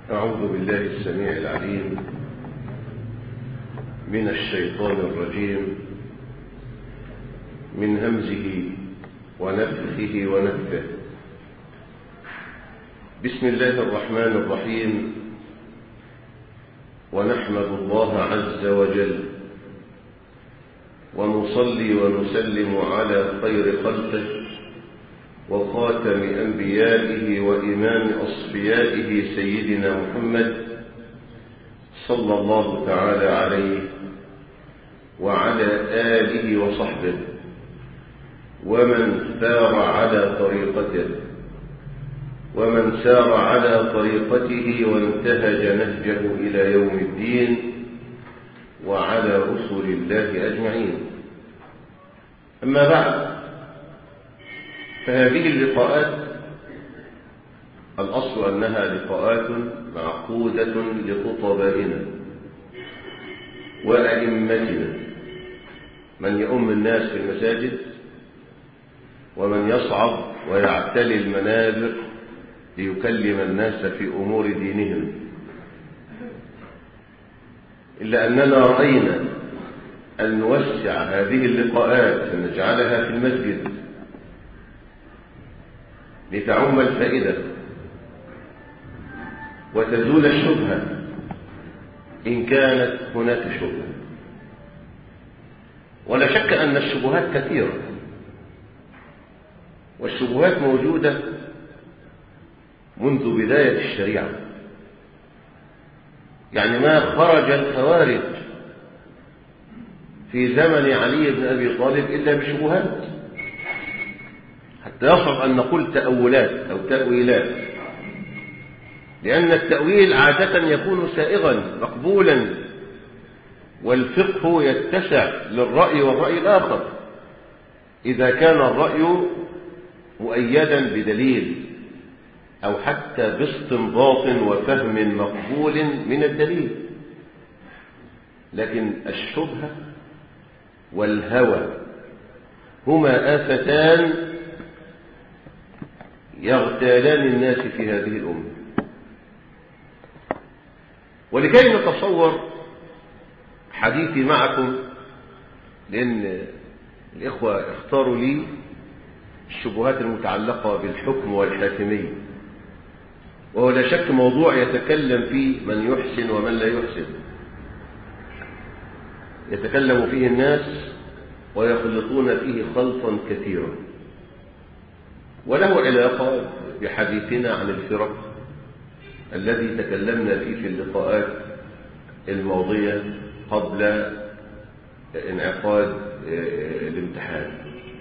أعوذ بالله السميع العليم من الشيطان الرجيم من همزه ونفخه ونفه بسم الله الرحمن الرحيم ونحمد الله عز وجل ونصلي ونسلم على خير خلقه وخاتم أنبيائه وإمام أصفيائه سيدنا محمد صلى الله تعالى عليه وعلى آله وصحبه ومن سار على طريقته ومن سار على طريقته وانتهج نهجه إلى يوم الدين وعلى رسل الله أجمعين أما بعد فهذه اللقاءات الأصل أنها لقاءات معقودة لخطبائنا وأئمتنا من يؤم الناس في المساجد ومن يصعد ويعتلي المنابر ليكلم الناس في أمور دينهم إلا أننا رأينا أن نوسع هذه اللقاءات ونجعلها في المسجد لتعم الفائدة وتزول الشبهة إن كانت هناك شبهة ولا شك أن الشبهات كثيرة والشبهات موجودة منذ بداية الشريعة يعني ما خرج الخوارج في زمن علي بن أبي طالب إلا بشبهات حتى يصعب أن نقول تأولات أو تأويلات لأن التأويل عادة يكون سائغا مقبولا والفقه يتسع للرأي والرأي الآخر إذا كان الرأي مؤيدا بدليل أو حتى باستنباط وفهم مقبول من الدليل لكن الشبهة والهوى هما آفتان يغتالان الناس في هذه الأمة ولكي نتصور حديثي معكم لأن الإخوة اختاروا لي الشبهات المتعلقة بالحكم والحاكمية وهو لا شك موضوع يتكلم فيه من يحسن ومن لا يحسن يتكلم فيه الناس ويخلطون فيه خلطا كثيرا وله علاقة بحديثنا عن الفرق الذي تكلمنا فيه في اللقاءات الماضية قبل انعقاد الامتحان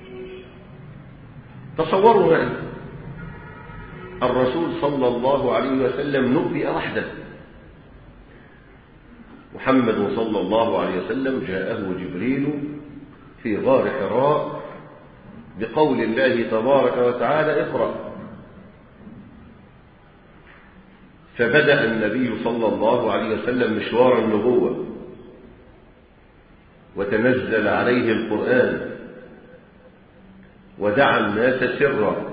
تصوروا معي الرسول صلى الله عليه وسلم نبئ وحده محمد صلى الله عليه وسلم جاءه جبريل في غار حراء بقول الله تبارك وتعالى اقرأ فبدأ النبي صلى الله عليه وسلم مشوار النبوة وتنزل عليه القرآن ودعا الناس سرا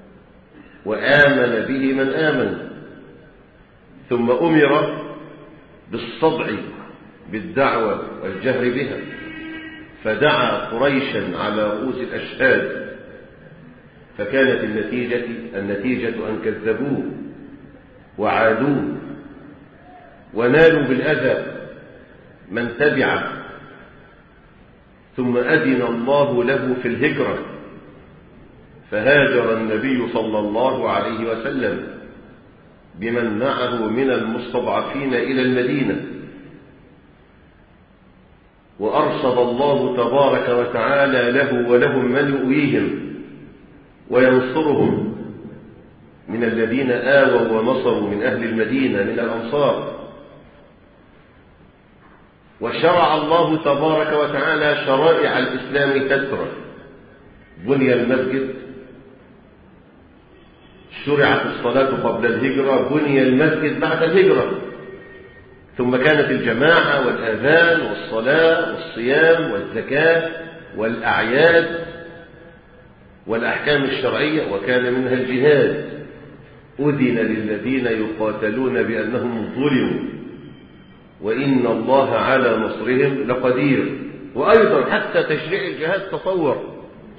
وآمن به من آمن ثم أمر بالصدع بالدعوة والجهر بها فدعا قريشا على رؤوس الأشهاد فكانت النتيجة النتيجة أن كذبوه وعادوه ونالوا بالأذى من تبعه ثم أذن الله له في الهجرة فهاجر النبي صلى الله عليه وسلم بمن معه من المستضعفين إلى المدينة وأرصد الله تبارك وتعالى له ولهم من يؤويهم وينصرهم من الذين آووا ونصروا من أهل المدينة من الأنصار وشرع الله تبارك وتعالى شرائع الإسلام تسرى بني المسجد شرعت الصلاة قبل الهجرة بني المسجد بعد الهجرة ثم كانت الجماعة والآذان والصلاة والصيام والزكاة والأعياد والأحكام الشرعية وكان منها الجهاد أذن للذين يقاتلون بأنهم ظلموا وإن الله على نصرهم لقدير وأيضا حتى تشريع الجهاد تصور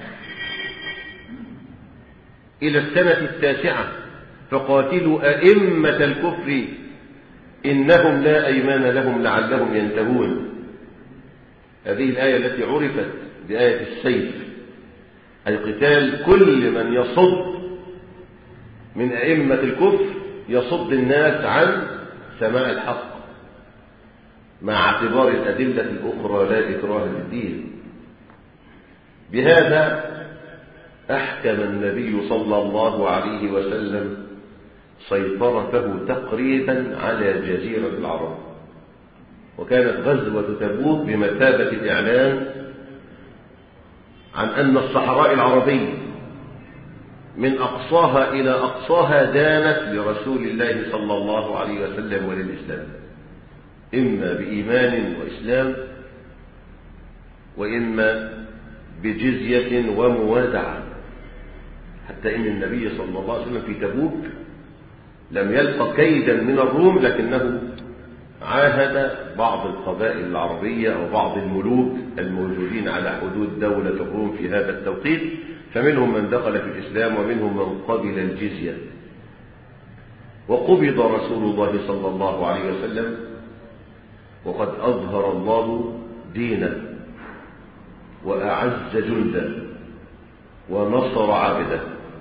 إلى السنة التاسعة فقاتلوا أئمة الكفر إنهم لا أيمان لهم لعلهم ينتهون هذه الآية التي عرفت بآية السيف أي قتال كل من يصد من أئمة الكفر يصد الناس عن سماع الحق مع اعتبار الأدلة الأخرى لا إكراه في الدين بهذا أحكم النبي صلى الله عليه وسلم سيطرته تقريبا على جزيرة العرب وكانت غزوة تبوك بمثابة الإعلان عن أن الصحراء العربية من أقصاها إلى أقصاها دانت لرسول الله صلى الله عليه وسلم وللإسلام إما بإيمان وإسلام وإما بجزية وموادعة حتى إن النبي صلى الله عليه وسلم في تبوك لم يلقى كيدا من الروم لكنه عاهد بعض القبائل العربية أو بعض الملوك الموجودين على حدود دولة الروم في هذا التوقيت فمنهم من دخل في الإسلام ومنهم من قبل الجزية وقبض رسول الله صلى الله عليه وسلم وقد أظهر الله دينه وأعز جنده ونصر عبده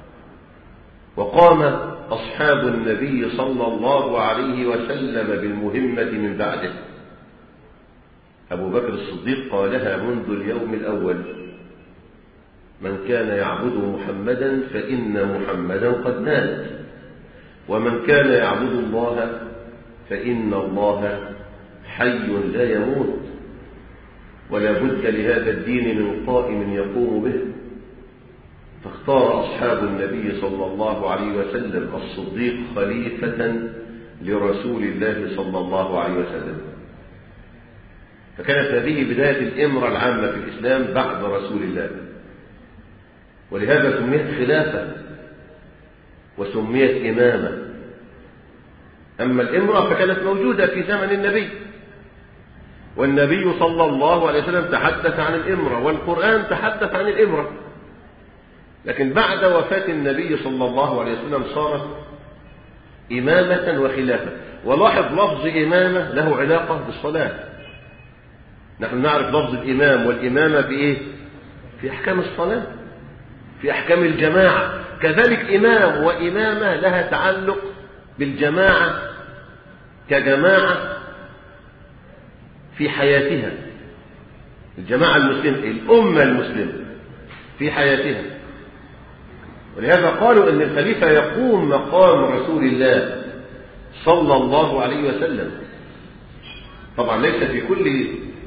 وقام أصحاب النبي صلى الله عليه وسلم بالمهمة من بعده أبو بكر الصديق قالها منذ اليوم الأول من كان يعبد محمدا فإن محمدا قد مات ومن كان يعبد الله فإن الله حي لا يموت ولا بد لهذا الدين من قائم يقوم به فاختار أصحاب النبي صلى الله عليه وسلم الصديق خليفة لرسول الله صلى الله عليه وسلم فكانت هذه بداية الإمرة العامة في الإسلام بعد رسول الله ولهذا سميت خلافة وسميت إمامة أما الإمرة فكانت موجودة في زمن النبي والنبي صلى الله عليه وسلم تحدث عن الإمرة والقرآن تحدث عن الإمرة لكن بعد وفاة النبي صلى الله عليه وسلم صارت إمامة وخلافة ولاحظ لفظ إمامة له علاقة بالصلاة نحن نعرف لفظ الإمام والإمامة بإيه في أحكام الصلاة في أحكام الجماعة كذلك إمام وإمامة لها تعلق بالجماعة كجماعة في حياتها الجماعة المسلمة الأمة المسلمة في حياتها ولهذا قالوا ان الخليفة يقوم مقام رسول الله صلى الله عليه وسلم طبعا ليس في كل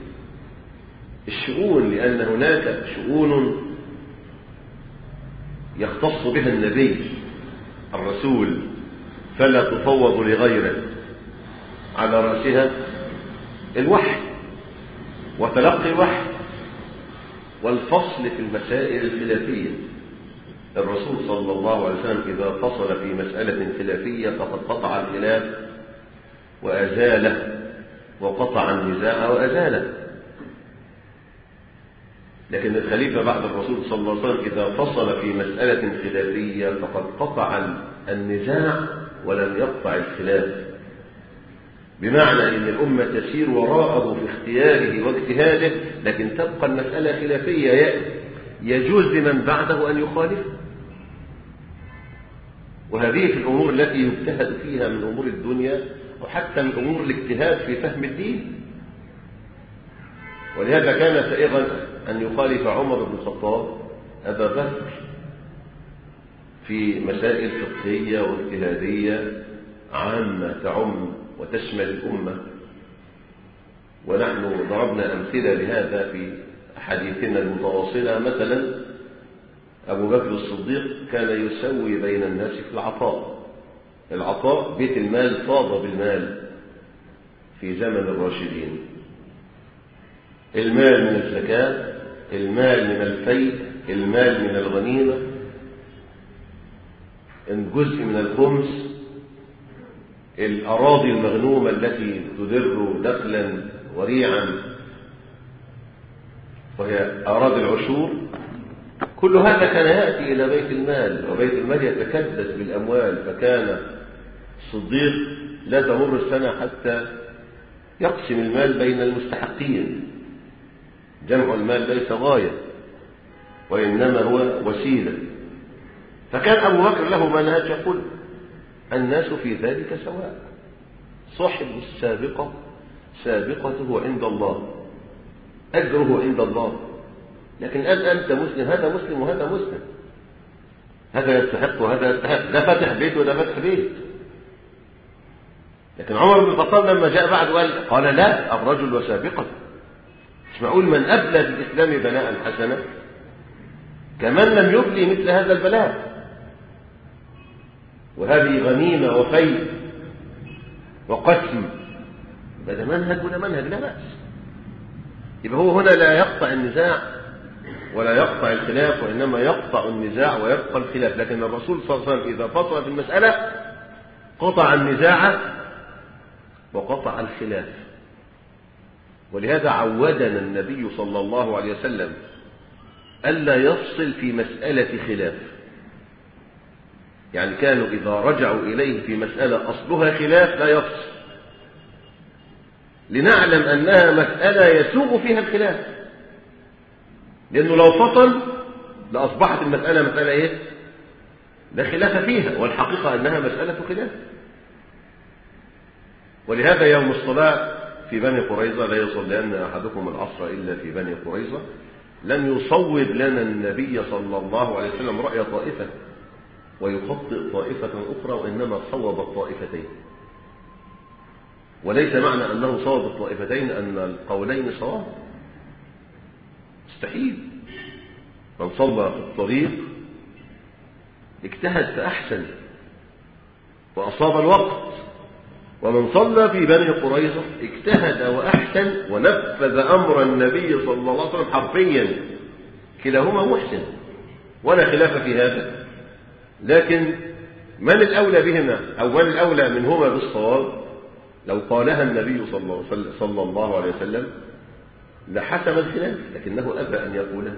الشؤون لأن هناك شؤون يختص بها النبي الرسول فلا تفوض لغيره على رأسها الوحي وتلقي الوحي والفصل في المسائل الخلافيه الرسول صلى الله عليه وسلم إذا فصل في مسألة خلافية فقد قطع الخلاف وأزاله وقطع النزاع وأزاله لكن الخليفة بعد الرسول صلى الله عليه وسلم إذا فصل في مسألة خلافية فقد قطع النزاع ولم يقطع الخلاف بمعنى أن الأمة تسير وراءه في اختياره واجتهاده لكن تبقى المسألة خلافية يجوز لمن بعده أن يخالفه وهذه في الأمور التي يجتهد فيها من أمور الدنيا وحتى من أمور الاجتهاد في فهم الدين ولهذا كان سائغا أن يخالف عمر بن الخطاب أبا بكر في مسائل فقهية واجتهادية عامة تعم وتشمل الأمة ونحن ضربنا أمثلة لهذا في حديثنا المتواصلة مثلا أبو بكر الصديق كان يسوي بين الناس في العطاء العطاء بيت المال فاض بالمال في زمن الراشدين المال من الزكاة المال من الفيء المال من الغنيمة إن جزء من الخمس الأراضي المغنومة التي تدر دخلا وريعا وهي أراضي العشور كل هذا كان يأتي إلى بيت المال وبيت المال يتكدس بالأموال فكان الصديق لا تمر السنة حتى يقسم المال بين المستحقين جمع المال ليس غاية وإنما هو وسيلة فكان أبو بكر له منهج يقول الناس في ذلك سواء صاحب السابقة سابقته عند الله أجره عند الله لكن الآن أنت مسلم هذا مسلم وهذا مسلم هذا يستحق وهذا يستحق ده فتح بيت وده فتح بيت لكن عمر بن الخطاب لما جاء بعد قال قال لا الرجل وسابقته مش معقول من أبلى بالإسلام بلاء حسنا كمن لم يبلي مثل هذا البلاء وهذه غنيمة وفيء وقسم هذا منهج ولا منهج لا بأس يبقى هو هنا لا يقطع النزاع ولا يقطع الخلاف وإنما يقطع النزاع ويبقى الخلاف لكن الرسول صلى الله عليه وسلم إذا فصل في المسألة قطع النزاع وقطع الخلاف ولهذا عودنا النبي صلى الله عليه وسلم ألا يفصل في مسألة خلاف يعني كانوا إذا رجعوا إليه في مسألة أصلها خلاف لا يفصل لنعلم أنها مسألة يسوغ فيها الخلاف لأنه لو فصل لأصبحت المسألة مسألة إيه؟ لا خلاف فيها والحقيقة أنها مسألة خلاف ولهذا يوم الصلاة في بني قريظة لا يصلين أحدكم العصر إلا في بني قريظة لم يصوب لنا النبي صلى الله عليه وسلم رأي طائفة ويخطئ طائفة أخرى وإنما صوب الطائفتين وليس معنى أنه صوب الطائفتين أن القولين صواب مستحيل من صلى في الطريق اجتهد فأحسن وأصاب الوقت ومن صلى في بني قريظة اجتهد وأحسن ونفذ أمر النبي صلى الله عليه وسلم حرفيا كلاهما محسن ولا خلاف في هذا لكن من الأولى بهما أو من الأولى منهما بالصواب لو قالها النبي صلى الله عليه وسلم لحسم الخلاف لكنه أبى أن يقولها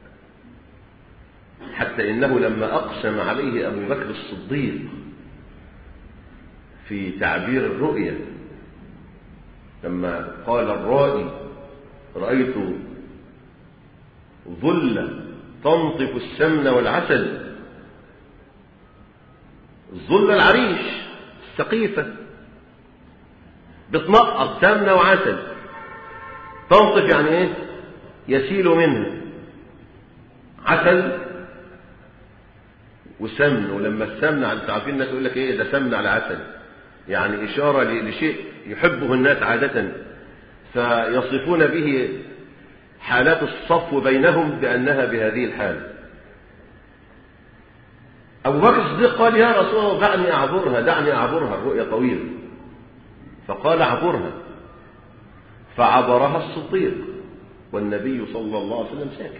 حتى إنه لما أقسم عليه أبو بكر الصديق في تعبير الرؤيا لما قال الرائي رأيت ظل تنطف السمن والعسل الظل العريش السقيفة بتنقط سمنة وعسل تنطف يعني ايه يسيل منها عسل وسمن ولما السمن انت عارفين الناس يقول لك ايه ده سمن على عسل يعني إشارة لشيء يحبه الناس عادة فيصفون به حالات الصفو بينهم بأنها بهذه الحال أبو بكر الصديق قال يا رسول الله دعني أعبرها دعني أعبرها الرؤيا طويلة فقال أعبرها فعبرها الصديق والنبي صلى الله عليه وسلم ساكت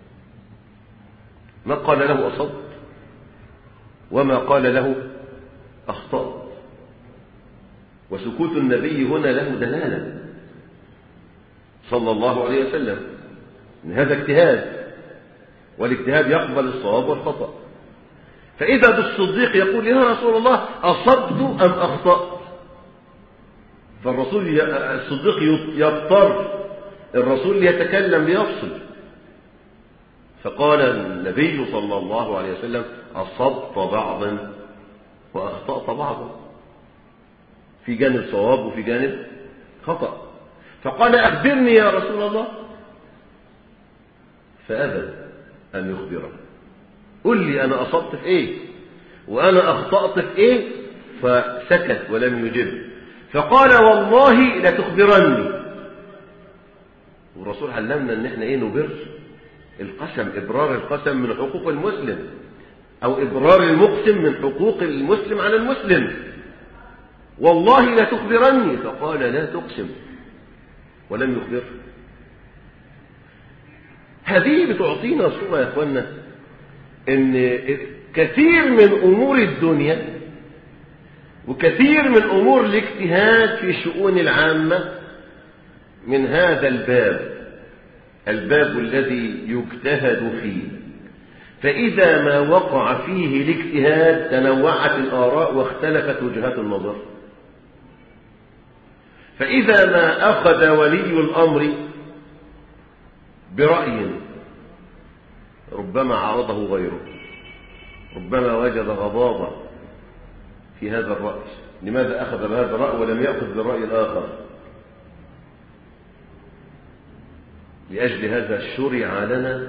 ما قال له أصبت وما قال له أخطأت وسكوت النبي هنا له دلالة صلى الله عليه وسلم إن هذا اجتهاد والاجتهاد يقبل الصواب والخطأ فإذا بالصديق يقول يا رسول الله أصبت أم أخطأت فالرسول الصديق يضطر الرسول يتكلم ليفصل فقال النبي صلى الله عليه وسلم أصبت بعضا وأخطأت بعضا في جانب صواب وفي جانب خطأ فقال أخبرني يا رسول الله فأبى أن يخبره قل لي أنا أصبت في إيه وأنا أخطأت في إيه فسكت ولم يجب فقال والله لتخبرني والرسول علمنا ان احنا ايه نبر القسم ابرار القسم من حقوق المسلم او ابرار المقسم من حقوق المسلم على المسلم والله لتخبرني فقال لا تقسم ولم يخبر هذه بتعطينا صورة يا اخوانا ان كثير من أمور الدنيا وكثير من أمور الاجتهاد في شؤون العامة من هذا الباب الباب الذي يجتهد فيه فإذا ما وقع فيه الاجتهاد تنوعت الآراء واختلفت وجهات النظر فإذا ما أخذ ولي الأمر برأي ربما عارضه غيره ربما وجد غضاضة في هذا الرأي لماذا أخذ بهذا الرأي ولم يأخذ بالرأي الآخر لأجل هذا شرع لنا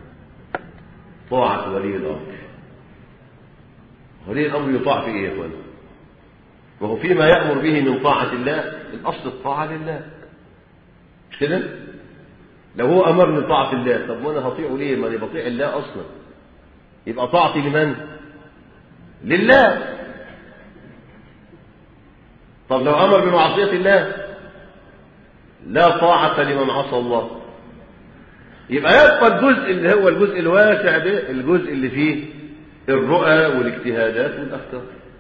طاعة ولي الأمر ولي الأمر يطاع في إيه يا إخوان وهو فيما يأمر به من طاعة الله الأصل الطاعة لله مش كده لو هو أمرني بطاعة الله طب ما أنا هطيعه ليه ما أنا بطيع الله أصلا يبقى طاعتي لمن لله طب لو أمر بمعصية الله لا طاعة لمن عصى الله يبقى يبقى الجزء اللي هو الجزء الواسع ده الجزء اللي فيه الرؤى والاجتهادات والأفكار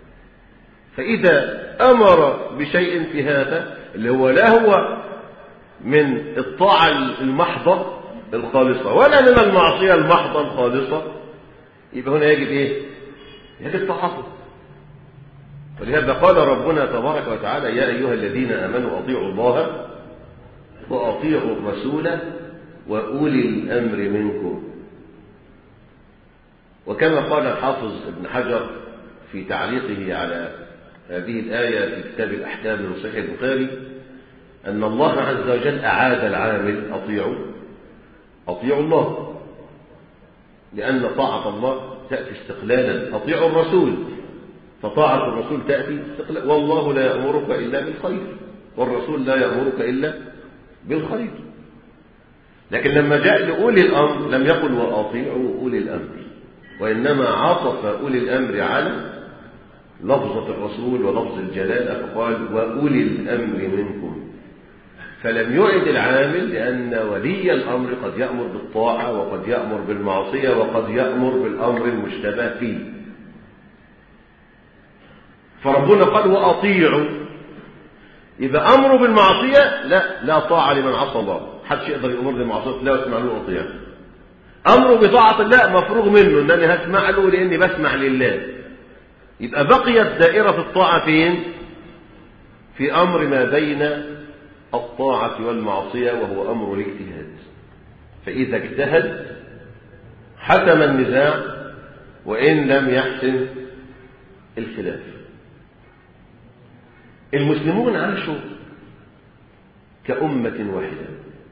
فإذا أمر بشيء في هذا اللي هو لا هو من الطاعة المحضة الخالصة ولا من المعصية المحضة الخالصة يبقى هنا يجب إيه؟ يجب تعاطف ولهذا قال ربنا تبارك وتعالى يا أيها الذين آمنوا أطيعوا الله وأطيعوا الرسول وأولي الأمر منكم وكما قال الحافظ ابن حجر في تعليقه على هذه الآية في كتاب الأحكام من صحيح البخاري أن الله عز وجل أعاد العامل أطيعوا أطيعوا الله لأن طاعة الله تأتي استقلالا أطيعوا الرسول فطاعة الرسول تأتي استقلالا والله لا يأمرك إلا بالخير والرسول لا يأمرك إلا بالخير لكن لما جاء لأولي الأمر لم يقل وأطيعوا أولي الأمر وإنما عطف أولي الأمر على لفظة الرسول ولفظ الجلالة فقال وأولي الأمر منكم فلم يعد العامل لأن ولي الأمر قد يأمر بالطاعة وقد يأمر بالمعصية وقد يأمر بالأمر المشتبه فيه فربنا قال وأطيعوا إذا أمروا بالمعصية لا لا طاعة لمن عصى الله حدش يقدر يأمر بالمعصية لا واسمع له وأطيع أمره بطاعة الله مفروغ منه أنني هسمع له لأني بسمع لله يبقى بقيت دائرة الطاعة فين في أمر ما بين الطاعة والمعصية وهو أمر الاجتهاد فإذا اجتهد حسم النزاع وإن لم يحسن الخلاف المسلمون عاشوا كأمة واحدة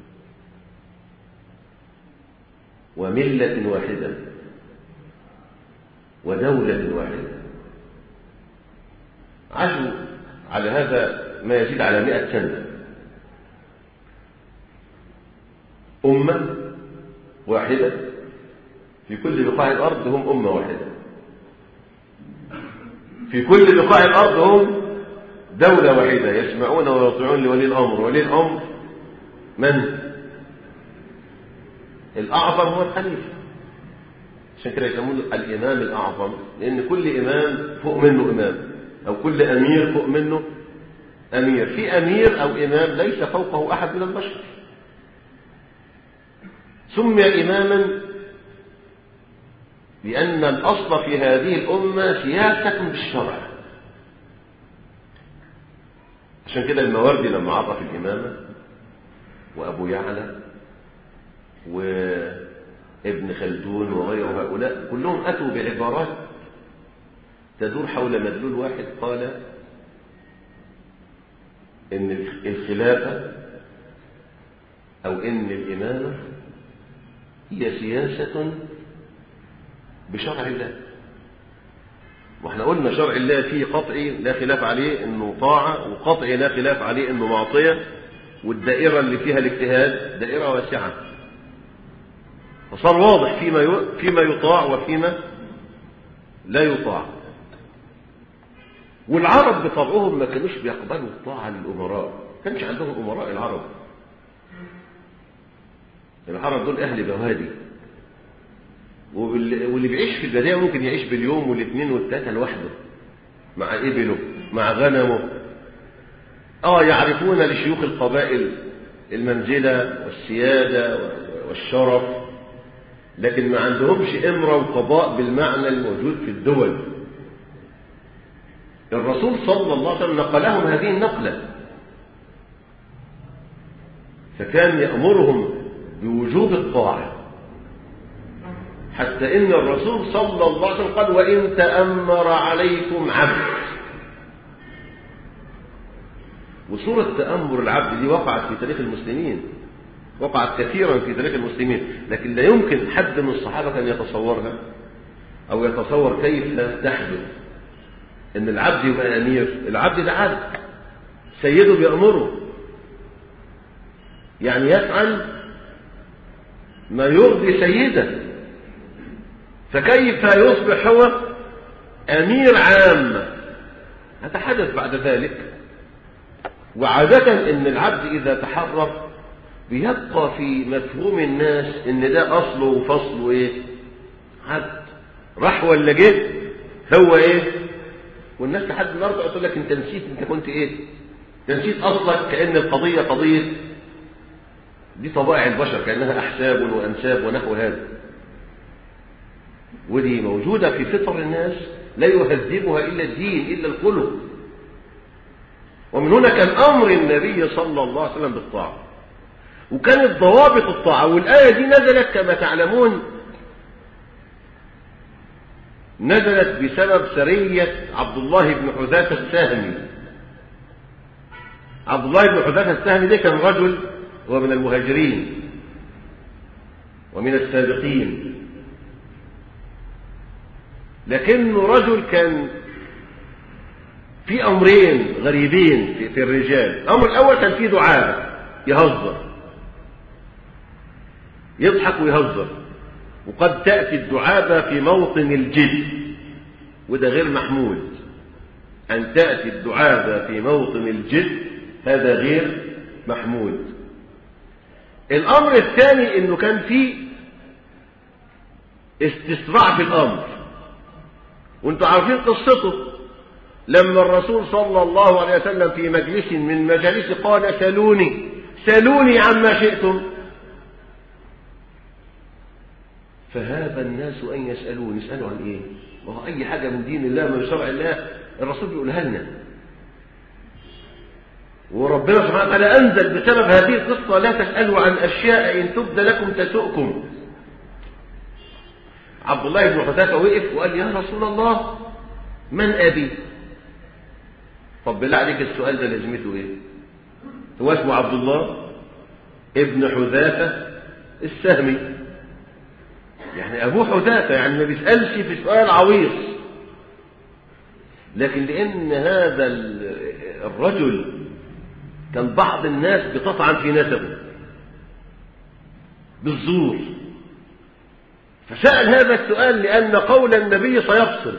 وملة واحدة ودولة واحدة عاشوا على هذا ما يزيد على مئة سنة أمة واحدة في كل بقاع الأرض هم أمة واحدة في كل بقاع الأرض هم دولة واحدة يسمعون ويطيعون لولي الأمر ولي الأمر من؟ الأعظم هو الخليفة عشان كده يسمونه الإمام الأعظم لأن كل إمام فوق منه إمام أو كل أمير فوق منه أمير في أمير أو إمام ليس فوقه أحد من البشر سمي إماما لأن الأصل في هذه الأمة سياسة بالشرع عشان كده المواردي لما عرف الإمامة وأبو يعلى وابن خلدون وغير هؤلاء كلهم أتوا بعبارات تدور حول مدلول واحد قال إن الخلافة أو إن الإمامة هي سياسة بشرع الله واحنا قلنا شرع الله فيه قطعي لا خلاف عليه انه طاعة وقطعي لا خلاف عليه انه معصية والدائرة اللي فيها الاجتهاد دائرة واسعة فصار واضح فيما فيما يطاع وفيما لا يطاع والعرب بطبعهم ما كانوش بيقبلوا الطاعة للأمراء ما كانش عندهم أمراء العرب العرب دول أهل بوادي واللي بيعيش في البداية ممكن يعيش باليوم والاثنين والثلاثة لوحده مع إبله مع غنمه آه يعرفون لشيوخ القبائل المنزلة والسيادة والشرف لكن ما عندهمش إمرة وقضاء بالمعنى الموجود في الدول الرسول صلى الله عليه وسلم نقلهم هذه النقلة فكان يأمرهم بوجوب الطاعة حتى إن الرسول صلى الله عليه وسلم قال وإن تأمر عليكم عبد وصورة تأمر العبد دي وقعت في تاريخ المسلمين وقعت كثيرا في تاريخ المسلمين لكن لا يمكن حد من الصحابة أن يتصورها أو يتصور كيف تحدث إن العبد يبقى أمير العبد ده عبد سيده بيأمره يعني يفعل ما يرضي سيده فكيف يصبح هو أمير عام هذا حدث بعد ذلك وعادة إن العبد إذا تحرر بيبقى في مفهوم الناس إن ده أصله وفصله إيه عبد راح ولا جه هو إيه والناس لحد النهارده تقول لك أنت نسيت أنت كنت إيه أنت نسيت أصلك كأن القضية قضية دي طبائع البشر كأنها أحساب وأنساب ونحو هذا ودي موجودة في فطر الناس لا يهذبها إلا الدين إلا الخلق ومن هنا كان أمر النبي صلى الله عليه وسلم بالطاعة وكانت ضوابط الطاعة والآية دي نزلت كما تعلمون نزلت بسبب سرية عبد الله بن حذافة السهمي عبد الله بن حذافة السهمي ده كان رجل هو من المهاجرين ومن السابقين لكنه رجل كان في أمرين غريبين في, في الرجال الأمر الأول كان فيه دعابة يهزر يضحك ويهزر وقد تأتي الدعابة في موطن الجد وده غير محمود أن تأتي الدعابة في موطن الجد هذا غير محمود الأمر الثاني إنه كان فيه استسراع في الأمر وانتم عارفين قصته لما الرسول صلى الله عليه وسلم في مجلس من مجالس قال سلوني سلوني عما شئتم فهاب الناس أن يسألون يسألوا عن إيه وهو أي حاجة من دين الله من شرع الله الرسول بيقولها لنا وربنا سبحانه وتعالى أنزل بسبب هذه القصة لا تسألوا عن أشياء إن تبد لكم تسؤكم عبد الله بن حذافة وقف وقال يا رسول الله من أبي طب بالله عليك السؤال ده لازمته ايه هو اسمه عبد الله ابن حذافة السهمي يعني أبوه حذافة يعني ما بيسألش في سؤال عويص لكن لأن هذا الرجل كان بعض الناس بتطعن في نسبه بالزور فسأل هذا السؤال لأن قول النبي سيفصل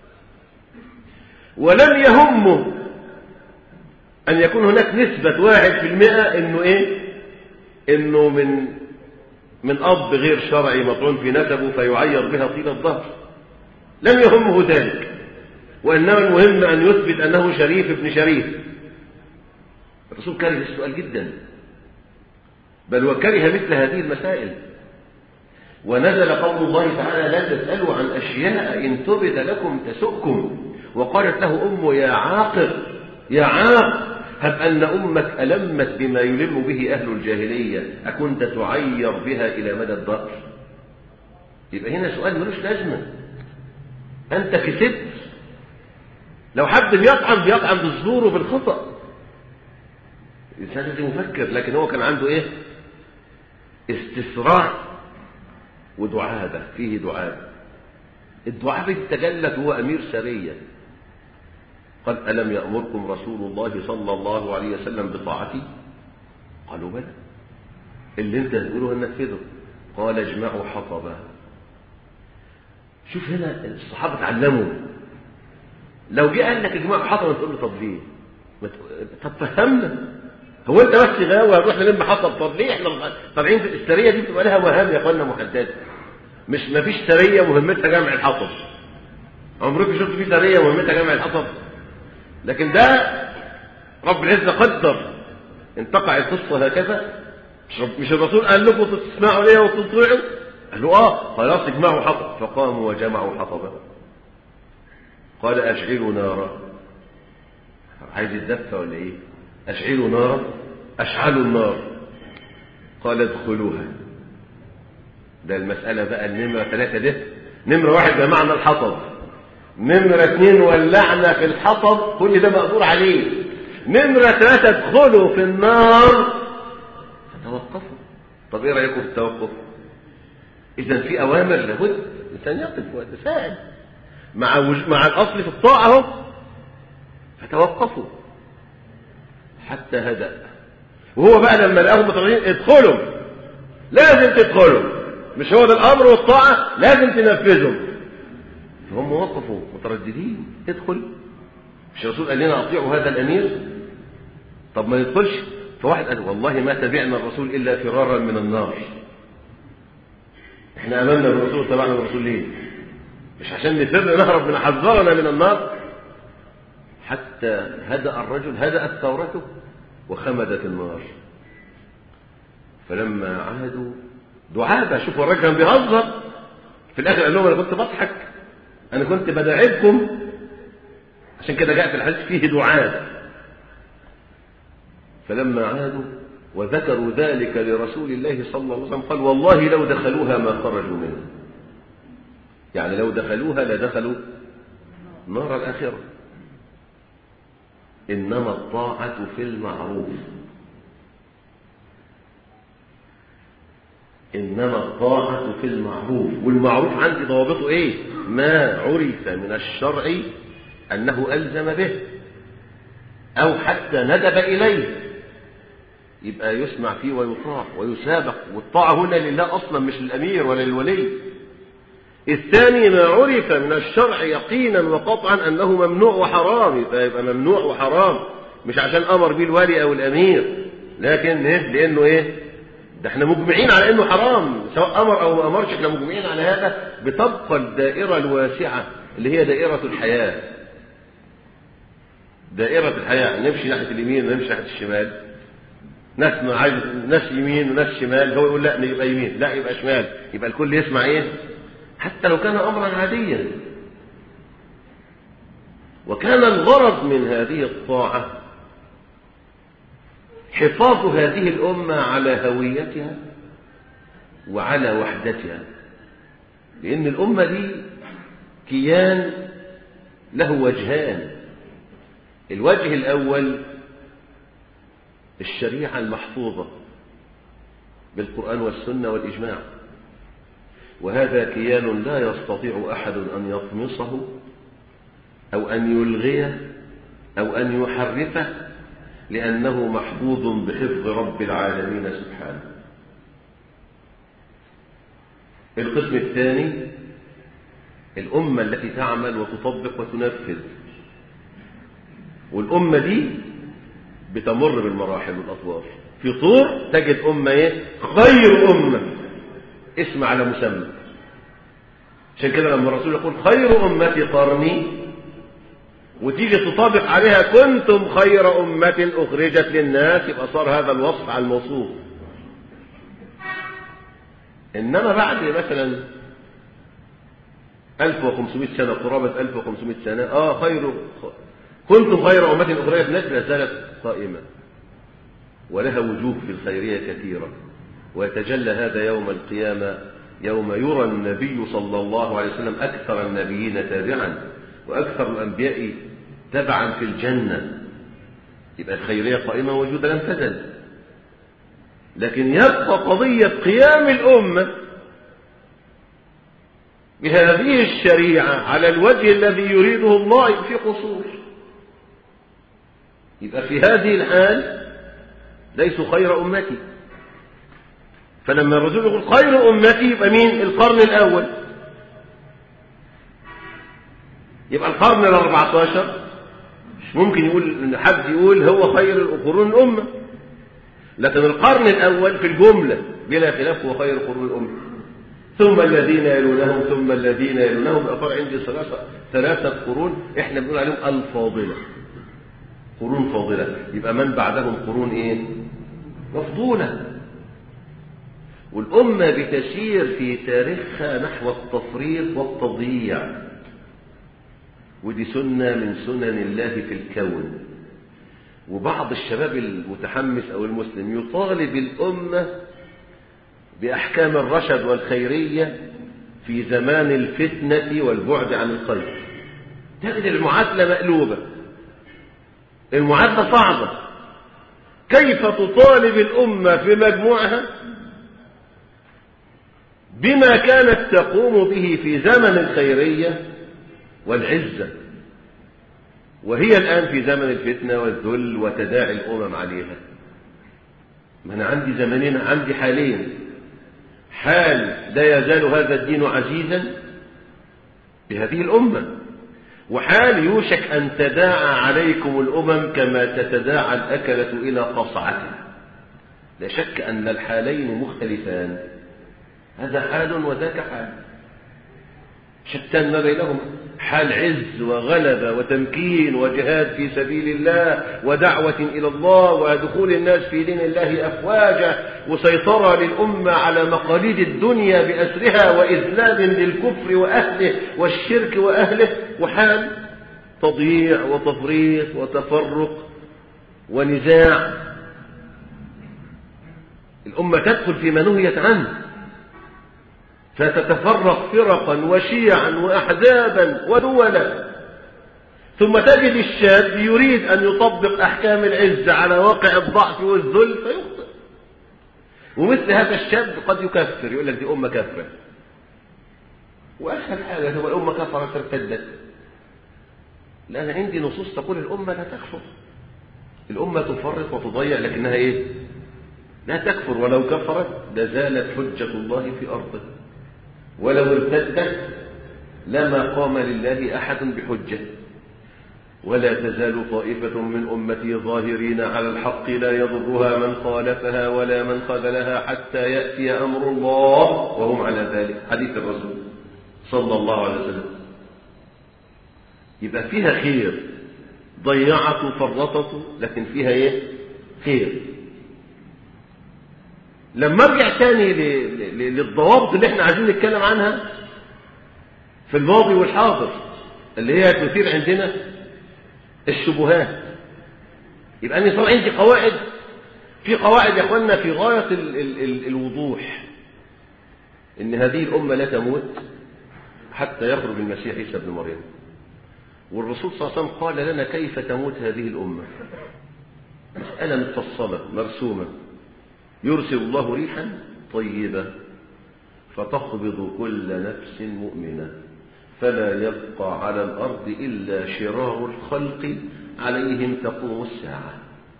ولم يهمه أن يكون هناك نسبة واحد في المئة إنه إيه إنه من من أب غير شرعي مطعون في نسبه فيعير بها طيل الظهر لم يهمه ذلك وإنما المهم أن يثبت أنه شريف ابن شريف الرسول كره السؤال جدا بل وكره مثل هذه المسائل ونزل قول الله تعالى لا تسألوا عن أشياء إن تبد لكم تسؤكم وقالت له أمه يا عاقر يا عاق هب أن أمك ألمت بما يلم به أهل الجاهلية أكنت تعير بها إلى مدى الدهر يبقى هنا سؤال ملوش لازمة أنت كسبت لو حد بيطعن بيطعن بالزور وبالخطأ الإنسان لازم يفكر لكن هو كان عنده إيه استسراع ودعابة فيه دعابة الدعابة تجلت هو أمير سرية قال ألم يأمركم رسول الله صلى الله عليه وسلم بطاعتي قالوا بلى اللي انت تقوله ننفذه قال اجمعوا حطبا شوف هنا الصحابة اتعلموا لو جه قال لك اجمعوا حطبا تقول له طب ليه طب فهمنا هو انت بس غاوي هنروح نلم حطب طب ليه احنا طالعين في السريه دي بتبقى لها مهام يا اخوانا محدده مش ما فيش سرية مهمتها جمع الحطب عمرك شفت في سرية مهمتها جمع الحطب لكن ده رب العزة قدر ان تقع القصة هكذا مش, رب مش الرسول قال لكم تسمعوا ليه وتطيعوا قالوا اه خلاص اجمعوا حطب فقاموا وجمعوا حطبا قال اشعلوا نارا عايز الدفة ولا ايه اشعلوا نارا اشعلوا النار قال ادخلوها ده المسألة بقى النمرة ثلاثة ده نمرة واحد بمعنى الحطب نمرة اثنين ولعنا في الحطب كل ده مقدور عليه نمرة ثلاثة ادخلوا في النار فتوقفوا طب ايه رأيكم في التوقف اذا في اوامر لابد الانسان يقف ويتساءل مع وج... مع الاصل في الطاعة اهو فتوقفوا حتى هدأ وهو بقى لما لقاهم مترددين ادخلوا لازم تدخلوا مش هو ده الامر والطاعة لازم تنفذهم فهم وقفوا مترددين ادخل مش الرسول قال لنا اطيعوا هذا الامير طب ما ندخلش فواحد قال والله ما تبعنا الرسول الا فرارا من النار احنا امنا بالرسول وتبعنا الرسول ليه مش عشان نفر نهرب من حذرنا من النار حتى هدأ الرجل هدأت ثورته وخمدت النار فلما عادوا دعابة شوفوا الراجل كان بيهزر في الاخر قال لهم انا كنت بضحك انا كنت بداعبكم عشان كده جاء في الحديث فيه دعاء فلما عادوا وذكروا ذلك لرسول الله صلى الله عليه وسلم قال والله لو دخلوها ما خرجوا منها يعني لو دخلوها لدخلوا نار الآخرة إنما الطاعة في المعروف إنما الطاعة في المعروف والمعروف عندي ضوابطه إيه ما عرف من الشرع أنه ألزم به أو حتى ندب إليه يبقى يسمع فيه ويطاع ويسابق والطاعة هنا لله أصلا مش للأمير ولا للولي الثاني ما عرف من الشرع يقينا وقطعا أنه ممنوع وحرام يبقى ممنوع وحرام مش عشان أمر به الولي أو الأمير لكن إيه لأنه إيه ده احنا مجمعين على انه حرام سواء امر او ما امرش احنا مجمعين على هذا بتبقى الدائره الواسعه اللي هي دائره الحياه دائره الحياه نمشي ناحيه اليمين ونمشي ناحيه الشمال ناس ما عايز ناس يمين وناس شمال هو يقول لا يبقى يمين لا يبقى شمال يبقى الكل يسمع ايه حتى لو كان امرا عاديا وكان الغرض من هذه الطاعه حفاظ هذه الامه على هويتها وعلى وحدتها لان الامه دي كيان له وجهان الوجه الاول الشريعة المحفوظة بالقرآن والسنة والإجماع وهذا كيان لا يستطيع أحد أن يطمسه أو أن يلغيه أو أن يحرفه لأنه محفوظ بحفظ رب العالمين سبحانه القسم الثاني الأمة التي تعمل وتطبق وتنفذ والأمة دي بتمر بالمراحل والأطوار في طور تجد أمة إيه؟ خير أمة اسم على مسمى عشان كده لما الرسول يقول خير أمتي قرني وتيجي تطابق عليها كنتم خير أمة أخرجت للناس يبقى صار هذا الوصف على الموصوف إنما بعد مثلا 1500 سنة قرابة 1500 سنة آه خير كنتم خير أمة أخرجت للناس لا زالت قائمة ولها وجوه في الخيرية كثيرة ويتجلى هذا يوم القيامة يوم يرى النبي صلى الله عليه وسلم أكثر النبيين تابعا وأكثر الأنبياء تبعا في الجنة يبقى الخيرية قائمة وجودها لم تزل لكن يبقى قضية قيام الأمة بهذه الشريعة على الوجه الذي يريده الله في قصور يبقى في هذه الحال ليسوا خير أمتي فلما الرسول يقول خير أمتي يبقى مين القرن الأول يبقى القرن الأربعة عشر مش ممكن يقول إن حد يقول هو خير القرون الأمة لكن القرن الأول في الجملة بلا خلاف هو خير قرون الأمة ثم الذين يلونهم ثم الذين يلونهم صار عندي ثلاثة ثلاثة قرون احنا بنقول عليهم الفاضلة قرون فاضلة يبقى من بعدهم قرون ايه مفضولة والأمة بتسير في تاريخها نحو التفريط والتضييع ودي سنة من سنن الله في الكون وبعض الشباب المتحمس أو المسلم يطالب الأمة بأحكام الرشد والخيرية في زمان الفتنة والبعد عن الخير تجد المعادلة مقلوبة المعادلة صعبة كيف تطالب الأمة في مجموعها بما كانت تقوم به في زمن الخيرية والعزة وهي الآن في زمن الفتنة والذل وتداعي الأمم عليها ما أنا عندي زمنين عندي حالين حال لا يزال هذا الدين عزيزا بهذه الأمة وحال يوشك أن تداعى عليكم الأمم كما تتداعى الأكلة إلى قصعتها لا شك أن الحالين مختلفان هذا حال وذاك حال شتان ما بينهما حال عز وغلبة وتمكين وجهاد في سبيل الله ودعوة إلى الله ودخول الناس في دين الله أفواجا وسيطرة للأمة على مقاليد الدنيا بأسرها وإذلال للكفر وأهله والشرك وأهله وحال تضييع وتفريط وتفرق ونزاع الأمة تدخل فيما نهيت عنه فتتفرق فرقا وشيعا وأحزابا ودولا ثم تجد الشاب يريد أن يطبق أحكام العز على واقع الضعف والذل فيخطئ ومثل هذا الشاب قد يكفر يقول لك دي أمة كافرة وأسهل حاجة هو الأمة كفرت ارتدت لأن عندي نصوص تقول الأمة لا تكفر الأمة تفرط وتضيع لكنها إيه لا تكفر ولو كفرت لزالت حجة الله في أرضه ولو ارتدت لما قام لله أحد بحجة ولا تزال طائفة من أمتي ظاهرين على الحق لا يضرها من خالفها ولا من خذلها حتى يأتي أمر الله وهم على ذلك حديث الرسول صلى الله عليه وسلم يبقى فيها خير ضيعت وفرطت لكن فيها ايه خير لما ارجع تاني للضوابط اللي احنا عايزين نتكلم عنها في الماضي والحاضر اللي هي تثير عندنا الشبهات يبقى أنا صار عندي قواعد في قواعد يا اخوانا في غاية ال ال ال الوضوح ان هذه الأمة لا تموت حتى يخرج المسيح عيسى ابن مريم والرسول صلى الله عليه وسلم قال لنا كيف تموت هذه الأمة مسألة مفصلة مرسومة يرسل الله ريحا طيبة فتقبض كل نفس مؤمنة فلا يبقى على الأرض إلا شرار الخلق عليهم تقوم الساعة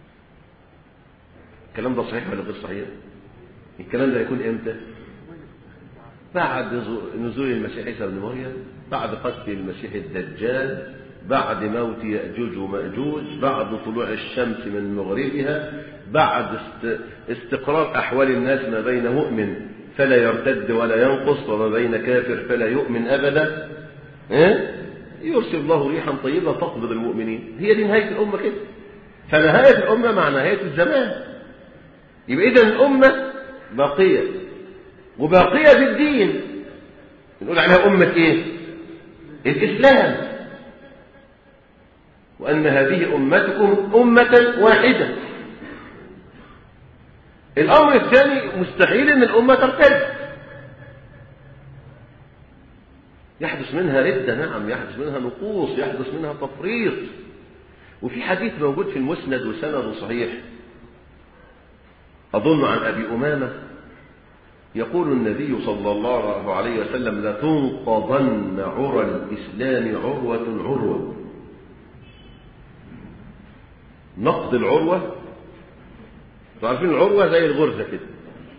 الكلام ده صحيح ولا غير صحيح الكلام ده يكون امتى بعد نزول المسيح عيسى بن مريم بعد قتل المسيح الدجال بعد موت يأجوج ومأجوج بعد طلوع الشمس من مغربها بعد استقرار أحوال الناس ما بين مؤمن فلا يرتد ولا ينقص وما بين كافر فلا يؤمن أبدا إيه؟ يرسل الله ريحا طيبة تقبض المؤمنين هي دي نهاية الأمة كده فنهاية الأمة مع نهاية الزمان يبقى إذا الأمة باقية وباقية في الدين نقول عليها أمة إيه الإسلام وأن هذه أمتكم أمة واحدة الأمر الثاني مستحيل أن الأمة ترتد يحدث منها ردة نعم يحدث منها نقوص يحدث منها تفريط وفي حديث موجود في المسند وسنده صحيح أظن عن أبي أمامة يقول النبي صلى الله عليه وسلم لتنقضن عرى الإسلام عروة عروة نقض العروة عارفين العروة زي الغرزة كده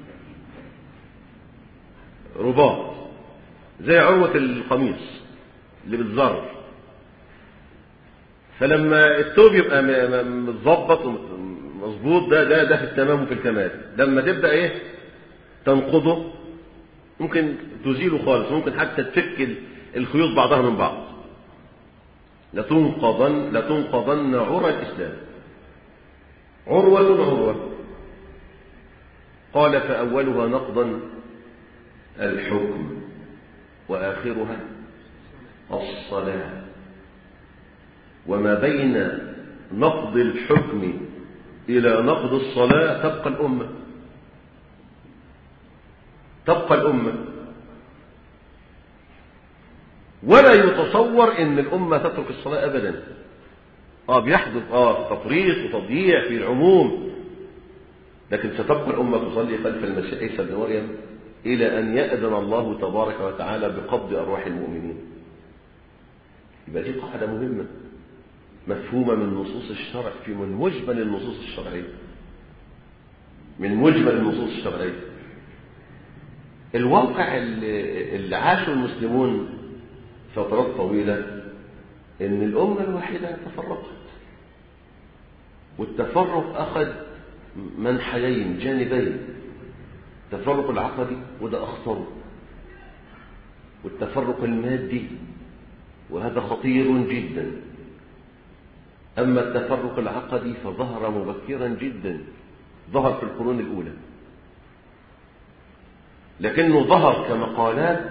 رباط زي عروة القميص اللي بالزر فلما الثوب يبقى متظبط ومظبوط ده ده ده في التمام وفي الكمال لما تبدا ايه تنقضه ممكن تزيله خالص ممكن حتى تفك الخيوط بعضها من بعض لتنقضن لتنقضن عرى الإسلام عروة عروة قال فأولها نقضا الحكم وآخرها الصلاة وما بين نقض الحكم إلى نقض الصلاة تبقى الأمة تبقى الأمة ولا يتصور ان الامه تترك الصلاه ابدا اه بيحدث اه تفريط وتضييع في العموم لكن ستبقى الامه تصلي خلف المسيح عيسى بن مريم الى ان ياذن الله تبارك وتعالى بقبض ارواح المؤمنين يبقى دي قاعده مهمه مفهومه من نصوص الشرع في من مجمل النصوص الشرعيه من مجمل النصوص الشرعيه الواقع اللي, اللي عاشه المسلمون فترات طويلة إن الأمة الواحدة تفرقت والتفرق أخذ منحيين جانبين التفرق العقدي وده أخطر والتفرق المادي وهذا خطير جدا أما التفرق العقدي فظهر مبكرا جدا ظهر في القرون الأولى لكنه ظهر كمقالات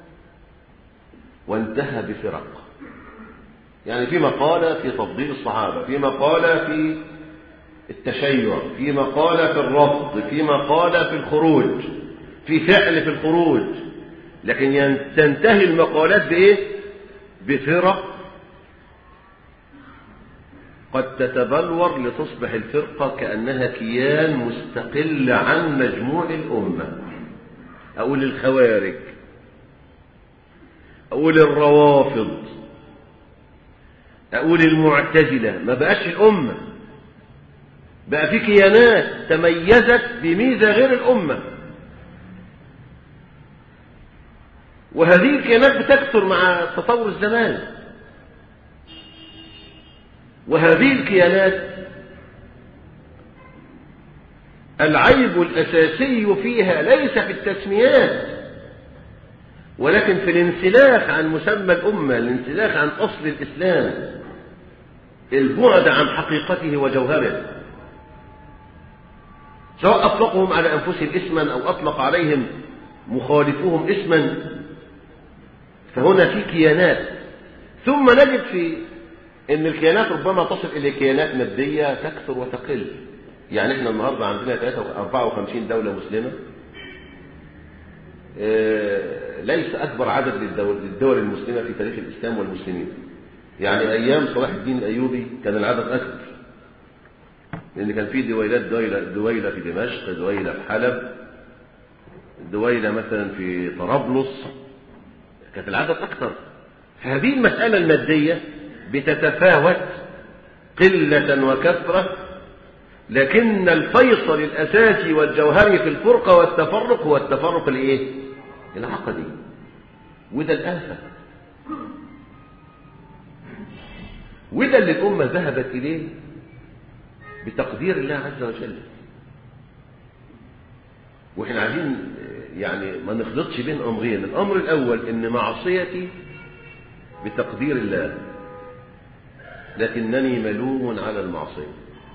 وانتهى بفرق يعني في مقالة في تفضيل الصحابة في مقالة في التشيع في مقالة في الرفض في مقالة في الخروج في فعل في الخروج لكن تنتهي المقالات بإيه بفرق قد تتبلور لتصبح الفرقة كأنها كيان مستقل عن مجموع الأمة أقول الخوارج أقول الروافض أقول المعتزلة ما بقاش الأمة بقى في كيانات تميزت بميزة غير الأمة وهذه الكيانات بتكثر مع تطور الزمان وهذه الكيانات العيب الأساسي فيها ليس في التسميات ولكن في الانسلاخ عن مسمى الأمة الانسلاخ عن أصل الإسلام البعد عن حقيقته وجوهره سواء أطلقهم على أنفسهم اسما أو أطلق عليهم مخالفوهم اسما فهنا في كيانات ثم نجد في ان الكيانات ربما تصل الى كيانات ماديه تكثر وتقل يعني احنا النهارده عندنا 54 دوله مسلمه ليس أكبر عدد للدول, للدول المسلمة في تاريخ الإسلام والمسلمين يعني أيام صلاح الدين الأيوبي كان العدد أكبر لأن كان في دويلات دويلة, دويلة في دمشق دويلة في حلب دويلة مثلا في طرابلس كانت العدد أكثر هذه المسألة المادية بتتفاوت قلة وكثرة لكن الفيصل الأساسي والجوهري في الفرقة والتفرق هو التفرق الإيه؟ العقدي وده الآفة وده اللي الأمة ذهبت إليه بتقدير الله عز وجل واحنا عايزين يعني ما نخلطش بين امرين الامر الاول ان معصيتي بتقدير الله لكنني ملوم على المعصيه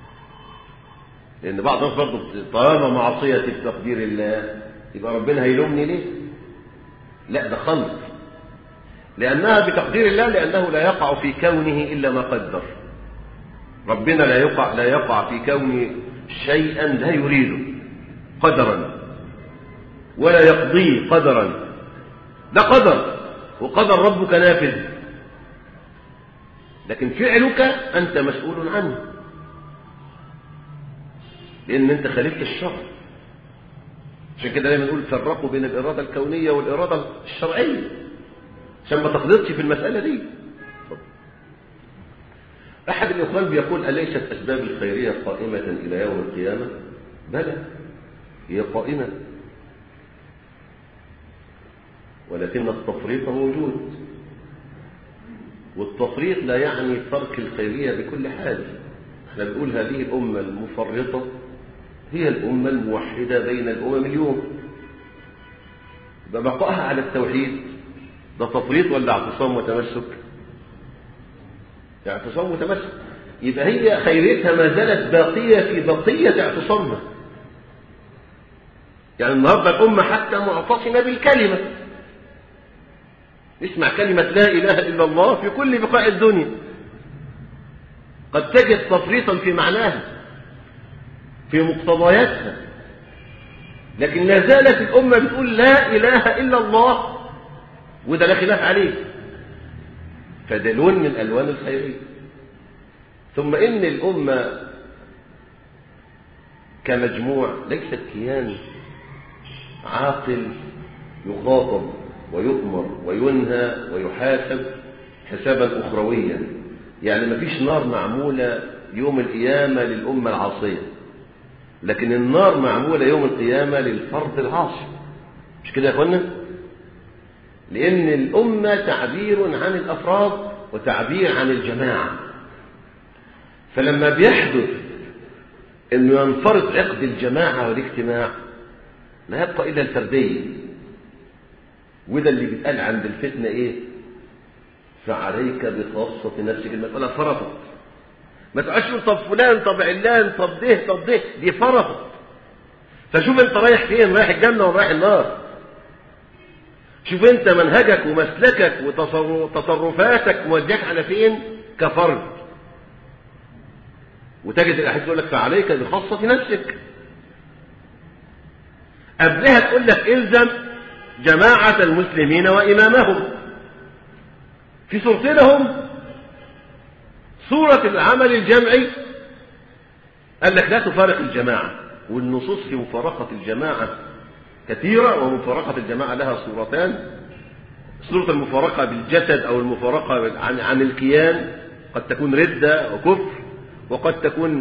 لان بعض الناس برضه طالما معصيتي بتقدير الله يبقى ربنا هيلومني ليه لا ده خلط لانها بتقدير الله لانه لا يقع في كونه الا ما قدر ربنا لا يقع لا يقع في كونه شيئا لا يريده قدرا ولا يقضيه قدرا ده قدر وقدر ربك نافذ لكن فعلك أنت مسؤول عنه لأن أنت خالفت الشرع عشان كده دايما نقول فرقوا بين الإرادة الكونية والإرادة الشرعية عشان ما تخلطش في المسألة دي أحد الإخوان بيقول أليست أسباب الخيرية قائمة إلى يوم القيامة بلى هي قائمة ولكن التفريط موجود والتفريط لا يعني ترك الخيرية بكل حال احنا بنقول هذه الأمة المفرطة هي الأمة الموحدة بين الأمم اليوم يبقى بقائها على التوحيد ده تفريط ولا اعتصام وتمسك اعتصام وتمسك يبقى هي خيريتها ما زالت باقية في بقية اعتصامها يعني النهاردة الأمة حتى معتصمة بالكلمة اسمع كلمة لا إله إلا الله في كل بقاع الدنيا قد تجد تفريطا في معناها في مقتضياتها لكن لا زالت الأمة بتقول لا إله إلا الله وده لا خلاف عليه فده لون من ألوان الخيرية ثم إن الأمة كمجموع ليست كيان عاقل يخاطب ويؤمر وينهى ويحاسب حسابا أخرويا يعني ما فيش نار معمولة يوم القيامة للأمة العاصية لكن النار معمولة يوم القيامة للفرد العاصي مش كده يا أخوانا لأن الأمة تعبير عن الأفراد وتعبير عن الجماعة فلما بيحدث أنه ينفرض عقد الجماعة والاجتماع لا يبقى إلا الفردية وده اللي بيتقال عند الفتنة إيه فعليك بخاصة نفسك المسألة فرطت ما تقعدش تقول طب فلان طب علان طب ده طب ده دي فرطت فشوف انت رايح فين رايح الجنة ولا رايح النار شوف انت منهجك ومسلكك وتصرفاتك موجهك على فين كفرد وتجد الاحاديث تقول لك فعليك بخاصة نفسك قبلها تقول لك الزم جماعة المسلمين وإمامهم في صورتين هم صورة العمل الجمعي قال لك لا تفارق الجماعة والنصوص في مفارقة الجماعة كثيرة ومفارقة الجماعة لها صورتان صورة المفارقة بالجسد أو المفارقة عن, عن الكيان قد تكون ردة وكفر وقد تكون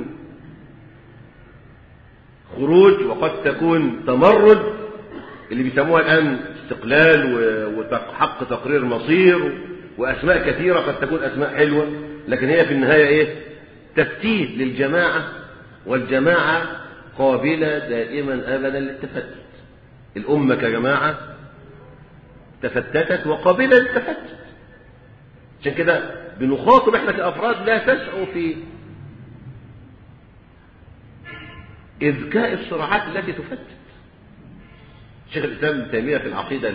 خروج وقد تكون تمرد اللي بيسموها الآن استقلال وحق تقرير مصير وأسماء كثيرة قد تكون أسماء حلوة لكن هي في النهاية إيه تفتيت للجماعة والجماعة قابلة دائما أبدا للتفتت الأمة كجماعة تفتتت وقابلة للتفتت عشان كده بنخاطب احنا كأفراد لا تسعوا في إذكاء الصراعات التي تفتت شيخ الإسلام ابن تيمية في العقيدة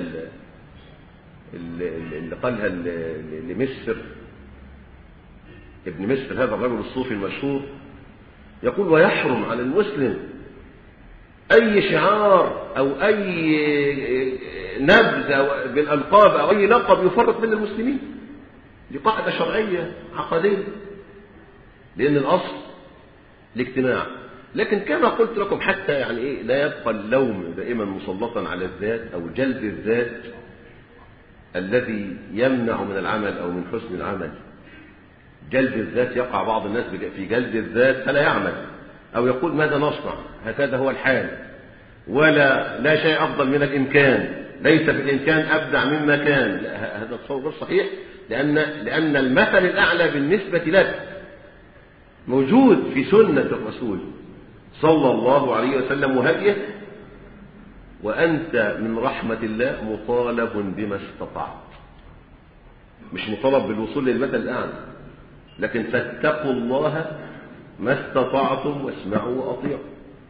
اللي قالها لمصر ابن مصر هذا الرجل الصوفي المشهور يقول ويحرم على المسلم أي شعار أو أي نبذ أو بالألقاب أو أي لقب يفرق بين المسلمين دي قاعدة شرعية عقدية لأن الأصل الاجتماع لكن كما قلت لكم حتى يعني إيه لا يبقى اللوم دائما مسلطا على الذات أو جلد الذات الذي يمنع من العمل أو من حسن العمل جلد الذات يقع بعض الناس في جلد الذات فلا يعمل أو يقول ماذا نصنع هكذا هو الحال ولا لا شيء أفضل من الإمكان ليس في الإمكان أبدع مما كان لا هذا التصور غير صحيح لأن, لأن المثل الأعلى بالنسبة لك موجود في سنة الرسول صلى الله عليه وسلم وهديه وأنت من رحمة الله مطالب بما استطعت مش مطالب بالوصول للمثل الأعلى لكن فاتقوا الله ما استطعتم واسمعوا وأطيعوا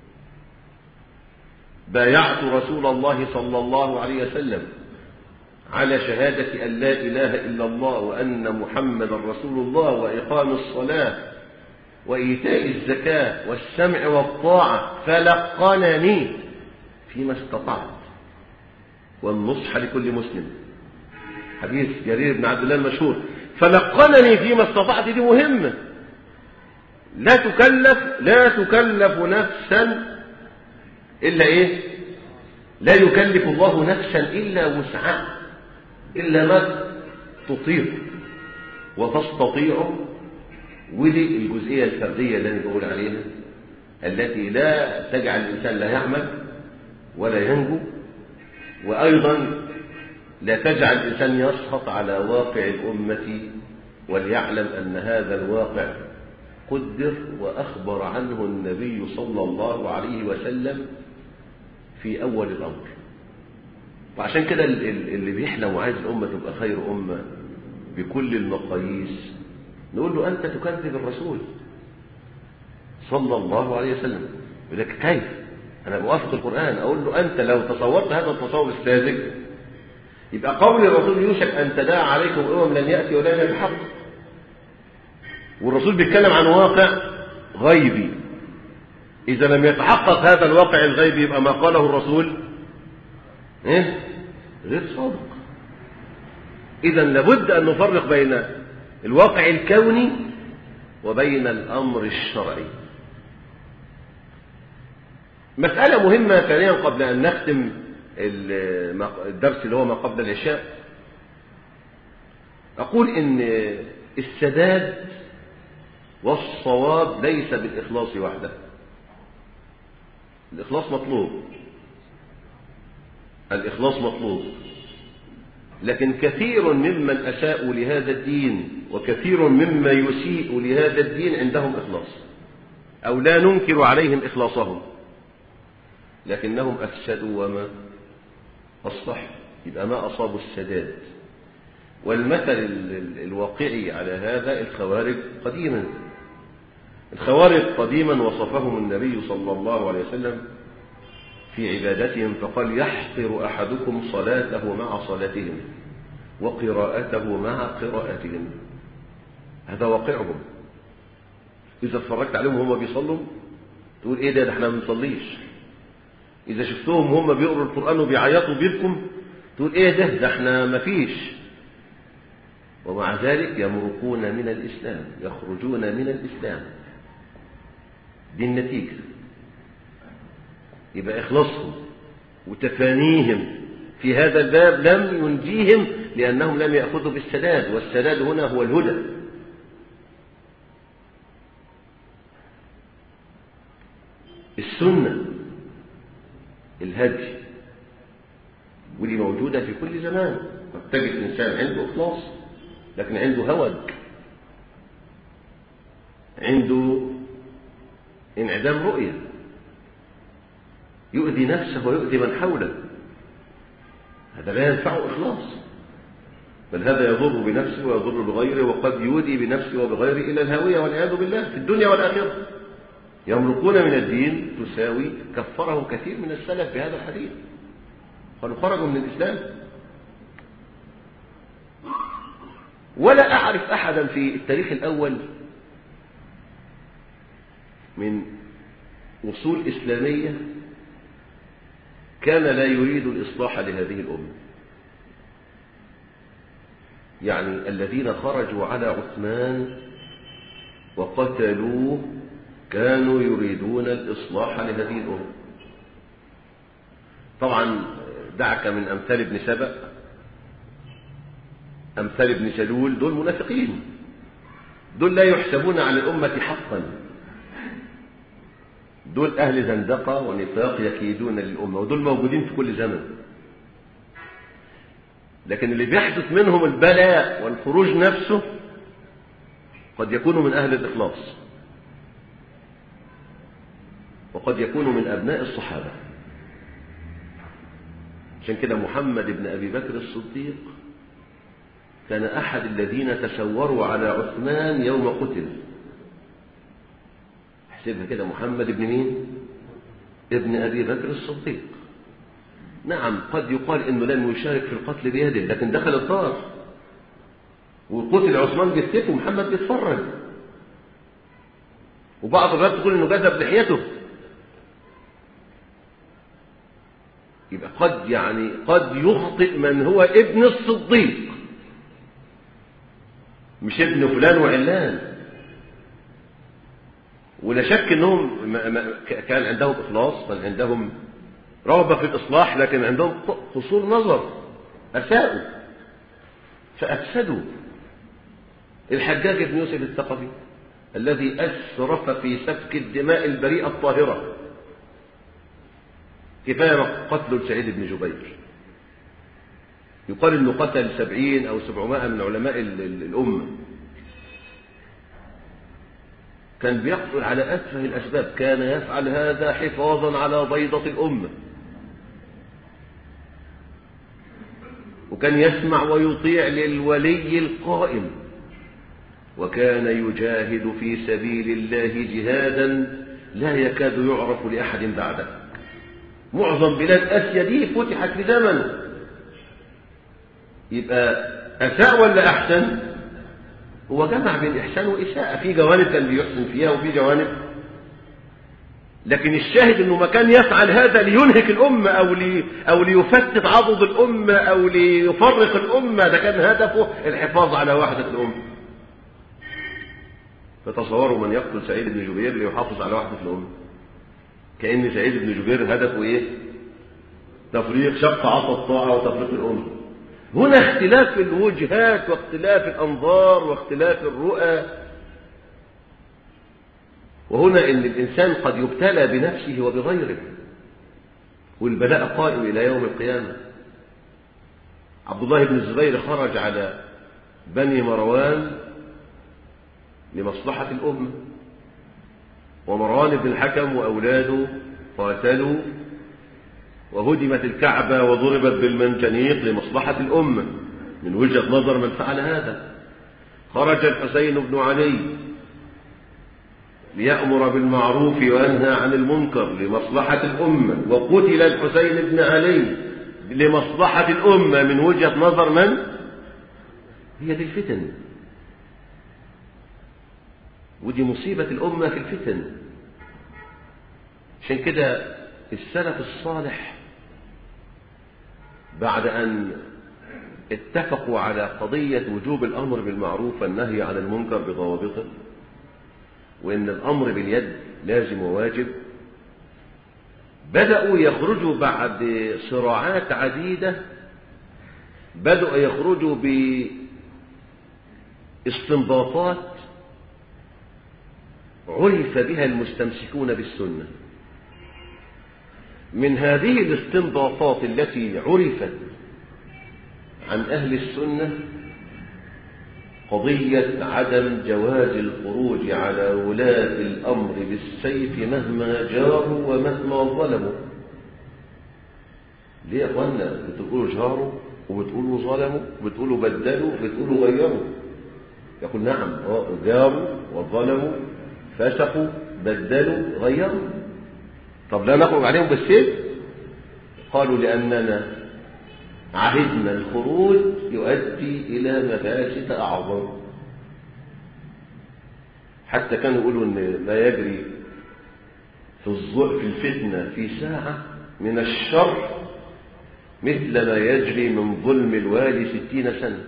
بايعت رسول الله صلى الله عليه وسلم على شهادة أن لا إله إلا الله وأن محمد رسول الله وإقام الصلاة وإيتاء الزكاة والسمع والطاعة فلقنني فيما استطعت والنصح لكل مسلم حديث جرير بن عبد الله المشهور فلقنني فيما استطعت دي مهمة لا تكلف لا تكلف نفسا إلا إيه لا يكلف الله نفسا إلا وسعها إلا ما تطيق وتستطيع ودي الجزئية الفردية اللي أنا بقول عليها التي لا تجعل الإنسان لا يعمل ولا ينجو وأيضا لا تجعل الإنسان يسخط على واقع الأمة وليعلم أن هذا الواقع قدر وأخبر عنه النبي صلى الله عليه وسلم في أول الأمر وعشان كده اللي بيحلم وعايز الأمة تبقى خير أمة بكل المقاييس نقول له أنت تكذب الرسول صلى الله عليه وسلم يقول لك كيف أنا بوافق القرآن أقول له أنت لو تصورت هذا التصور الساذج يبقى قول الرسول يوشك أن تداعى عليكم أمم لن يأتي ولا يأتي بحق والرسول بيتكلم عن واقع غيبي إذا لم يتحقق هذا الواقع الغيبي يبقى ما قاله الرسول إيه؟ غير صادق إذا لابد أن نفرق بين الواقع الكوني وبين الأمر الشرعي مسألة مهمة ثانيا قبل أن نختم الدرس اللي هو ما قبل العشاء أقول إن السداد والصواب ليس بالإخلاص وحده الإخلاص مطلوب الإخلاص مطلوب لكن كثير ممن أساءوا لهذا الدين وكثير مما يسيء لهذا الدين عندهم إخلاص أو لا ننكر عليهم إخلاصهم لكنهم أفسدوا وما أصلحوا يبقى ما أصابوا السداد والمثل الواقعي على هذا الخوارج قديما الخوارج قديما وصفهم النبي صلى الله عليه وسلم في عبادتهم فقال يحقر أحدكم صلاته مع صلاتهم وقراءته مع قراءتهم هذا واقعهم إذا اتفرجت عليهم وهم بيصلوا تقول إيه ده ده احنا ما بنصليش إذا شفتهم هم بيقروا القرآن وبيعيطوا بيبكم تقول إيه ده ده احنا ما فيش ومع ذلك يمرقون من الإسلام يخرجون من الإسلام دي النتيجة يبقى إخلاصهم وتفانيهم في هذا الباب لم ينجيهم لأنهم لم يأخذوا بالسداد والسداد هنا هو الهدى السنة الهدي ودي موجودة في كل زمان تجد إنسان عنده إخلاص لكن عنده هوج عنده انعدام رؤية يؤذي نفسه ويؤذي من حوله هذا لا ينفعه إخلاص بل هذا يضر بنفسه ويضر بغيره وقد يودي بنفسه وبغيره إلى الهاوية والعياذ بالله في الدنيا والآخرة يمرقون من الدين تساوي كفرهم كثير من السلف بهذا الحديث قالوا خرجوا من الإسلام ولا أعرف أحدا في التاريخ الأول من وصول إسلامية كان لا يريد الإصلاح لهذه الأمة يعني الذين خرجوا على عثمان وقتلوه كانوا يريدون الإصلاح لهذه الأمة طبعا دعك من أمثال ابن سبأ أمثال ابن سلول دول منافقين دول لا يحسبون على الأمة حقا دول أهل زندقة ونفاق يكيدون للأمة ودول موجودين في كل زمن لكن اللي بيحدث منهم البلاء والخروج نفسه قد يكونوا من أهل الإخلاص وقد يكونوا من أبناء الصحابة عشان كده محمد بن أبي بكر الصديق كان أحد الذين تسوروا على عثمان يوم قتل احسبها كده محمد بن مين ابن أبي بكر الصديق نعم قد يقال انه لم يشارك في القتل بيده لكن دخل الدار وقتل عثمان بالسيف ومحمد بيتفرج وبعض الروايات تقول انه جذب لحيته يبقى قد يعني قد يخطئ من هو ابن الصديق مش ابن فلان وعلان ولا شك انهم كان عندهم اخلاص كان عندهم رغبة في الإصلاح لكن عندهم قصور نظر أساءوا فأفسدوا الحجاج بن يوسف الثقفي الذي أسرف في سفك الدماء البريئة الطاهرة كفاية قتل سعيد بن جبير يقال انه قتل سبعين او سبعمائة من علماء الأمة كان بيقتل على أتفه الأسباب كان يفعل هذا حفاظا على بيضة الأمة وكان يسمع ويطيع للولي القائم وكان يجاهد في سبيل الله جهادا لا يكاد يعرف لأحد بعده معظم بلاد آسيا دي فتحت في زمنه يبقى أساء ولا أحسن هو جمع بين إحسان وإساءة في جوانب كان بيحسن فيها وفي جوانب لكن الشاهد انه ما كان يفعل هذا لينهك الامه او لي او ليفتت عضد الامه او ليفرق الامه ده كان هدفه الحفاظ على وحده الامه فتصوروا من يقتل سعيد بن جبير ليحافظ على وحده الامه كان سعيد بن جبير هدفه ايه تفريق شق عصا الطاعه وتفريق الامه هنا اختلاف الوجهات واختلاف الانظار واختلاف الرؤى وهنا ان الانسان قد يبتلى بنفسه وبغيره والبلاء قائم الى يوم القيامه عبد الله بن الزبير خرج على بني مروان لمصلحه الامه ومروان بن الحكم واولاده قاتلوا وهدمت الكعبه وضربت بالمنجنيق لمصلحه الامه من وجهه نظر من فعل هذا خرج الحسين بن علي ليأمر بالمعروف وينهى عن المنكر لمصلحة الأمة وقتل الحسين بن علي لمصلحة الأمة من وجهة نظر من؟ هي دي الفتن ودي مصيبة الأمة في الفتن عشان كده السلف الصالح بعد أن اتفقوا على قضية وجوب الأمر بالمعروف والنهي عن المنكر بضوابطه وإن الأمر باليد لازم وواجب بدأوا يخرجوا بعد صراعات عديدة بدأوا يخرجوا باستنباطات عرف بها المستمسكون بالسنة من هذه الاستنباطات التي عرفت عن أهل السنة قضية عدم جواز الخروج على ولاة الأمر بالسيف مهما جاروا ومهما ظلموا ليه يا أخوانا بتقولوا جاروا وبتقولوا ظلموا وبتقولوا بدلوا وبتقولوا غيروا يقول نعم جاروا وظلموا فسقوا بدلوا غيروا طب لا نخرج عليهم بالسيف قالوا لأننا عهدنا الخروج يؤدي إلى مفاسد أعظم حتى كانوا يقولوا أن ما يجري في في الفتنة في ساعة من الشر مثل ما يجري من ظلم الوالي ستين سنة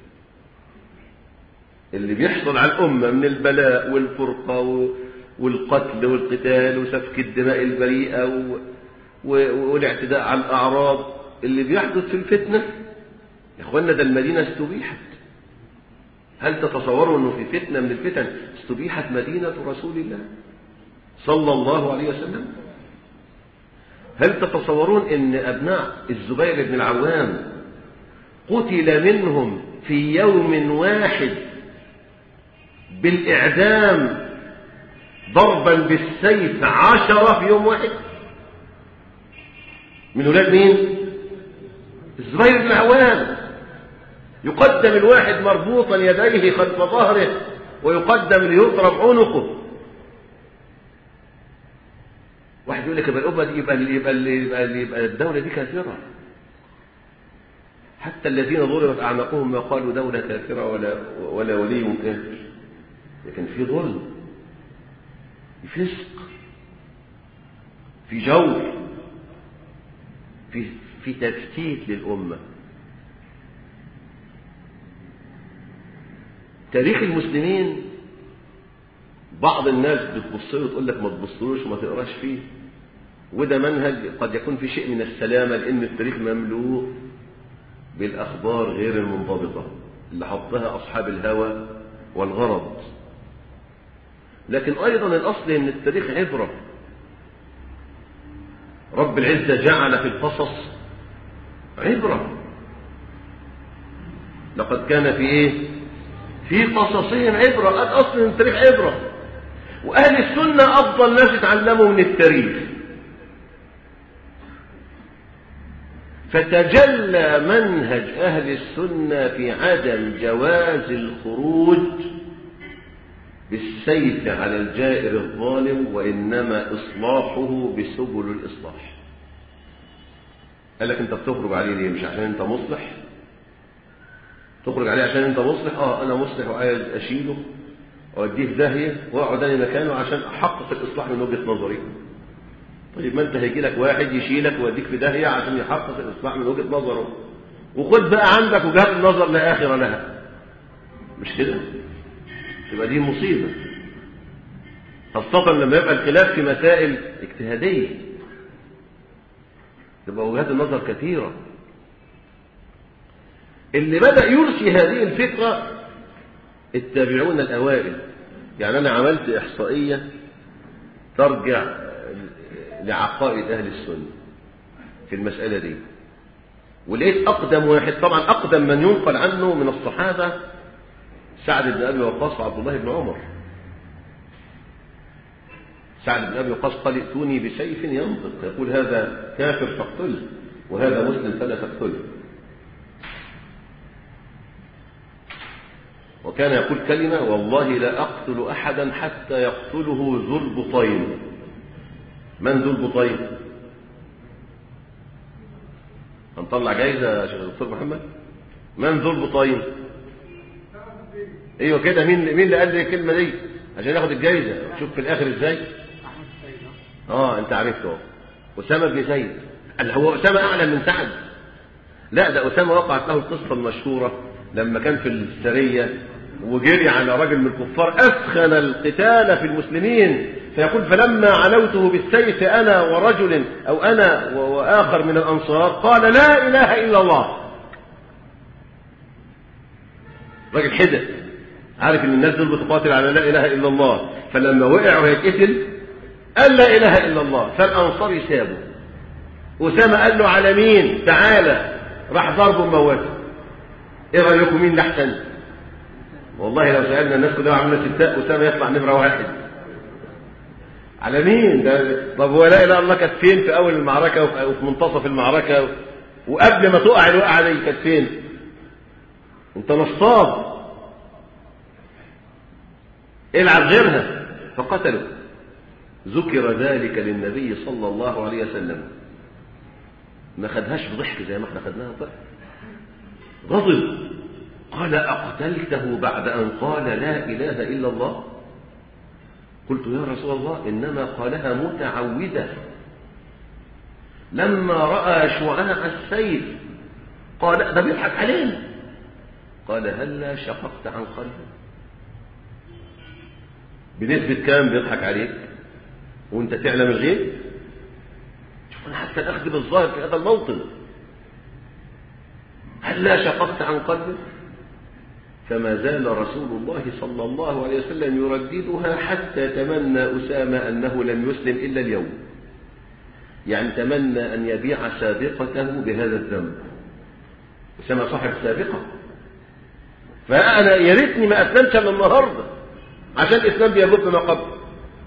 اللي بيحصل على الأمة من البلاء والفرقة والقتل والقتال وسفك الدماء البريئة والاعتداء على الأعراض اللي بيحدث في الفتنة يا اخوانا ده المدينة استبيحت هل تتصوروا انه في فتنة من الفتن استبيحت مدينة رسول الله صلى الله عليه وسلم هل تتصورون ان ابناء الزبير بن العوام قتل منهم في يوم واحد بالاعدام ضربا بالسيف عشرة في يوم واحد من ولاد مين الزبير بن العوام يقدم الواحد مربوطا يديه خلف ظهره ويقدم ليضرب عنقه واحد يقول لك يبقى الأمة دي يبقى يبقى يبقى, يبقى الدولة دي كافرة حتى الذين ضربت أعناقهم ما قالوا دولة كافرة ولا ولا ولي كافر لكن في ظلم في فسق في جور في في تفتيت للأمة تاريخ المسلمين بعض الناس بتبص له وتقول لك ما تبصلوش وما تقراش فيه وده منهج قد يكون في شيء من السلامة لأن التاريخ مملوء بالأخبار غير المنضبطة اللي حطها أصحاب الهوى والغرض لكن أيضا الأصل أن التاريخ عبرة رب العزة جعل في القصص عبرة لقد كان في ايه في قصصهم عبرة الأصل من التاريخ عبرة وأهل السنة أفضل ناس يتعلموا من التاريخ فتجلى منهج أهل السنة في عدم جواز الخروج بالسيف على الجائر الظالم وإنما إصلاحه بسبل الإصلاح قال لك أنت بتخرج عليه ليه مش عشان أنت مصلح تخرج عليه عشان أنت مصلح آه أنا مصلح وعايز أشيله وأديه في داهية وأقعد أنا مكانه عشان أحقق الإصلاح من وجهة نظري طيب ما أنت هيجي لك واحد يشيلك ويوديك في داهية عشان يحقق الإصلاح من وجهة نظره وخد بقى عندك وجهات النظر لا آخر لها مش كده تبقى دي مصيبة خاصة لما يبقى الخلاف في مسائل اجتهادية تبقى وجهات النظر كثيرة اللي بدأ يرسي هذه الفكرة التابعون الأوائل يعني أنا عملت إحصائية ترجع لعقائد أهل السنة في المسألة دي ولقيت أقدم واحد طبعا أقدم من ينقل عنه من الصحابة سعد بن أبي وقاص وعبد الله بن عمر سعد بن أبي وقاص قال ائتوني بسيف ينطق يقول هذا كافر فاقتله وهذا مسلم فلا تقتله وكان يقول كلمة والله لا أقتل أحدا حتى يقتله ذو البطين من ذو البطين هنطلع جايزة يا شيخ الدكتور محمد من ذو البطين ايوه كده مين مين اللي قال لي الكلمه دي عشان ياخد الجايزه شوف في الاخر ازاي اه انت عرفته اهو اسامه بن زيد قال هو اسامه اعلى من سعد لا ده اسامه وقعت له القصه المشهوره لما كان في السريه وجري على رجل من الكفار اسخن القتال في المسلمين فيقول فلما علوته بالسيف انا ورجل او انا واخر من الانصار قال لا اله الا الله راجل حدث عارف ان الناس دول بتقاتل على لا اله الا الله فلما وقع وهيتقتل قال لا اله الا الله فالانصار سابوا اسامه قال له على مين تعالى راح ضربه موته ايه رايكم مين اللي احسن والله لو سالنا الناس كلها عملنا ستاء اسامه يطلع نمره واحد على مين ده طب هو لا اله الا الله كانت فين في اول المعركه وفي منتصف المعركه وقبل ما تقع الوقعه دي كانت فين انت نصاب العب غيرها فقتلوا ذكر ذلك للنبي صلى الله عليه وسلم ما خدهاش بضحك زي ما احنا خدناها ضحك غضب قال أقتلته بعد أن قال لا إله إلا الله قلت يا رسول الله إنما قالها متعودة لما رأى شعاع السيف قال ده بيضحك علينا قال هلا شققت عن قلبه بنسبة كام بيضحك عليك وانت تعلم الغيب شوف انا حتى الاخذ بالظاهر في هذا الموطن هلا شققت عن قلبه فما زال رسول الله صلى الله عليه وسلم يرددها حتى تمنى أسامة أنه لم يسلم إلا اليوم يعني تمنى أن يبيع سابقته بهذا الذنب أسامة صاحب سابقة فأنا يا ريتني ما أسلمت من النهارده عشان الإسلام بيجب ما قبل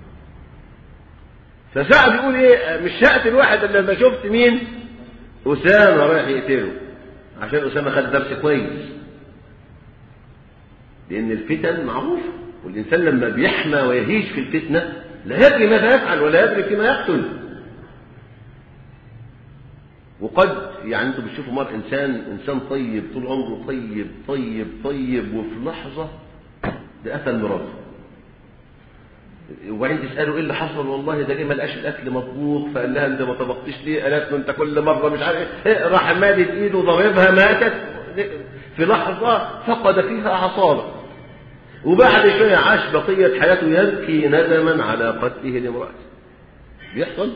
فسعد يقول إيه مش هقتل واحد إلا لما شفت مين أسامة رايح يقتله عشان أسامة خد درس كويس لأن الفتن معروفة والإنسان لما بيحمى ويهيج في الفتنة لا يدري ماذا يفعل ولا يدري فيما يقتل وقد يعني انتم بتشوفوا مر انسان انسان طيب طول عمره طيب طيب طيب وفي لحظه ده قتل مراته وبعدين تساله ايه اللي حصل والله ده ليه ما لقاش الاكل مطبوخ فقال لها انت ما طبختش ليه قالت له انت كل مره مش عارف ايه راح مادد ايده ضربها ماتت في لحظه فقد فيها اعصابه وبعد شويه عاش بقيه حياته يبكي ندما على قتله لامراته بيحصل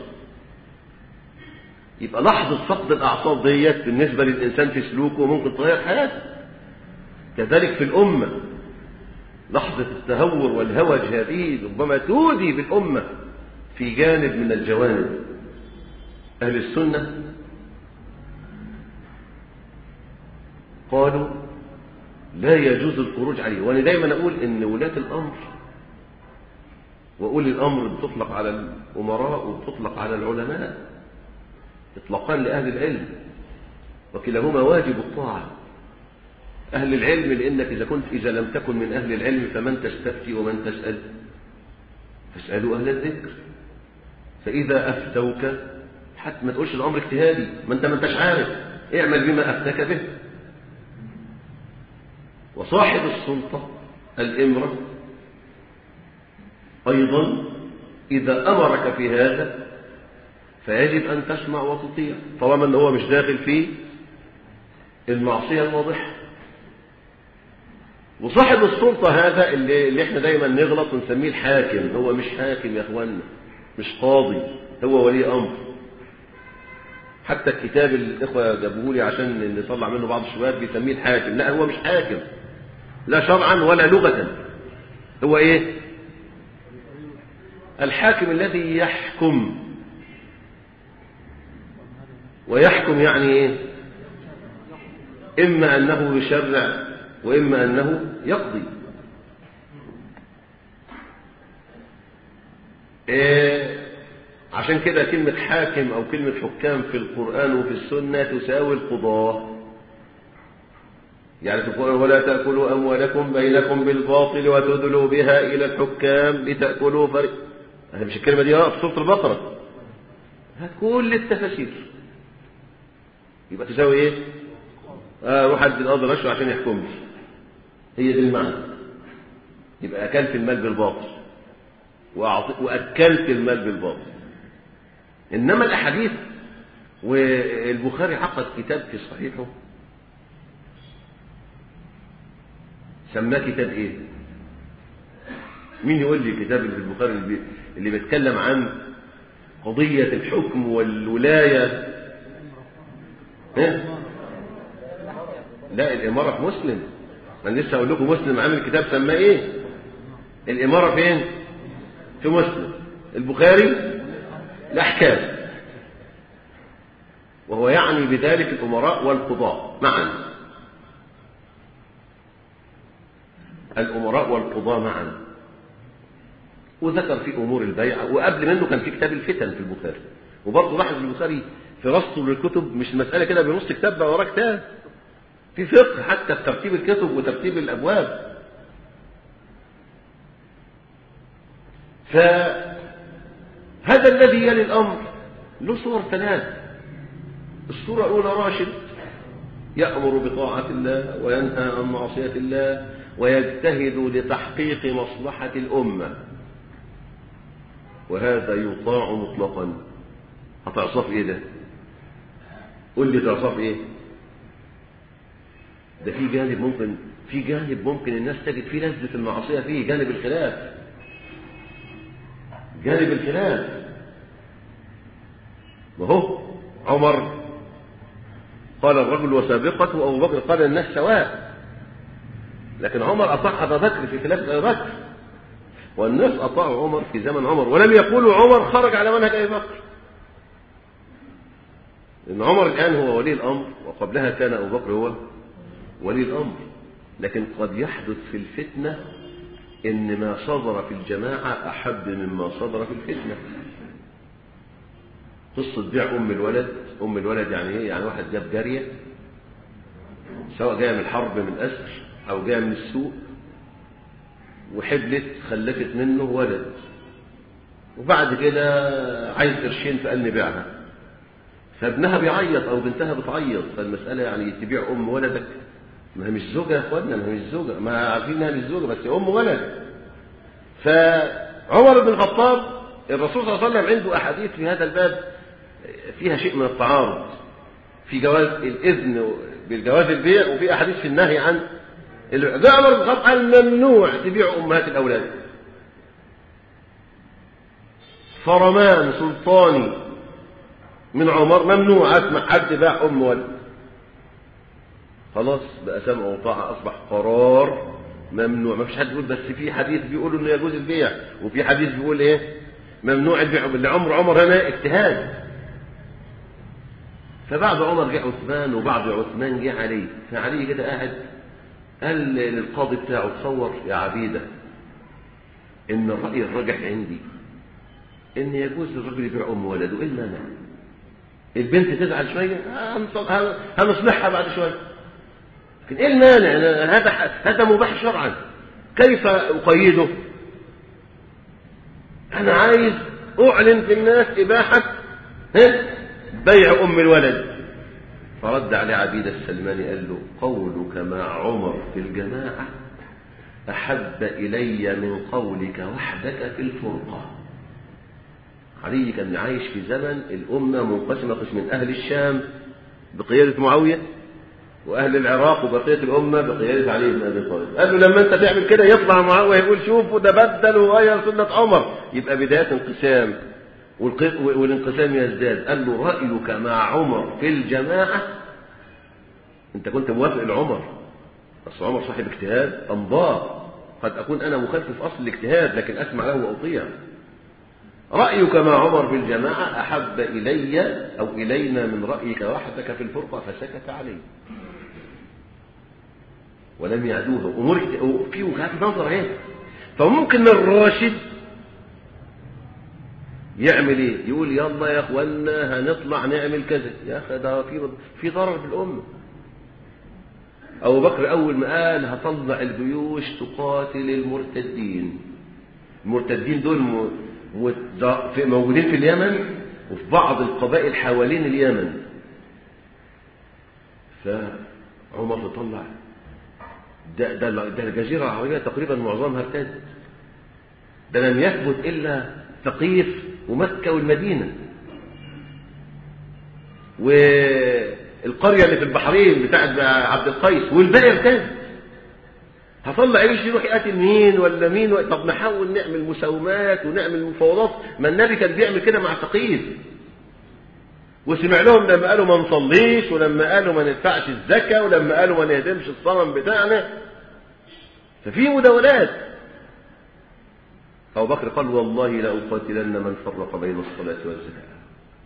يبقى لحظة فقد الأعصاب ديت بالنسبة للإنسان في سلوكه ممكن تغير حياته كذلك في الأمة لحظة التهور والهوج هذه ربما تودي بالأمة في جانب من الجوانب أهل السنة قالوا لا يجوز الخروج عليه وأنا دايما أقول إن ولاة الأمر وأولي الأمر بتطلق على الأمراء وبتطلق على العلماء إطلاقان لأهل العلم وكلاهما واجب الطاعة أهل العلم لأنك إذا كنت إذا لم تكن من أهل العلم فمن تستفتي ومن تسأل فاسألوا أهل الذكر فإذا أفتوك حتى ما تقولش الأمر اجتهادي ما أنت ما أنتش عارف اعمل بما أفتك به وصاحب السلطة الإمرة أيضا إذا أمرك في هذا فيجب أن تسمع وتطيع طالما أنه هو مش داخل في المعصية الواضحة وصاحب السلطة هذا اللي, اللي احنا دايما نغلط ونسميه الحاكم هو مش حاكم يا اخوانا مش قاضي هو ولي امر حتى الكتاب اللي الاخوه جابوه لي عشان نطلع منه بعض الشباب بيسميه الحاكم لا هو مش حاكم لا شرعا ولا لغة هو ايه الحاكم الذي يحكم ويحكم يعني ايه اما انه يشرع واما انه يقضي إيه عشان كده كلمة حاكم أو كلمة حكام في القرآن وفي السنة تساوي القضاة يعني تقول ولا تأكلوا أموالكم بينكم بالباطل وتدلوا بها إلى الحكام لتأكلوا فريق هذه مش الكلمة دي في سورة البقرة هات كل التفاسير يبقى تساوي ايه؟ آه روح ادي القاضي رشوة عشان يحكم لي هي دي المعنى يبقى أكلت المال بالباطل وأكلت المال بالباطل إنما الأحاديث والبخاري عقد كتاب في صحيحه سماه كتاب إيه؟ مين يقول لي كتاب اللي في البخاري اللي, اللي بيتكلم عن قضية الحكم والولاية ها؟ لا الإمارة في مسلم أنا لسه أقول لكم مسلم عامل كتاب سماه إيه؟ الإمارة فين؟ في مسلم البخاري الأحكام وهو يعني بذلك الأمراء والقضاء معا الأمراء والقضاء معا وذكر في أمور البيع وقبل منه كان في كتاب الفتن في البخاري وبرضه لاحظ البخاري في رصه للكتب مش مسألة كده بنص كتاب بقى وراه كتاب في فقه حتى في ترتيب الكتب وترتيب الأبواب فهذا الذي يلي الأمر له صور ثلاث الصورة الأولى راشد يأمر بطاعة الله وينهى عن معصية الله ويجتهد لتحقيق مصلحة الأمة وهذا يطاع مطلقا هتعصى في ايه ده قول لي تعصى في ايه ده في جانب ممكن في جانب ممكن الناس تجد فيه لذة المعصية فيه جانب الخلاف جانب الخلاف وهو عمر قال الرجل وسابقته وابو بكر قال الناس سواء لكن عمر اطاع ابا بكر في خلاف ابي بكر والناس اطاعوا عمر في زمن عمر ولم يقولوا عمر خرج على منهج ابي بكر لان عمر الان هو ولي الامر وقبلها كان ابو بكر هو ولي الامر لكن قد يحدث في الفتنه ان ما صدر في الجماعه احب مما صدر في الفتنه قصه بيع ام الولد ام الولد يعني ايه يعني واحد جاب جاريه سواء جايه من الحرب من اسر او جايه من السوق وحبلت خلفت منه ولد وبعد كده عايز قرشين فقال نبيعها فابنها بيعيط او بنتها بتعيط فالمساله يعني تبيع ام ولدك ما هي مش زوجه يا اخوانا ما هي مش زوجه ما عارفين انها مش زوجه بس ام ولد فعمر بن الخطاب الرسول صلى الله عليه وسلم عنده احاديث في هذا الباب فيها شيء من التعارض في جواز الاذن بالجواز البيع وفي احاديث في النهي عن جاء عمر بن الخطاب قال ممنوع تبيع امهات الاولاد فرمان سلطاني من عمر ممنوع اسمع حد باع ام ولد خلاص بقى سمع وطاعة أصبح قرار ممنوع ما فيش حد يقول بس في حديث بيقول إنه يجوز البيع وفي حديث بيقول إيه ممنوع البيع اللي عمر عمر هنا اجتهاد فبعد عمر جه عثمان وبعد عثمان جه علي فعلي كده قاعد قال للقاضي بتاعه تصور يا عبيدة إن الرأي الراجح عندي إن يجوز للرجل يبيع أم ولده إيه المانع؟ البنت تزعل شوية هنصلحها بعد شوية لكن ايه المانع هذا هذا مباح شرعا كيف اقيده انا عايز اعلن في الناس اباحه بيع ام الولد فرد عليه عبيد السلماني قال له قولك مع عمر في الجماعه احب الي من قولك وحدك في الفرقه علي كان عايش في زمن الامه منقسمه قسم اهل الشام بقياده معاويه واهل العراق وبقيه الامه بقياده علي بن ابي طالب قال له لما انت تعمل كده يطلع معاويه يقول شوفوا ده بدل وغير سنه عمر يبقى بدايه انقسام والانقسام يزداد قال له رايك مع عمر في الجماعه انت كنت موافق لعمر بس عمر صاحب اجتهاد امضاه قد اكون انا مخالف في اصل الاجتهاد لكن اسمع له واطيع رأيك مع عمر في الجماعة أحب إلي أو إلينا من رأيك وحدك في الفرقة فسكت عليه ولم يعدوها أمور في وجهات نظر اهي فممكن الراشد يعمل ايه يقول يلا يا اخوانا هنطلع نعمل كذا يا اخي ده في في ضرر في الامه ابو بكر اول ما قال هطلع الجيوش تقاتل المرتدين المرتدين دول موجودين في اليمن وفي بعض القبائل حوالين اليمن فعمر تطلع ده, ده, ده الجزيرة العربية تقريبا معظمها ارتد ده لم يثبت إلا ثقيف ومكة والمدينة والقرية اللي في البحرين بتاعت عبد القيس والباقي ارتد هطلع ايش يروح يقاتل مين ولا مين و... طب نحاول نعمل مساومات ونعمل مفاوضات ما النبي كان بيعمل كده مع ثقيف وسمع لهم لما قالوا ما نصليش ولما قالوا ما ندفعش الزكاة ولما قالوا ما نهدمش الصنم بتاعنا ففي مداولات أبو بكر قال والله لأقاتلن من فرق بين الصلاة والزكاة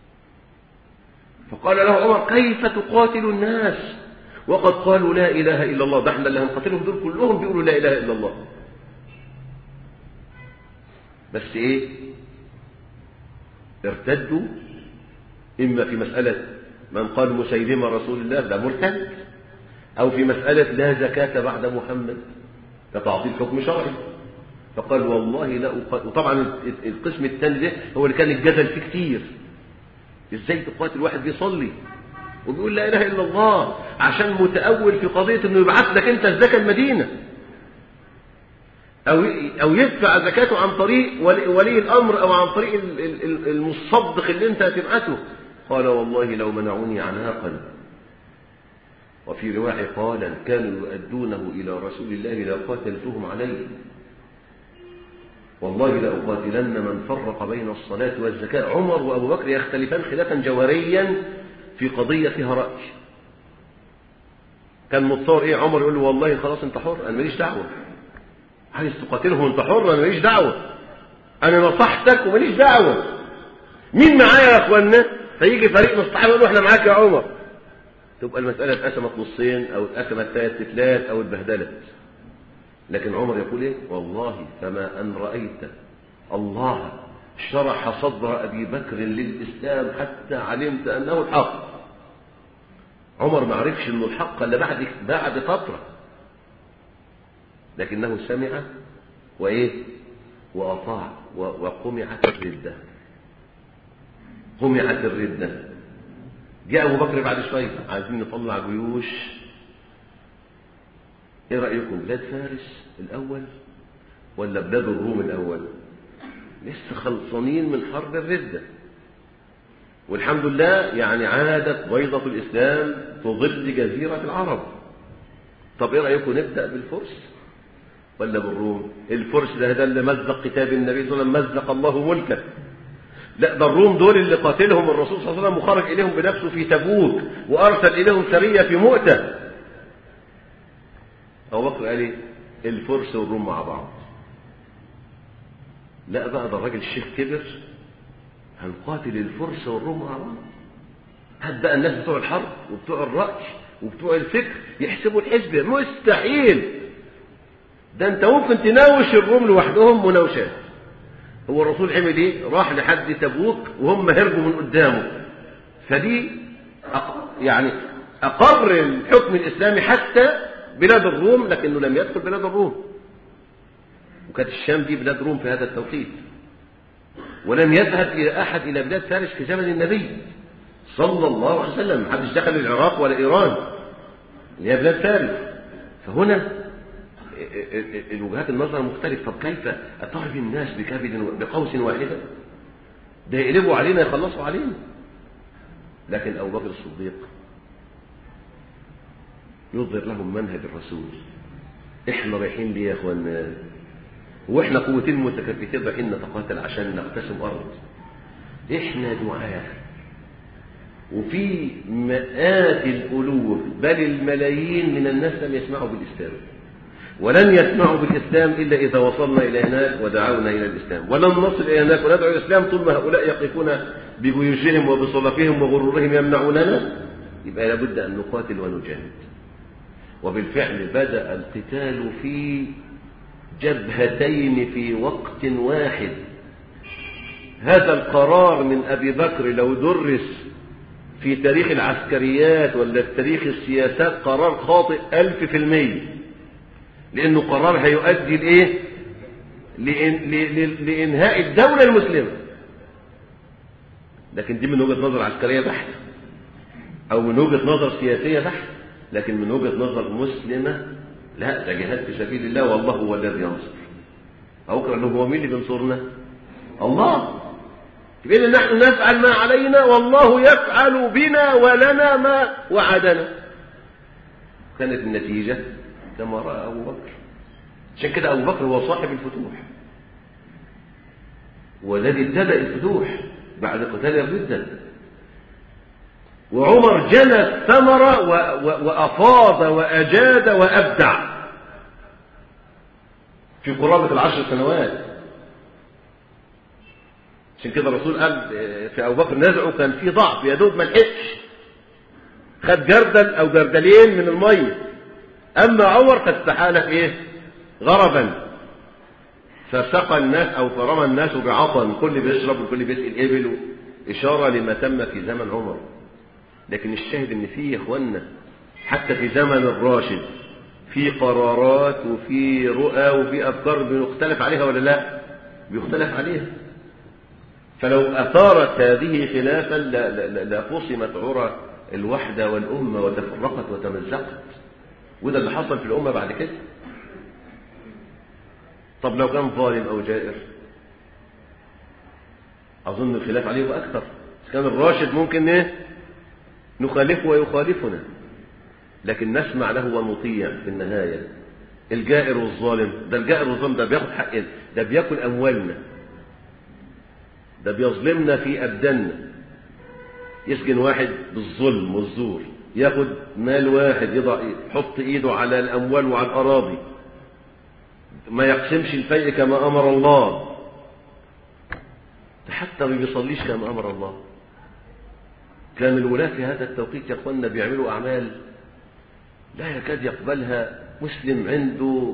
فقال له عمر كيف تقاتل الناس وقد قالوا لا إله إلا الله ده احنا اللي هنقاتلهم دول كلهم بيقولوا لا إله إلا الله بس إيه ارتدوا إما في مسألة من قال مسيلمة رسول الله ده مرتد أو في مسألة لا زكاة بعد محمد ده تعطيل حكم شرعي فقال والله لا أقاتل وطبعا القسم الثاني ده هو اللي كان الجدل فيه كتير ازاي تقاتل واحد بيصلي وبيقول لا اله الا الله عشان متأول في قضية انه يبعث لك انت الزكاة المدينة او او يدفع زكاته عن طريق ولي الامر او عن طريق المصدق اللي انت هتبعته قال والله لو منعوني عناقا وفي رواية قال كانوا يؤدونه إلى رسول الله لقاتلتهم عليه والله لأقاتلن من فرق بين الصلاة والزكاة عمر وأبو بكر يختلفان خلافا جوهريا في قضية فيها رأي كان متصور ايه عمر يقول له والله خلاص انت حر انا ماليش دعوه عايز تقاتلهم انت حر انا ماليش دعوه انا نصحتك وماليش دعوه مين معايا يا اخوانا فيجي فريق من الصحابه يقول احنا معاك يا عمر تبقى المساله اتقسمت نصين او اتقسمت ثلاث تفلات او اتبهدلت لكن عمر يقول ايه والله فما ان رايت الله شرح صدر ابي بكر للاسلام حتى علمت انه الحق عمر ما عرفش انه الحق الا بعد بعد فتره لكنه سمع وايه واطاع وقمعت الرده قمعت الرده جاء ابو بكر بعد شويه عايزين نطلع جيوش ايه رايكم بلاد فارس الاول ولا بلاد الروم الاول لسه خلصانين من حرب الرده والحمد لله يعني عادت بيضة الإسلام تظل جزيرة العرب طب إيه رأيكم نبدأ بالفرس ولا بالروم الفرس ده ده اللي مزق كتاب النبي صلى الله عليه وسلم مزق الله ملكه لا ده الروم دول اللي قاتلهم الرسول صلى الله عليه وسلم وخرج إليهم بنفسه في تبوك وأرسل إليهم سرية في مؤتة أبو بكر قال الفرس والروم مع بعض لا بقى ده الراجل الشيخ كبر هنقاتل الفرس والروم مع بعض هات بقى الناس بتوع الحرب وبتوع الرأي وبتوع الفكر يحسبوا الحسبة مستحيل ده انت ممكن تناوش الروم لوحدهم مناوشات هو الرسول عمل ايه راح لحد تبوك وهم هربوا من قدامه فدي يعني أقر الحكم الإسلامي حتى بلاد الروم لكنه لم يدخل بلاد الروم وكانت الشام دي بلاد روم في هذا التوقيت ولم يذهب إلى أحد إلى بلاد فارس في زمن النبي صلى الله عليه وسلم محدش دخل العراق ولا إيران اللي هي بلاد فارس فهنا الوجهات النظر مختلفة طب كيف أطالب الناس بكبد بقوس واحدة ده يقلبوا علينا يخلصوا علينا لكن أبو بكر الصديق يظهر لهم منهج الرسول احنا رايحين ليه يا اخوانا واحنا قوتين متكفتين رايحين نتقاتل عشان نقتسم ارض احنا دعاة وفي مئات الالوف بل الملايين من الناس لم يسمعوا بالاسلام ولن يسمعوا بالاسلام الا اذا وصلنا الى هناك ودعونا الى الاسلام ولن نصل الى هناك وندعو الى الاسلام طول ما هؤلاء يقفون بجيوشهم وبصلفهم وغرورهم يمنعوننا يبقى لابد ان نقاتل ونجاهد وبالفعل بدأ القتال في جبهتين في وقت واحد هذا القرار من أبي بكر لو درس في تاريخ العسكريات ولا في تاريخ السياسات قرار خاطئ ألف في المية لأنه قرار هيؤدي لإيه لإن لإنهاء الدولة المسلمة لكن دي من وجهة نظر عسكرية بحتة أو من وجهة نظر سياسية بحتة لكن من وجهة نظر مسلمة لا ده جهاد في سبيل الله والله هو الذي ينصر أو قال له هو مين اللي بينصرنا الله إذا نحن نفعل ما علينا والله يفعل بنا ولنا ما وعدنا كانت النتيجة كما رأى أبو بكر عشان كده أبو بكر هو صاحب الفتوح والذي ابتدأ الفتوح بعد قتال الردة وعمر جنى الثمرة وأفاض وأجاد وأبدع في قرابة العشر سنوات عشان كده الرسول قال في أبو بكر نزعه كان في ضعف يا دوب ما لحقش خد جردل أو جردلين من المية أما عمر فاستحال في إيه؟ غربا فسقى الناس أو فرمى الناس بعطن كل بيشرب وكل بيسقي الإبل إشارة لما تم في زمن عمر لكن الشاهد ان في يا اخوانا حتى في زمن الراشد في قرارات وفي رؤى وفي افكار بنختلف عليها ولا لا بيختلف عليها فلو اثارت هذه خلافا لقسمت عرى الوحده والامه وتفرقت وتمزقت وده اللي حصل في الامه بعد كده طب لو كان ظالم او جائر اظن الخلاف عليه اكثر كان الراشد ممكن ايه نخالفه ويخالفنا لكن نسمع له ونطيع في النهاية الجائر والظالم ده الجائر والظالم ده بياخد حقنا ده بياكل أموالنا ده بيظلمنا في أبداننا يسجن واحد بالظلم والزور ياخد مال واحد يضع يحط ايده على الأموال وعلى الأراضي ما يقسمش الفيء كما أمر الله ده حتى ما بيصليش كما أمر الله كان الولاة في هذا التوقيت يا اخوانا بيعملوا أعمال لا يكاد يقبلها مسلم عنده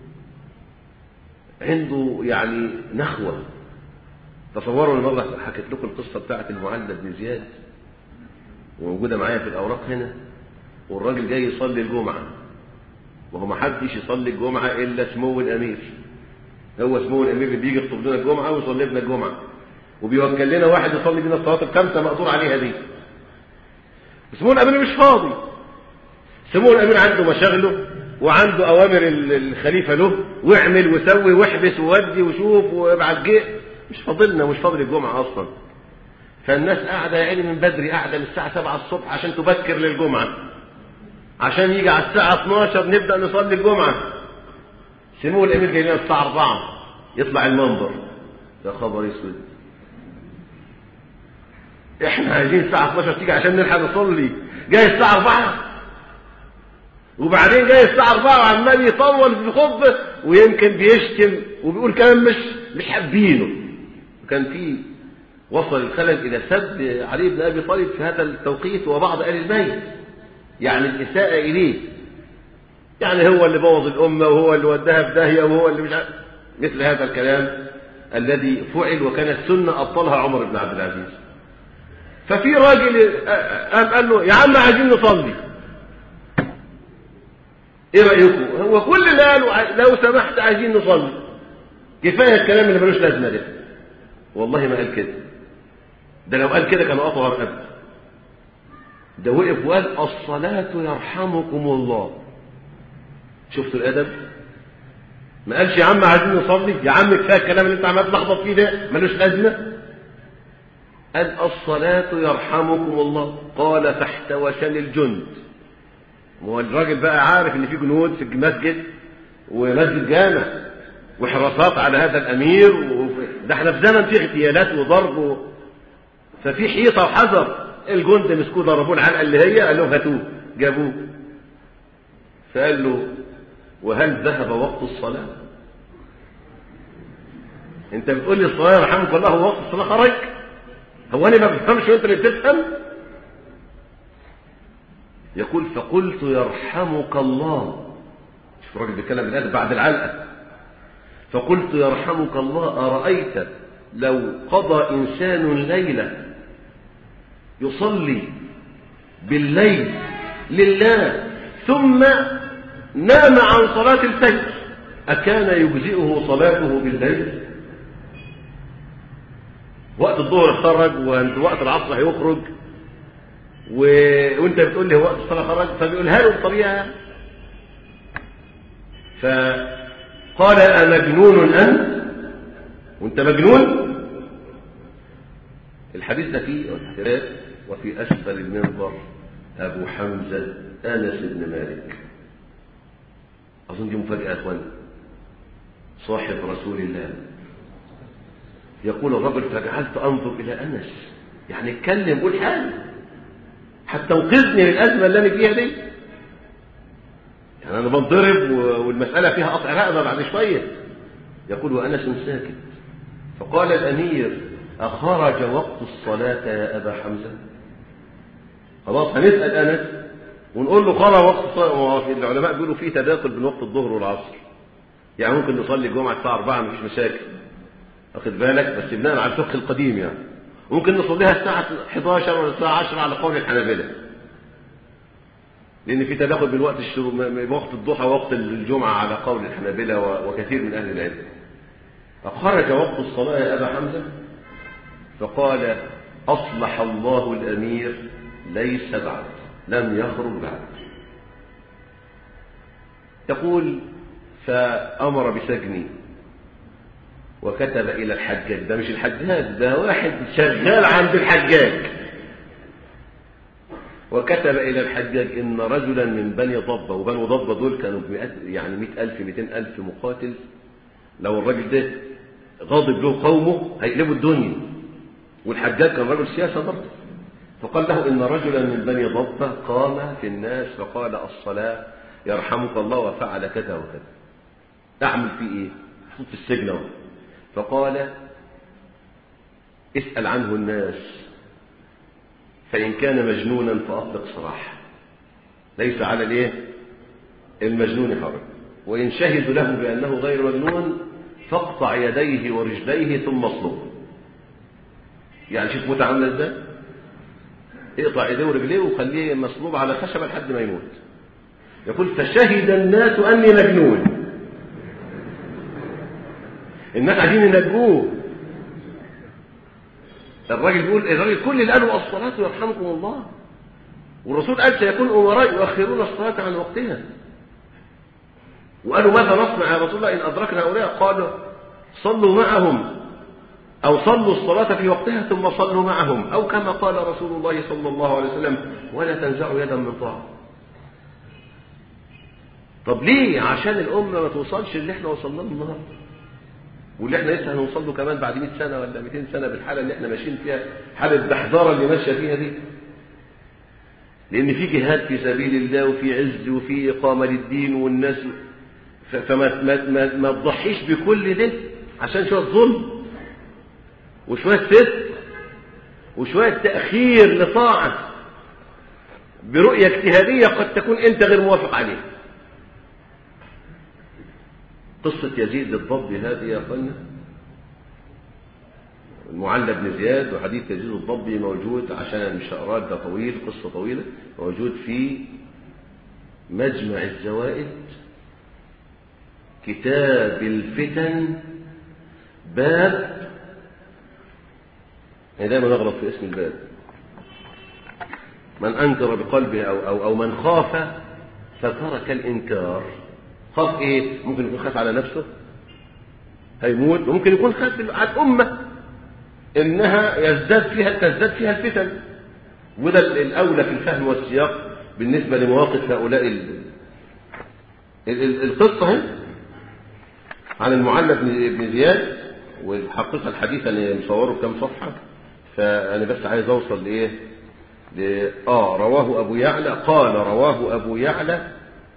عنده يعني نخوة تصوروا المرة حكيت لكم القصة بتاعت المعلى بن زياد وموجودة معايا في الأوراق هنا والراجل جاي يصلي الجمعة وهو ما حدش يصلي الجمعة إلا سمو الأمير هو سمو الأمير اللي بيجي يخطب لنا الجمعة ويصلي لنا الجمعة وبيوكل لنا واحد يصلي بينا الصلاة الخمسة مقدور عليها دي سمو الأمير مش فاضي سمو الأمير عنده مشاغله وعنده أوامر الخليفة له واعمل وسوي واحبس وودي وشوف وابعت جيء مش فاضلنا مش فاضل الجمعة أصلا فالناس قاعدة يعني من بدري قاعدة من الساعة 7 الصبح عشان تبكر للجمعة عشان يجي على الساعة 12 نبدأ نصلي الجمعة سمو الأمير جاي لنا الساعة 4 يطلع المنبر يا خبر اسود احنا عايزين الساعة 12 تيجي عشان نلحق نصلي جاي الساعة 4 وبعدين جاي الساعة 4 وعمال يطول في الخطبة ويمكن بيشتم وبيقول كلام مش مش حابينه وكان في وصل الخلل إلى سب علي بن أبي طالب في هذا التوقيت وبعض أهل البيت يعني الإساءة إليه يعني هو اللي بوظ الأمة وهو اللي وداها في داهية وهو اللي مش عارف مثل هذا الكلام الذي فعل وكانت سنة أبطلها عمر بن عبد العزيز ففي راجل قام قال له يا عم عايزين نصلي ايه رايكم هو كل اللي قالوا لو سمحت عايزين نصلي كفايه الكلام اللي ملوش لازمه ده والله ما قال كده ده لو قال كده كان اطهر قبل ده وقف وقال الصلاه يرحمكم الله شفتوا الادب ما قالش يا عم عايزين نصلي يا عم كفايه الكلام اللي انت عمال تلخبط فيه ده ملوش لازمه قال الصلاة يرحمكم الله قال فاحتوشني الجند هو الراجل بقى عارف ان في جنود في المسجد ومسجد جامع وحراسات على هذا الامير ده احنا في زمن فيه اغتيالات وضرب و... ففي حيطه وحذر الجند مسكوه ضربوه العلقه اللي هي قال لهم هاتوه جابوه فقال له وهل ذهب وقت الصلاه انت بتقول لي الصلاه يرحمك الله هو وقت الصلاه خرج هو انا ما بفهمش وانت اللي بتفهم يقول فقلت يرحمك الله شوف الراجل بيتكلم الآن بعد العلقة فقلت يرحمك الله أرأيت لو قضى إنسان ليلة يصلي بالليل لله ثم نام عن صلاة الفجر أكان يجزئه صلاته بالليل وقت الظهر خرج ووقت العصر هيخرج و... وانت بتقول لي هو وقت الصلاه خرج فبيقولها له بطريقه فقال أمجنون أنت وانت مجنون الحديث ده فيه وفي أسفل المنبر أبو حمزة أنس بن مالك أظن دي مفاجأة يا أخوان صاحب رسول الله يقول الرجل فجعلت أنظر إلى أنس يعني اتكلم قول حاجة حتى انقذني من الأزمة اللي أنا فيها دي يعني أنا بنضرب والمسألة فيها قطع رقبة بعد شوية يقول وأنس ساكت فقال الأمير أخرج وقت الصلاة يا أبا حمزة خلاص هنسأل أنس ونقول له خرج وقت الصلاة العلماء بيقولوا في تداخل بين وقت الظهر والعصر يعني ممكن نصلي الجمعة الساعة 4 مفيش مشاكل واخد بالك بس بناء على الفقه القديم يعني ممكن نصليها الساعة 11 ولا الساعة 10 على قول الحنابلة لأن في تداخل بين وقت الشروق وقت الضحى ووقت الجمعة على قول الحنابلة وكثير من أهل العلم فخرج وقت الصلاة يا أبا حمزة فقال أصلح الله الأمير ليس بعد لم يخرج بعد يقول فأمر بسجني وكتب إلى الحجاج ده مش الحجاج ده واحد شغال عند الحجاج وكتب إلى الحجاج إن رجلا من بني ضبة وبنو ضبة دول كانوا بمئات يعني مئة ألف مئتين ألف مقاتل لو الراجل ده غاضب له قومه هيقلبوا الدنيا والحجاج كان رجل سياسة برضه فقال له إن رجلا من بني ضبة قام في الناس فقال الصلاة يرحمك الله وفعل كذا وكذا أعمل فيه إيه؟ محطوط في السجن اهو فقال اسأل عنه الناس فإن كان مجنونا فأطلق سراحه ليس على الايه المجنون حرج وإن شهدوا له بأنه غير مجنون فاقطع يديه ورجليه ثم اصلبه يعني شوف موت عامله ازاي اقطع يديه ورجليه وخليه مصلوب على خشبه لحد ما يموت يقول فشهد الناس اني مجنون الناس عايزين ينجوه الراجل بيقول الراجل كل اللي قالوا الصلاة يرحمكم الله والرسول قال سيكون أمراء يؤخرون الصلاة عن وقتها وقالوا ماذا نصنع يا رسول الله إن أدركنا هؤلاء قالوا صلوا معهم أو صلوا الصلاة في وقتها ثم صلوا معهم أو كما قال رسول الله صلى الله عليه وسلم ولا تنزعوا يدا من طاعة طب ليه عشان الأمة ما توصلش اللي احنا وصلنا له النهارده واللي احنا لسه هنوصل له كمان بعد 100 سنه ولا 200 سنه بالحاله اللي احنا ماشيين فيها حاله الدحضاره اللي ماشيه فيها دي لان في جهاد في سبيل الله وفي عز وفي اقامه للدين والناس فما ما ما, ما تضحيش بكل ده عشان شويه ظلم وشويه فسق وشويه تاخير لطاعه برؤيه اجتهاديه قد تكون انت غير موافق عليها قصة يزيد الضبي هذه يا أخوانا المعلى بن زياد وحديث يزيد الضبي موجود عشان مش هقراه ده طويل قصة طويلة موجود في مجمع الزوائد كتاب الفتن باب يعني دايما نغلط في اسم الباب من أنكر بقلبه أو, أو, أو من خاف فترك الإنكار خاف إيه ممكن يكون خاف على نفسه هيموت وممكن يكون خاف على الأمة إنها يزداد فيها تزداد فيها الفتن وده الأولى في الفهم والسياق بالنسبة لمواقف هؤلاء ال... ال... ال... القصة هي عن المعلى بن زياد والحقيقة الحديث أنا مصوره كم صفحة فأنا بس عايز أوصل لإيه ل... آه رواه أبو يعلى قال رواه أبو يعلى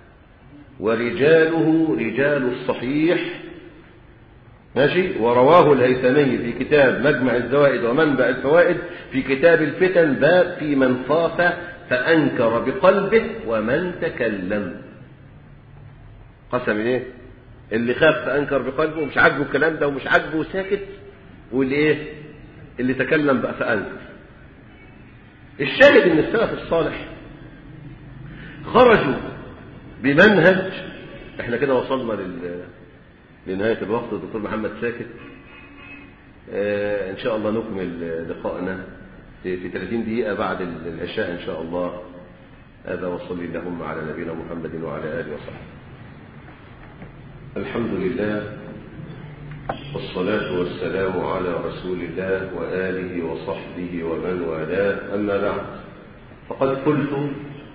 ورجاله رجال الصحيح ماشي ورواه الهيثمي في كتاب مجمع الزوائد ومنبع الفوائد في كتاب الفتن باب في من خاف فأنكر بقلبه ومن تكلم قسم ايه اللي خاف فأنكر بقلبه ومش عاجبه الكلام ده ومش عاجبه ساكت واللي ايه اللي تكلم بقى فأنكر الشاهد ان السلف الصالح خرجوا بمنهج احنا كده وصلنا لل لنهاية الوقت الدكتور محمد ساكت آه ان شاء الله نكمل لقائنا في 30 دقيقة بعد العشاء ان شاء الله هذا وصلي اللهم على نبينا محمد وعلى آله وصحبه الحمد لله والصلاة والسلام على رسول الله وآله وصحبه ومن والاه أما بعد فقد قلت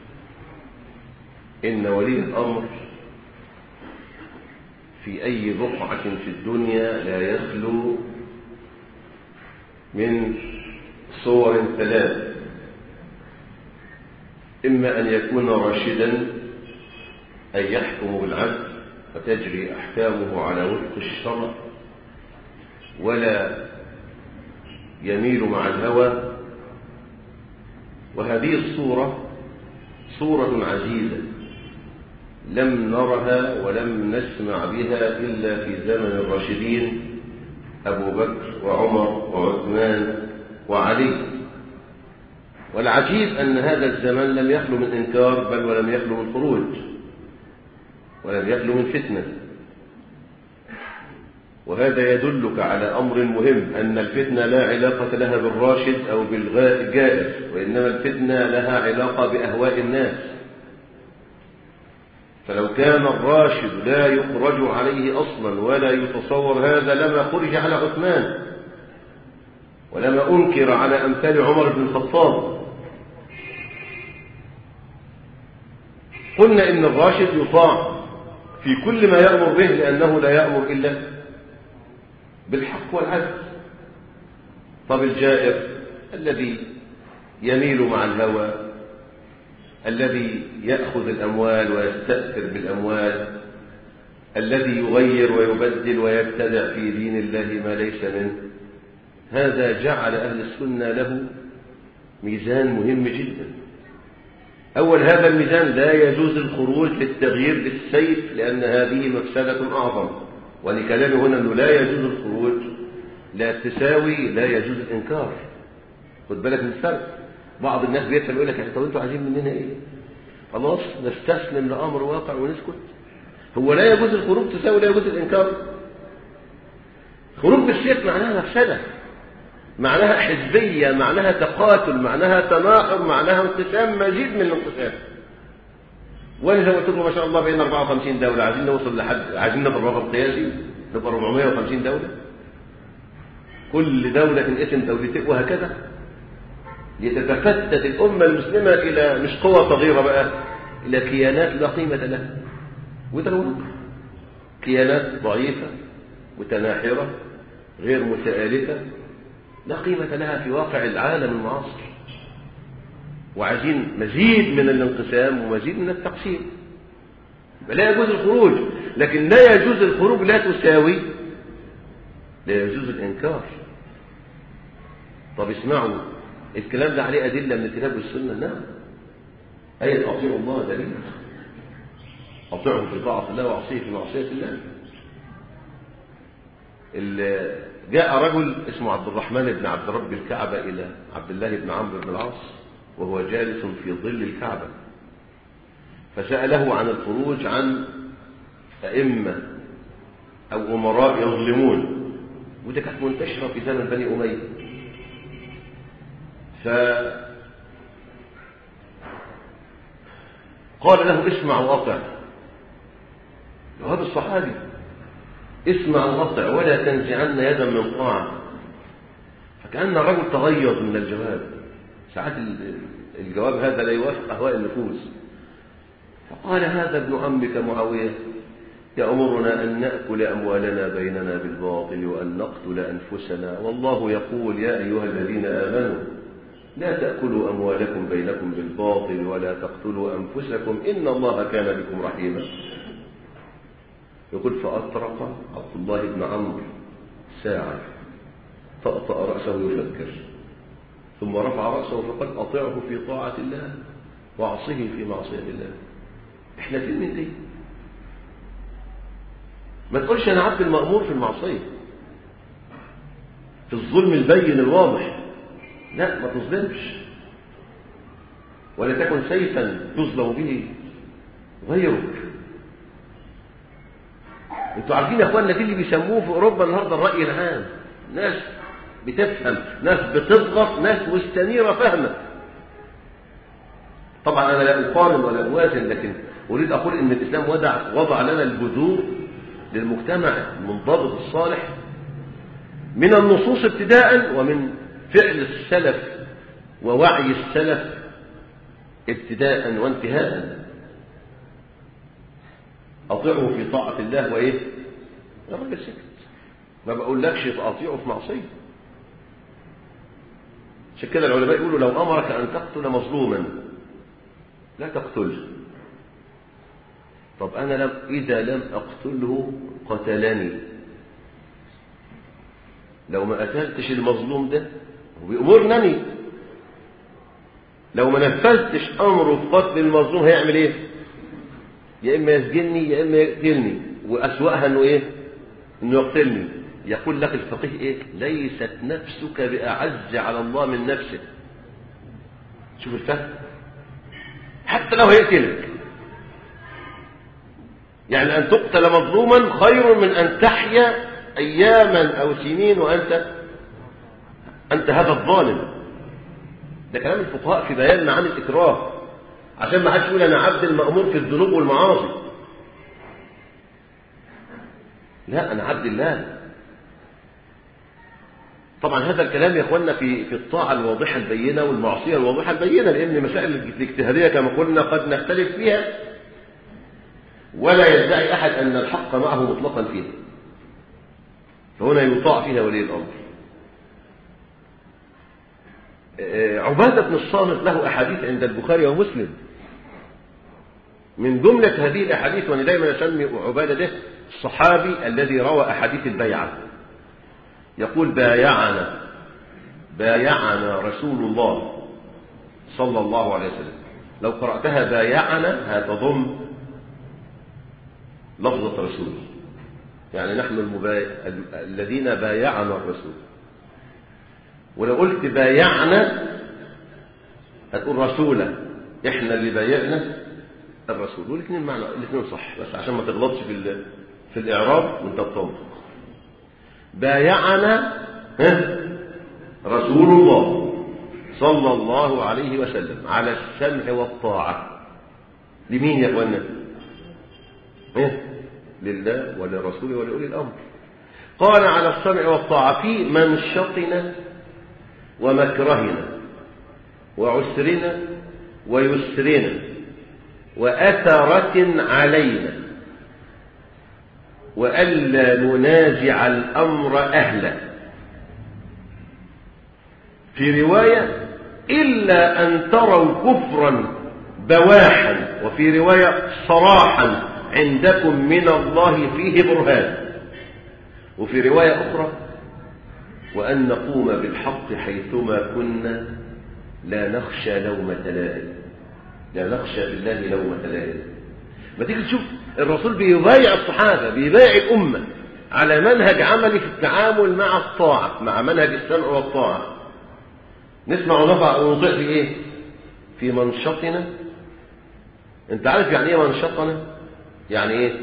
إن ولي الأمر في أي بقعة في الدنيا لا يخلو من صور ثلاث إما أن يكون راشدا أن يحكم بالعدل وتجري أحكامه على وفق الشرع ولا يميل مع الهوى وهذه الصورة صورة عزيزة لم نرها ولم نسمع بها إلا في زمن الراشدين أبو بكر وعمر وعثمان وعلي والعجيب أن هذا الزمن لم يخلو من إنكار بل ولم يخلو من خروج ولم يخلو من فتنة وهذا يدلك على أمر مهم أن الفتنة لا علاقة لها بالراشد أو بالجائز وإنما الفتنة لها علاقة بأهواء الناس فلو كان الراشد لا يخرج عليه أصلا ولا يتصور هذا لما خرج على عثمان ولما أنكر على أمثال عمر بن الخطاب قلنا إن الراشد يطاع في كل ما يأمر به لأنه لا يأمر إلا بالحق والعدل طب الجائر الذي يميل مع الهوى الذي يأخذ الأموال ويستأثر بالأموال الذي يغير ويبدل ويبتدع في دين الله ما ليس منه هذا جعل أهل السنة له ميزان مهم جدا أول هذا الميزان لا يجوز الخروج للتغيير بالسيف لأن هذه مفسدة أعظم ولكلامي هنا أنه لا يجوز الخروج لا التساوي لا يجوز الإنكار خد بالك من الفرق بعض الناس بيفهم يقول لك يعني طب انتوا عايزين مننا ايه خلاص نستسلم لامر واقع ونسكت هو لا يجوز الخروج تساوي لا يجوز الانكار خروج بالسيف معناها مفسده معناها حزبيه معناها تقاتل معناها تناحر معناها انقسام مزيد من الانقسام وانا زي ما قلت لكم ما شاء الله بقينا 54 دوله عايزين نوصل لحد عايزين نبقى رقم قياسي نبقى 450 دوله كل دوله تنقسم دولتين وهكذا لتتفتت الأمة المسلمة إلى مش قوة صغيرة بقى إلى كيانات لا قيمة لها وده الواقع كيانات ضعيفة متناحرة غير متآلفة لا قيمة لها في واقع العالم المعاصر وعايزين مزيد من الانقسام ومزيد من التقسيم لا يجوز الخروج لكن لا يجوز الخروج لا تساوي لا يجوز الإنكار طب اسمعوا الكلام ده عليه أدلة من الكتاب والسنة نعم أي أطيعوا الله دليل أطيعه في طاعة الله وأعصيه في معصية الله جاء رجل اسمه عبد الرحمن بن عبد رب الكعبة إلى عبد الله بن عمرو بن العاص وهو جالس في ظل الكعبة فسأله عن الخروج عن أئمة أو أمراء يظلمون وده كانت منتشرة في زمن بني أمية ف قال له اسمع وأطع وهذا الصحابي اسمع وأطع ولا تنزعن يدا من طاعة فكأن الرجل تغيظ من الجواب ساعات الجواب هذا لا يوافق أهواء النفوس فقال هذا ابن عمك معاوية يأمرنا أن نأكل أموالنا بيننا بالباطل وأن نقتل أنفسنا والله يقول يا أيها الذين آمنوا لا تأكلوا أموالكم بينكم بالباطل ولا تقتلوا أنفسكم إن الله كان بكم رحيما يقول فأطرق عبد الله بن عمرو ساعة فأطأ رأسه يفكر ثم رفع رأسه فقال أطيعه في طاعة الله وعصه في معصية الله احنا فين من دي ما تقولش أنا عبد المأمور في المعصية في الظلم البين الواضح لا ما تظلمش ولا تكن سيفا تظلم به غيرك انتوا عارفين يا اخواننا دي اللي بيسموه في اوروبا النهارده الراي العام ناس بتفهم ناس بتضغط ناس مستنيره فهمه طبعا انا لا اقارن ولا اوازن لكن اريد اقول ان الاسلام وضع وضع لنا البذور للمجتمع المنضبط الصالح من النصوص ابتداء ومن فعل السلف ووعي السلف ابتداء وانتهاء أطيعه في طاعة الله وإيه يا راجل سكت ما بقولكش أطيعه في معصية عشان كده العلماء يقولوا لو أمرك أن تقتل مظلوما لا تقتله طب أنا لم إذا لم أقتله قتلني لو ما قتلتش المظلوم ده وبيأمرنني لو ما نفذتش أمره في قتل المظلوم هيعمل إيه؟ يا إما يسجنني يا إما يقتلني وأسوأها إنه إيه؟ إنه يقتلني يقول لك الفقيه إيه؟ ليست نفسك بأعز على الله من نفسك شوف الفهم حتى لو هيقتلك يعني أن تقتل مظلوما خير من أن تحيا أياما أو سنين وأنت أنت هذا الظالم ده كلام الفقهاء في بيان معاني الإكراه عشان ما حدش يقول أنا عبد المأمور في الذنوب والمعاصي لا أنا عبد الله طبعا هذا الكلام يا اخوانا في في الطاعه الواضحه البينه والمعصيه الواضحه البينه لان مسائل الاجتهاديه كما قلنا قد نختلف فيها ولا يدعي احد ان الحق معه مطلقا فيها فهنا يطاع فيها ولي الامر عبادة بن الصامت له أحاديث عند البخاري ومسلم من جملة هذه الأحاديث وأنا دائما أسمي عبادة ده الصحابي الذي روى أحاديث البيعة يقول بايعنا بايعنا رسول الله صلى الله عليه وسلم لو قرأتها بايعنا هتضم لفظة رسول يعني نحن المبايع الذين بايعنا الرسول ولو قلت بايعنا هتقول رسولا احنا اللي بايعنا الرسول والاثنين معنى الاثنين صح بس عشان ما تغلطش في في الاعراب وانت بتنطق بايعنا رسول الله صلى الله عليه وسلم على السمع والطاعة لمين يا اخوانا لله وللرسول ولأولي الأمر قال على السمع والطاعة في منشطنا ومكرهنا وعسرنا ويسرنا وأثرة علينا وألا ننازع الأمر أهله في رواية إلا أن تروا كفرا بواحا وفي رواية صراحا عندكم من الله فيه برهان وفي رواية أخرى وأن نقوم بالحق حيثما كنا لا نخشى لومة لائم لا نخشى بالله لومة لائم ما تيجي تشوف الرسول بيبايع الصحابة بيبايع الأمة على منهج عملي في التعامل مع الطاعة مع منهج السمع والطاعة نسمع ونطع ونطيع في ايه في منشطنا انت عارف يعني ايه منشطنا يعني ايه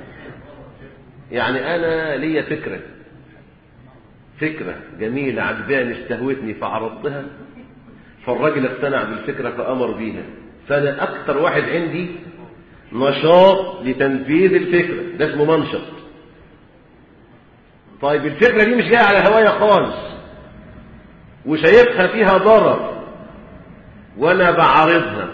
يعني انا ليا فكرة فكرة جميلة عجباني استهوتني فعرضتها فالراجل اقتنع بالفكرة فأمر بيها فأنا أكثر واحد عندي نشاط لتنفيذ الفكرة ده اسمه منشط طيب الفكرة دي مش جاية على هواية خالص وشايفها فيها ضرر وانا بعارضها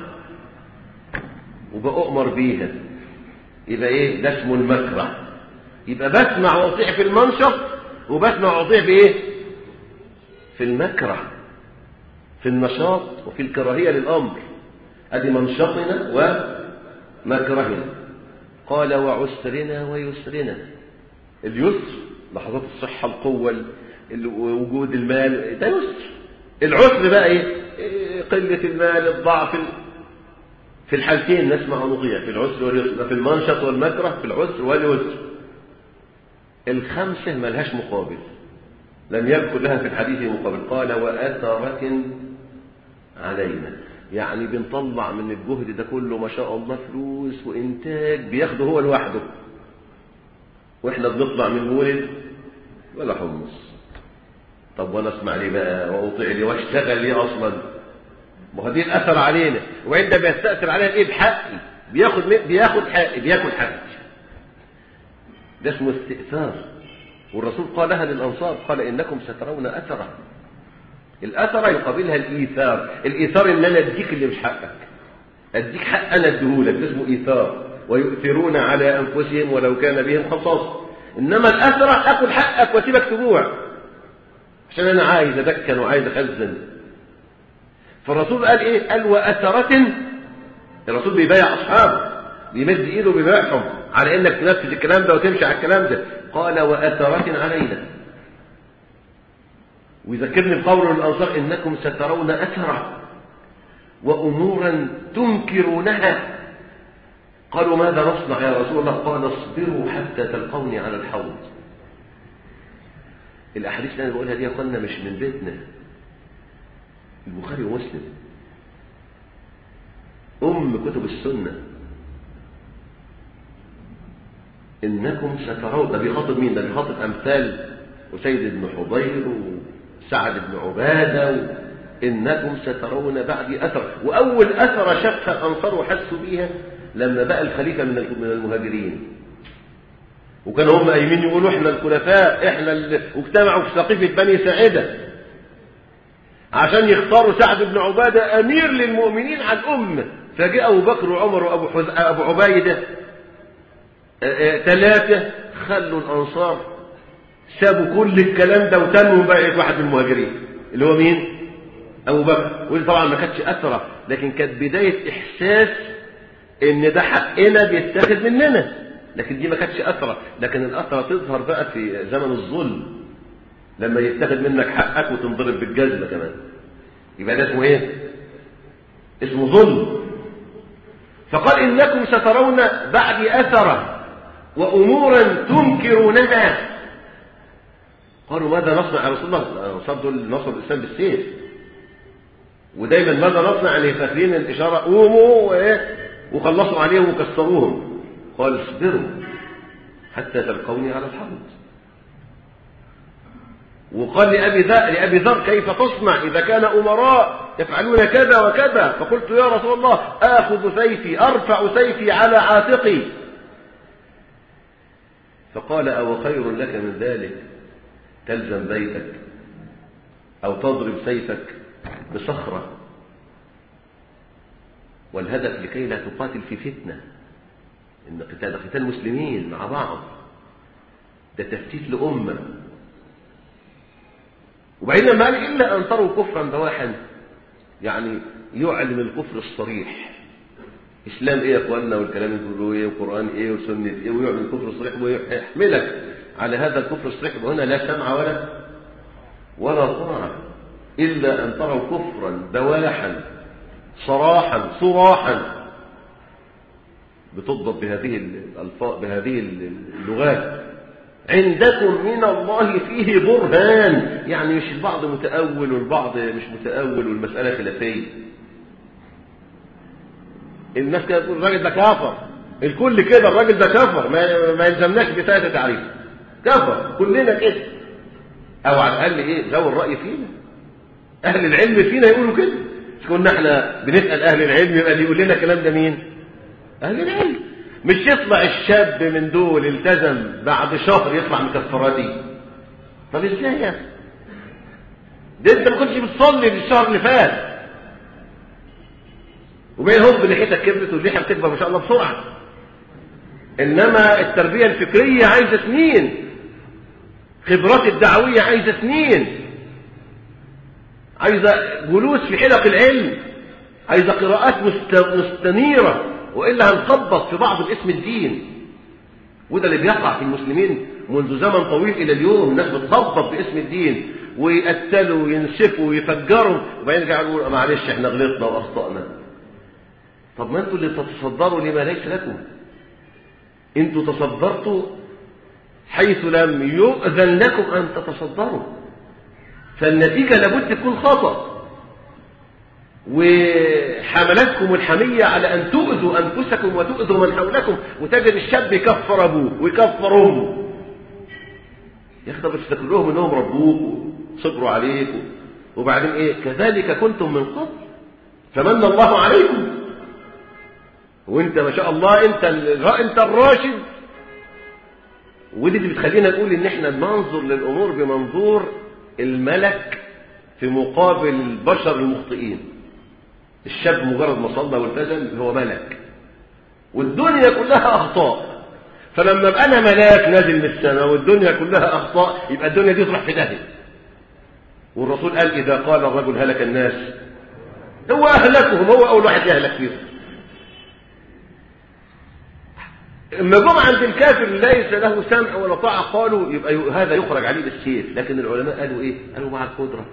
وبأؤمر بيها يبقى ايه ده اسمه المكره يبقى بسمع واطيع في المنشط وبسمع واطيع في ايه في المكره في النشاط وفي الكراهية للأمر ادي منشطنا ومكرهنا قال وعسرنا ويسرنا اليسر لحظات الصحة القوة وجود المال ده يسر العسر بقى ايه قلة المال الضعف في الحالتين نسمع ونطيع في العسر واليسر في المنشط والمكره في العسر واليسر الخمسة ملهاش مقابل لم يذكر لها في الحديث مقابل قال وأثرة علينا يعني بنطلع من الجهد ده كله ما شاء الله فلوس وإنتاج بياخده هو لوحده وإحنا بنطلع من مولد ولا حمص طب وانا اسمع ليه بقى واطيع ليه واشتغل ليه اصلا ما هو دي الاثر علينا وعند بيستاثر علينا ايه بحقي بياخد بياخد حقي بياكل حقي ده اسمه استئثار والرسول قالها للانصار قال انكم سترون اثرا الاثر يقابلها الايثار الايثار ان انا اديك اللي مش حقك اديك حق انا اديهولك ده اسمه ايثار ويؤثرون على انفسهم ولو كان بهم خصاصه انما الاثره اكل حقك واسيبك تجوع عشان انا عايز ادكن وعايز اخزن فالرسول قال ايه قال واثرة الرسول بيبايع اصحابه بيمد ايده وبيبايعهم على انك تنفذ الكلام ده وتمشي على الكلام ده قال واثرة علينا ويذكرني بقول الانصار انكم سترون اثرة وامورا تنكرونها قالوا ماذا نصنع يا رسول الله قال اصبروا حتى تلقوني على الحوض الاحاديث اللي انا بقولها دي يا اخوانا مش من بيتنا البخاري ومسلم ام كتب السنه انكم سترون ده بيخاطب مين ده بيخاطب امثال اسيد بن حضير وسعد بن عباده انكم سترون بعدي اثر واول اثر شافها الانصار وحسوا بيها لما بقى الخليفه من من المهاجرين وكانوا هم قايمين يقولوا احنا الخلفاء احنا ال... واجتمعوا في سقيفه بني ساعده عشان يختاروا سعد بن عباده امير للمؤمنين عن امه فجاء ابو بكر وعمر وابو حز... ابو عبيده ثلاثه خلوا الانصار سابوا كل الكلام ده وتنوا بقى واحد من المهاجرين اللي هو مين ابو بكر ودي طبعا ما كانتش اثره لكن كانت بدايه احساس ان ده حقنا بيتاخد مننا لكن دي ما كانتش اثره لكن الاثره تظهر بقى في زمن الظلم لما يتاخد منك حقك وتنضرب بالجزمه كمان يبقى ده اسمه ايه اسمه ظلم فقال انكم سترون بعد اثره وامورا تنكرونها قالوا ماذا نصنع يا رسول الله الانصار دول نصروا الاسلام بالسيف ودايما ماذا نصنع يعني فاكرين الاشاره قوموا وايه وخلصوا عليهم وكسروهم قال اصبروا حتى تلقوني على الحوض وقال لأبي ذر لأبي ذر كيف تصنع إذا كان أمراء يفعلون كذا وكذا فقلت يا رسول الله آخذ سيفي أرفع سيفي على عاتقي فقال أو خير لك من ذلك تلزم بيتك أو تضرب سيفك بصخرة والهدف لكي لا تقاتل في فتنة إن قتال قتال مسلمين مع بعض ده تفتيت لأمة وبعدين لما قال إلا أن تروا كفرا بواحا يعني يعلم الكفر الصريح إسلام إيه يا إخواننا والكلام اللي بيقولوا إيه وقرآن إيه وسنة إيه ويعلم الكفر الصريح ويحملك على هذا الكفر الصريح وهنا لا سمع ولا ولا طاعة إلا أن تروا كفرا بواحا صراحا صراحا بتضبط بهذه الألفاظ بهذه اللغات عندكم من الله فيه برهان يعني مش البعض متأول والبعض مش متأول والمسألة خلافية الناس كانت تقول الراجل ده كافر الكل كده الراجل ده كفر ما, ما يلزمناش بثلاثة تعريف كفر كلنا كده او على الاقل ايه ذوي الرأي فينا اهل العلم فينا يقولوا كده مش كنا احنا بنسأل اهل العلم يبقى اللي يقول لنا الكلام ده مين اهل العلم مش يطلع الشاب من دول التزم بعد شهر يطلع مكفراتي طب ازاي يا ده انت ما كنتش بتصلي في الشهر اللي فات وبين هوب لحيتك كبرت واللحيه بتكبر ما شاء الله بسرعه انما التربيه الفكريه عايزه سنين خبرات الدعويه عايزه سنين عايزه جلوس في حلق العلم عايزه قراءات مستنيره والا هنخبط في بعض باسم الدين وده اللي بيقع في المسلمين منذ زمن طويل الى اليوم الناس بتخبط باسم الدين ويقتلوا وينسفوا ويفجروا وبعدين يرجعوا يقولوا معلش احنا غلطنا واخطانا طب ما انتوا اللي تتصدروا لما ليس لكم انتوا تصدرتوا حيث لم يؤذن لكم ان تتصدروا فالنتيجة لابد تكون خطأ وحملتكم الحمية على أن تؤذوا أنفسكم وتؤذوا من حولكم وتجد الشاب يكفر أبوه ويكفر أمه يا أخي طب تفتكروهم إنهم ربوك وصبروا عليك وبعدين إيه كذلك كنتم من قبل فمن الله عليكم وانت ما شاء الله انت انت الراشد ودي اللي بتخلينا نقول ان احنا ننظر للامور بمنظور الملك في مقابل البشر المخطئين الشاب مجرد ما صلى والتزم هو ملك والدنيا كلها اخطاء فلما ابقى انا ملاك نازل من السماء والدنيا كلها اخطاء يبقى الدنيا دي تروح في داهيه والرسول قال اذا قال الرجل هلك الناس هو اهلكهم هو اول واحد يهلك فيهم اما جم عند الكافر ليس له سمع ولا طاعة قالوا يبقى هذا يخرج عليه بالسيف لكن العلماء قالوا ايه قالوا مع القدرة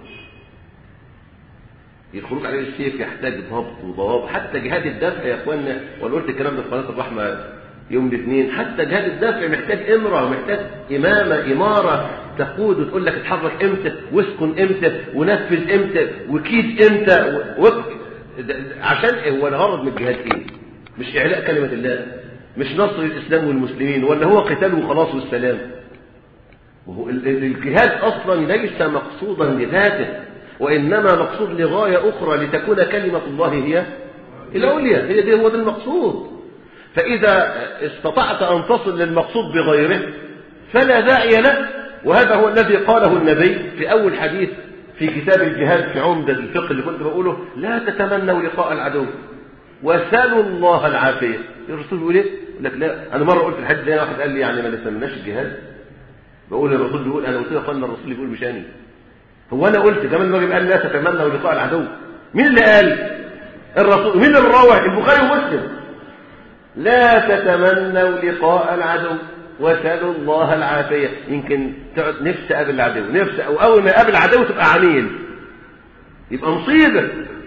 الخروج عليه بالسيف يحتاج ضبط وضوابط حتى جهاد الدفع يا اخوانا وانا قلت الكلام ده في قناه الرحمه يوم الاثنين حتى جهاد الدفع محتاج امره ومحتاج امامه اماره تقود وتقول لك اتحرك امتى واسكن امتى ونفذ امتى وكيد امتى و... و... عشان هو الغرض من الجهاد ايه؟ مش اعلاء كلمه الله مش نصر الإسلام والمسلمين ولا هو قتال وخلاص والسلام وهو الجهاد أصلا ليس مقصودا لذاته وإنما مقصود لغاية أخرى لتكون كلمة الله هي العليا هي دي هو ده المقصود فإذا استطعت أن تصل للمقصود بغيره فلا داعي له وهذا هو الذي قاله النبي في أول حديث في كتاب الجهاد في عمدة الفقه اللي كنت بقوله لا تتمنوا لقاء العدو وسالوا الله العافية الرسول بيقول ايه؟ يقول لك لا انا مره قلت الحديث ده واحد قال لي يعني ما نستناش الجهاد بقول الرسول بيقول انا قلت له قال الرسول بيقول مش انا هو انا قلت كمان الراجل قال لا تتمنوا لقاء العدو مين اللي قال الرسول مين اللي روى البخاري ومسلم لا تتمنوا لقاء العدو وسالوا الله العافيه يمكن تقعد نفسي اقابل العدو نفسي او اول ما اقابل العدو تبقى عميل يبقى مصيبه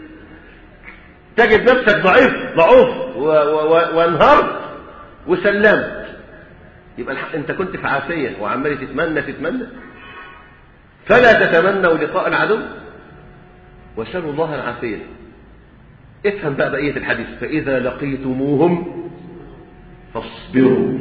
تجد نفسك ضعيف ضعوف وانهارت وسلمت يبقى الحق انت كنت في عافيه وعمال تتمنى تتمنى فلا تتمنوا لقاء العدو وسلوا الله العافيه افهم بقى بقيه الحديث فاذا لقيتموهم فاصبروا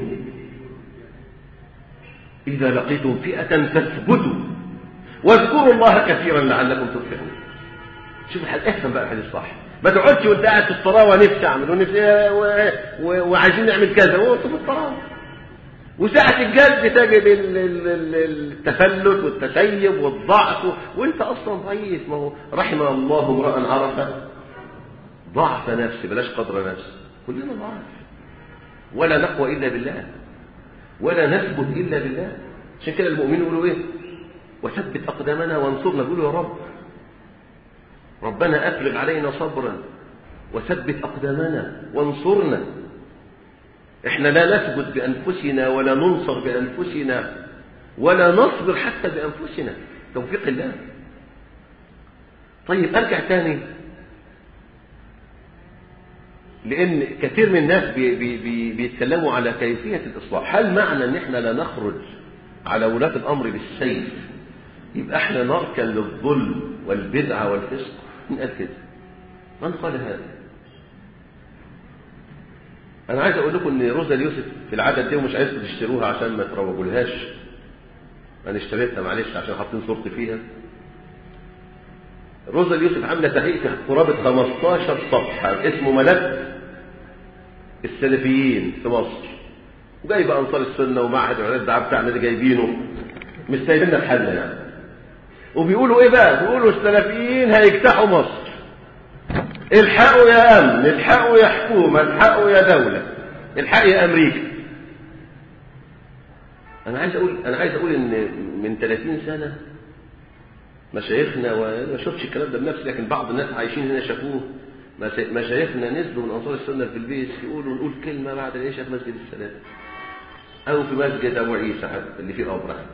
اذا لقيتم فئه فاثبتوا واذكروا الله كثيرا لعلكم تفلحون شوف الحديث افهم بقى الحديث صح ما تقعدش وانت قاعد في الطراوه نفسي اعمل ونفسي و... و... وعايزين نعمل كذا وانت في الطراوه وساعة الجد تجد التفلت والتسيب والضعف وانت اصلا ضعيف ما هو رحم الله امرأ عرف ضعف نفسه بلاش قدر نفسه كلنا ضعف ولا نقوى الا بالله ولا نثبت الا بالله عشان كده المؤمنين يقولوا ايه وثبت اقدامنا وانصرنا يقولوا يا رب ربنا أفرغ علينا صبرا وثبت أقدامنا وانصرنا احنا لا نثبت بأنفسنا ولا ننصر بأنفسنا ولا نصبر حتى بأنفسنا توفيق الله طيب أرجع تاني لأن كثير من الناس بي بي بي بيتكلموا على كيفية الإصلاح هل معنى أن احنا لا نخرج على ولاة الأمر بالسيف يبقى احنا نركن للظلم والبدعة والفسق من قال كده من قال هذا انا عايز اقول لكم ان روزا اليوسف في العدد دي ومش عايزكم تشتروها عشان ما تروجولهاش انا اشتريتها معلش عشان حاطين صورتي فيها روزا اليوسف عامله تحقيق في قرابه 15 صفحه اسمه ملف السلفيين في مصر وجايبه انصار السنه ومعهد العلماء الدعاء بتاعنا اللي جايبينه مش سايبيننا في حالنا يعني وبيقولوا ايه بقى بيقولوا السلفيين هيجتاحوا مصر الحقوا يا امن الحقوا يا حكومه الحقوا يا دوله الحق يا امريكا انا عايز اقول انا عايز اقول ان من 30 سنه مشايخنا وما شفتش الكلام ده بنفسي لكن بعض الناس عايشين هنا شافوه مشايخنا نزلوا من انصار السنه في البيت يقولوا نقول كلمه بعد العشاء في مسجد السلام او في مسجد ابو عيسى حتى اللي فيه ابرهه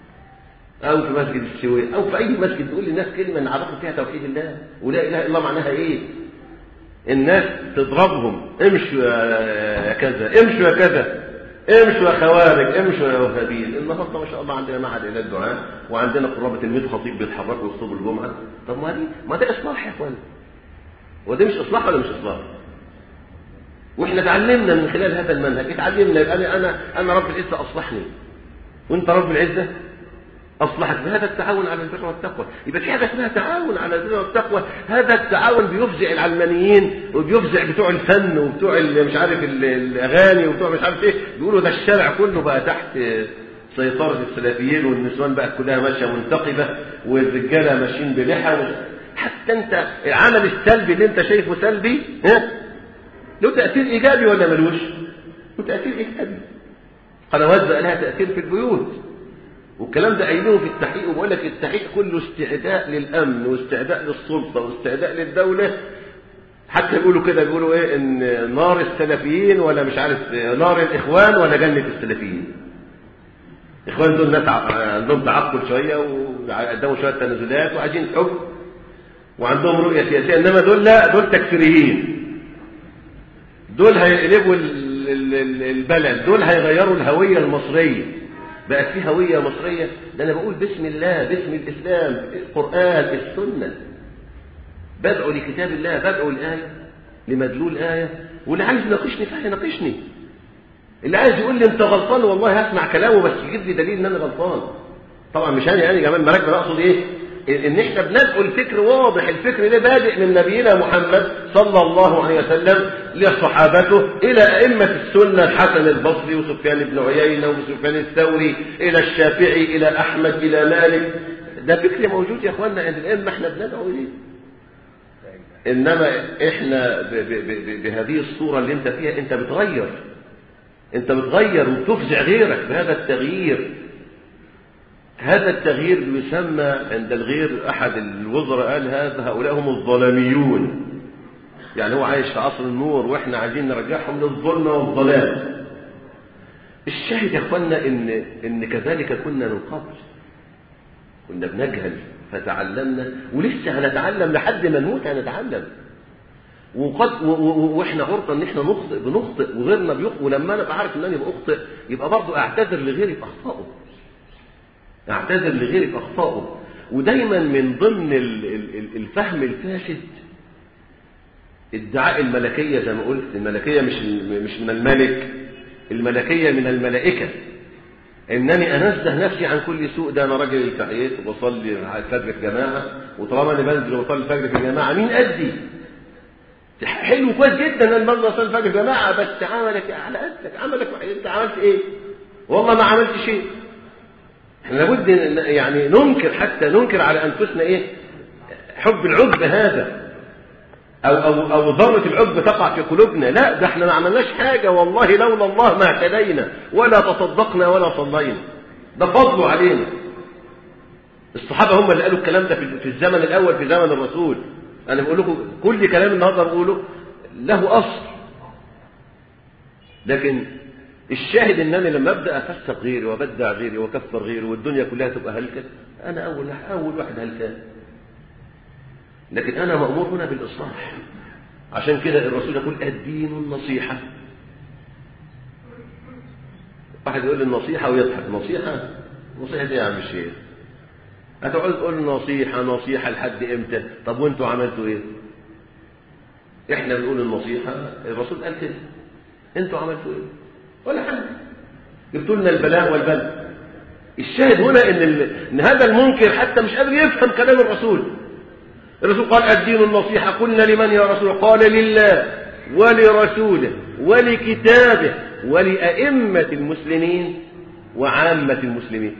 او في مسجد السويق او في اي مسجد تقول للناس كلمه نعرفوا فيها توحيد الله ولا اله الا الله معناها ايه الناس تضربهم امشوا يا كذا امشوا يا كذا امشوا يا خوارج امشوا يا وهابيين النهارده ما شاء الله عندنا معهد الى الدعاء وعندنا قرابه ال 100 خطيب بيتحركوا يخطبوا الجمعه طب ما دي ما ده اصلاح يا اخوان وده مش اصلاح ولا مش اصلاح واحنا اتعلمنا من خلال هذا المنهج اتعلمنا انا انا انا رب العزه اصلحني وانت رب العزه أصلحت بهذا التعاون على البر والتقوى يبقى في حاجة اسمها تعاون على البر والتقوى هذا التعاون بيفزع العلمانيين وبيفزع بتوع الفن وبتوع مش عارف الأغاني وبتوع مش عارف إيه بيقولوا ده الشارع كله بقى تحت سيطرة السلفيين والنسوان بقت كلها ماشية منتقبة والرجالة ماشيين بلحى حتى أنت العمل السلبي اللي أنت شايفه سلبي ها له تأثير إيجابي ولا ملوش؟ له تأثير إيجابي قنوات بقى لها تأثير في البيوت والكلام ده قايلينه في التحقيق وبقول لك التحقيق كله استعداء للامن واستعداء للسلطه واستعداء للدوله حتى يقولوا كده بيقولوا ايه ان نار السلفيين ولا مش عارف نار الاخوان ولا جنه السلفيين الاخوان دول ناس عندهم تعقل شويه وقدموا شويه تنازلات وعايزين حكم وعندهم رؤيه سياسيه انما دول لا دول تكفيريين دول هيقلبوا البلد دول هيغيروا الهويه المصريه بقت في هوية مصرية ده أنا بقول بسم الله باسم الإسلام القرآن السنة بدعو لكتاب الله بدعو الآية لمدلول آية واللي عايز يناقشني فيها يناقشني اللي عايز يقول لي أنت غلطان والله هسمع كلامه بس يجيب لي دليل إن أنا غلطان طبعا مش أنا يعني كمان مراكب أنا أقصد إيه ان احنا بندعو الفكر واضح الفكر ده بادئ من نبينا محمد صلى الله عليه وسلم لصحابته الى ائمه السنه الحسن البصري وسفيان بن عيينه وسفيان الثوري الى الشافعي الى احمد الى مالك ده فكر موجود يا اخواننا عند الائمه احنا بندعو اليه انما احنا ب ب ب بهذه الصوره اللي انت فيها انت بتغير انت بتغير وبتفزع غيرك بهذا التغيير هذا التغيير يسمى عند الغير أحد الوزراء قال هذا هؤلاء هم الظلاميون يعني هو عايش في عصر النور وإحنا عايزين نرجعهم للظلم والضلال الشاهد يا اخوانا إن, إن كذلك كنا من قبل كنا بنجهل فتعلمنا ولسه هنتعلم لحد ما نموت هنتعلم وقد و و واحنا عرضه ان احنا نخطئ بنخطئ وغيرنا بيخطئ ولما انا بعرف ان انا بخطئ يبقى برضه اعتذر لغيري باخطائه اعتذر لغيري باخطائه ودايما من ضمن الفهم الفاسد ادعاء الملكيه زي ما قلت الملكيه مش مش من الملك الملكيه من الملائكه انني انزه نفسي عن كل سوء ده انا راجل التحيات وبصلي الفجر في جماعه وطالما انا بنزل وبصلي الفجر في جماعه مين قدي حلو كويس جدا ان بنزل اصلي الفجر في جماعه بس عملك على قدك عملك انت عملت ايه والله ما عملت شيء احنا لابد يعني ننكر حتى ننكر على انفسنا ايه حب العجب هذا او او او ذره العجب تقع في قلوبنا لا ده احنا ما عملناش حاجه والله لولا الله ما اهتدينا ولا تصدقنا ولا صلينا ده فضله علينا الصحابه هم اللي قالوا الكلام ده في الزمن الاول في زمن الرسول انا بقول لكم كل كلام النهارده بقوله له اصل لكن الشاهد ان انا لما ابدا افسق غيري وابدع غيري واكفر غيري والدنيا كلها تبقى هلكه انا اول اول واحد هلكان لكن انا مامور هنا بالاصلاح عشان كده الرسول يقول الدين النصيحه واحد يقول لي النصيحه ويضحك نصيحه نصيحة ايه يا عم الشيخ هتقعد تقول نصيحة نصيحة لحد امتى طب وانتوا عملتوا ايه احنا بنقول النصيحة الرسول قال كده انتوا عملتوا ايه ولا حاجة جبتوا لنا البلاء والبلاء الشاهد هنا ان, ال... ان هذا المنكر حتى مش قادر يفهم كلام الرسول الرسول قال الدين النصيحة قلنا لمن يا رسول قال لله ولرسوله ولكتابه ولأئمة المسلمين وعامة المسلمين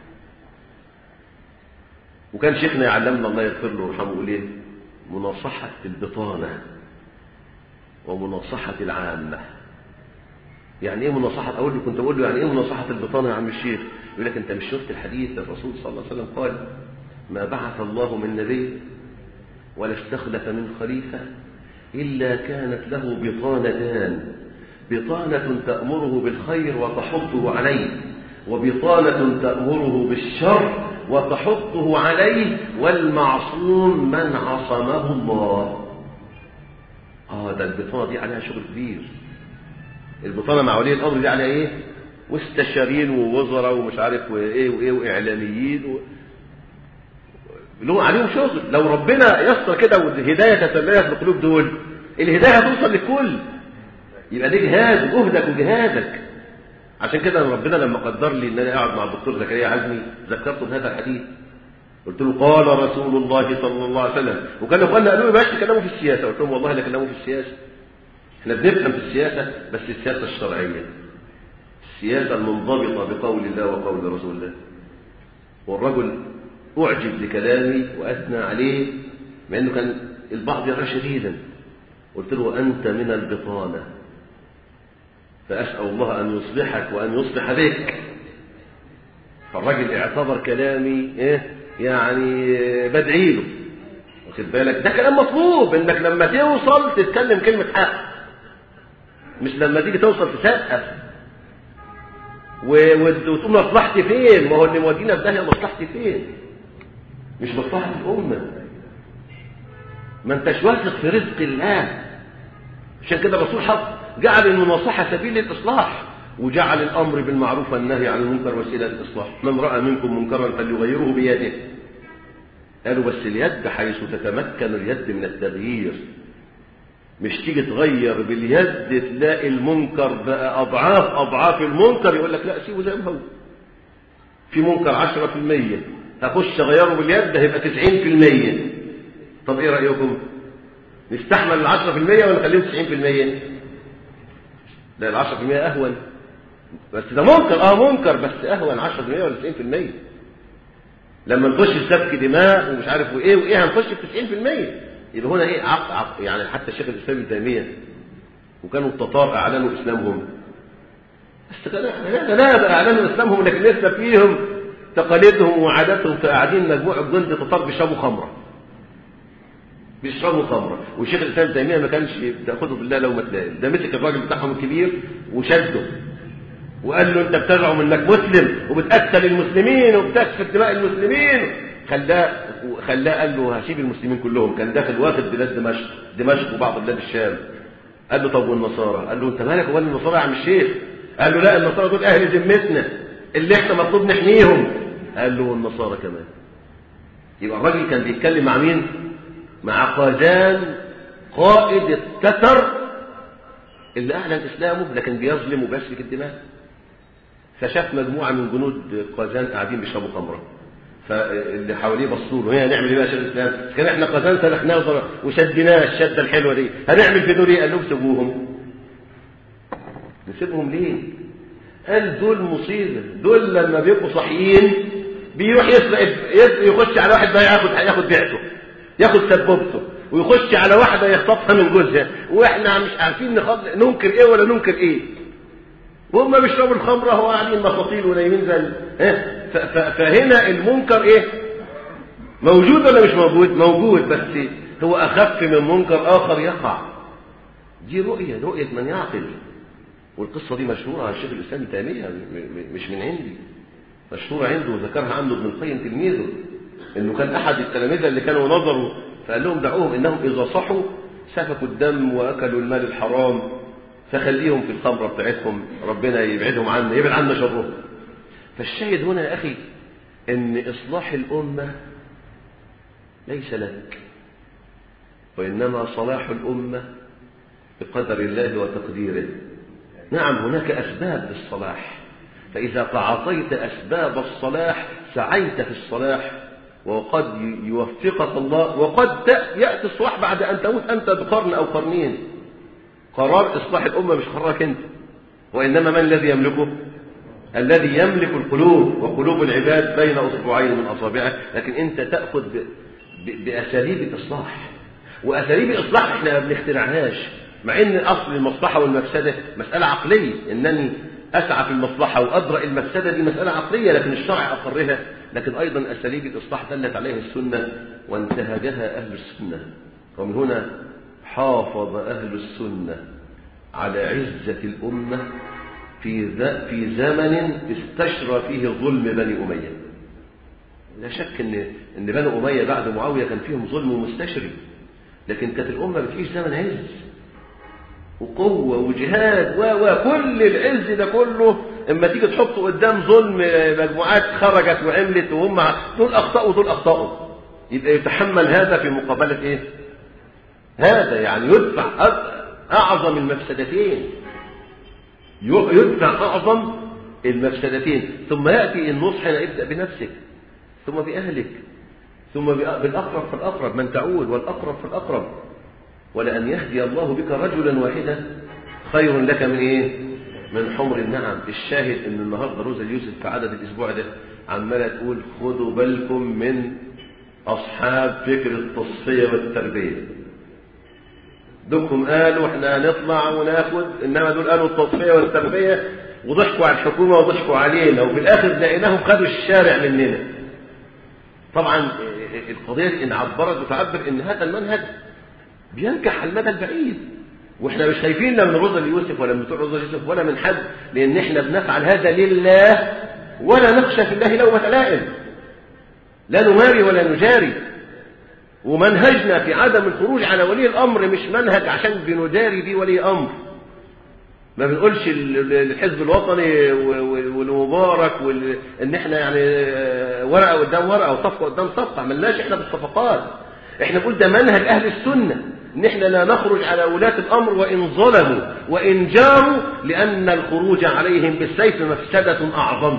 وكان شيخنا يعلمنا الله يغفر له ويرحمه يقول ايه مناصحة البطانة ومناصحة العامة يعني ايه مناصحة اقول له كنت اقول له يعني ايه مناصحة البطانة يا عم الشيخ يقول لك انت مش شفت الحديث الرسول صلى الله عليه وسلم قال ما بعث الله من نبي ولا استخلف من خليفة إلا كانت له بطانتان بطانة تأمره بالخير وتحضه عليه وبطانة تأمره بالشر وتحضه عليه والمعصوم من عصمه الله اه ده البطانة دي عليها شغل كبير البطانة مع ولي الأمر دي عليها ايه مستشارين ووزراء ومش عارف وايه وايه واعلاميين و... له عليهم شغل لو ربنا يسر كده والهدايه تتميز بالقلوب دول الهدايه هتوصل للكل يبقى ده جهاد وجهدك وجهادك عشان كده ربنا لما قدر لي ان انا اقعد مع الدكتور زكريا عزمي ذكرته بهذا الحديث قلت له قال رسول الله صلى الله عليه وسلم وكان اخواننا قالوا لي بلاش تكلموا في السياسه قلت لهم والله لا تكلموا في السياسه احنا بنفهم في السياسه بس السياسه الشرعيه السياسه المنضبطه بقول الله وقول رسول الله والرجل أعجب لكلامي وأثنى عليه مع أنه كان البعض يرى شديدا قلت له أنت من البطانة فأسأل الله أن يصلحك وأن يصلح بك فالراجل اعتبر كلامي إيه يعني بدعي له واخد بالك ده كلام مطلوب انك لما توصل تتكلم كلمة حق مش لما تيجي توصل تسقف وتقول مصلحتي فين ما هو اللي مودينا في داهيه مصلحتي فين مش مصلحة الأمة ما انتش واثق في رزق الله عشان كده الرسول حط جعل المناصحة سبيل للإصلاح وجعل الأمر بالمعروف والنهي عن المنكر وسيلة للإصلاح من رأى منكم منكرا فليغيره بيده قالوا بس اليد حيث تتمكن اليد من التغيير مش تيجي تغير باليد تلاقي المنكر بقى أضعاف أضعاف المنكر يقول لك لا سيبه زي ما هو في منكر 10% هخش اغيره باليد ده هيبقى 90% طب ايه رايكم نستحمل ال 10% ولا نخليهم 90% لا ال 10% اهون بس ده منكر اه منكر بس اهون 10% ولا 90% لما نخش في سفك دماء ومش عارف وايه وايه هنخش في 90% يبقى هنا ايه عق عق يعني حتى الشيخ الاسلام ابن تيميه وكانوا التتار اعلنوا اسلامهم بس لا لا اعلنوا اسلامهم لكن لسه فيهم تقاليدهم وعاداتهم فقاعدين مجموعة جند تطار بيشربوا خمرة بيشربوا خمرة والشيخ الإسلام تيمية ما كانش تاخده بالله لو ما تلاقي ده مسك الراجل بتاعهم الكبير وشده وقال له أنت بتزعم إنك مسلم وبتقتل المسلمين وبتسفك دماء المسلمين خلاه خلاه قال له هسيب المسلمين كلهم كان داخل واخد بلاد دمشق دمشق وبعض بلاد الشام قال له طب والنصارى قال له انت مالك ولا النصارى يا عم الشيخ قال له لا النصارى دول اهل ذمتنا اللي احنا مطلوب نحميهم قال له والنصارى كمان يبقى الراجل كان بيتكلم مع مين مع قادان قائد التتر اللي اعلن اسلامه لكن بيظلم وبيسفك الدماء فشاف مجموعه من جنود قازان قاعدين بيشربوا خمره فاللي حواليه بصوا له هنا هنعمل ايه بقى يا شيخ الاسلام كان احنا قازان سلخناه وشدناه الشده الحلوه دي هنعمل في دول ايه قال لهم سيبوهم نسيبهم ليه قال دول مصيبه دول لما بيبقوا صحيين بيروح يسرق يخش على واحد بقى ياخد ياخد بيعته ياخد سبوبته ويخش على واحده يخطفها من جوزها واحنا مش عارفين نخض... ننكر ايه ولا ننكر ايه وهم بيشربوا الخمره هو قاعدين مساطيل ونايمين زي ف... ف... فهنا المنكر ايه موجود ولا مش موجود موجود بس هو اخف من منكر اخر يقع دي رؤيه رؤيه من يعقل والقصه دي مشهوره على الشيخ الاسلام تيميه مش من عندي مشهورة عنده وذكرها عنه ابن القيم تلميذه انه كان احد التلاميذ اللي كانوا نظروا فقال لهم دعوهم انهم اذا صحوا سفكوا الدم واكلوا المال الحرام فخليهم في الخمرة بتاعتهم ربنا يبعدهم عنا يبعد عنا شرهم فالشاهد هنا يا اخي ان اصلاح الامه ليس لك وانما صلاح الامه بقدر الله وتقديره نعم هناك اسباب للصلاح فاذا تعاطيت اسباب الصلاح سعيت في الصلاح وقد يوفقك الله وقد ياتي الصلاح بعد ان تموت انت بقرن او قرنين قرار اصلاح الامه مش قرارك انت وانما من الذي يملكه الذي يملك القلوب وقلوب العباد بين اصبعين من اصابعه لكن انت تاخذ ب... ب... باساليب الاصلاح واساليب الاصلاح احنا ما بنخترعهاش مع ان اصل المصلحه والمفسده مساله عقليه انني اسعى في المصلحه وادرا المفسده دي مساله عقليه لكن الشرع اقرها لكن ايضا اساليب الاصلاح دلت عليها السنه وانتهجها اهل السنه ومن هنا حافظ اهل السنه على عزه الامه في في زمن استشرى فيه ظلم بني اميه لا شك ان ان بني اميه بعد معاويه كان فيهم ظلم ومستشري لكن كانت الامه بتعيش زمن عز وقوة وجهاد و وكل العز ده كله اما تيجي تحطه قدام ظلم مجموعات خرجت وعملت وهم دول اخطأوا دول اخطأوا يبقى يتحمل هذا في مقابلة ايه؟ هذا يعني يدفع اعظم المفسدتين يدفع اعظم المفسدتين ثم ياتي النصح هنا ابدا بنفسك ثم باهلك ثم بالاقرب فالاقرب من تعول والاقرب فالاقرب ولأن يهدي الله بك رجلا واحدا خير لك من إيه؟ من حمر النعم الشاهد إن النهاردة روزا اليوسف في عدد الأسبوع ده عمالة تقول خدوا بالكم من أصحاب فكر التصفية والتربية دكم قالوا احنا هنطلع وناخد انما دول قالوا التصفية والتربية وضحكوا على الحكومة وضحكوا علينا وفي الاخر لقيناهم خدوا الشارع مننا طبعا القضية ان عبرت وتعبر ان هذا المنهج بينجح على المدى البعيد واحنا مش خايفين لا من روزا ليوسف ولا من بتوع روزا ليوسف ولا من حد لان احنا بنفعل هذا لله ولا نخشى في الله لومة لائم لا نماري ولا نجاري ومنهجنا في عدم الخروج على ولي الامر مش منهج عشان بنداري بيه ولي امر ما بنقولش الحزب الوطني والمبارك وال... ان احنا يعني ورقه قدام ورقه وصفقه قدام صفقه ملناش احنا بالصفقات احنا بنقول ده منهج اهل السنه ان احنا لا نخرج على ولاة الامر وان ظلموا وان جاروا لان الخروج عليهم بالسيف مفسدة اعظم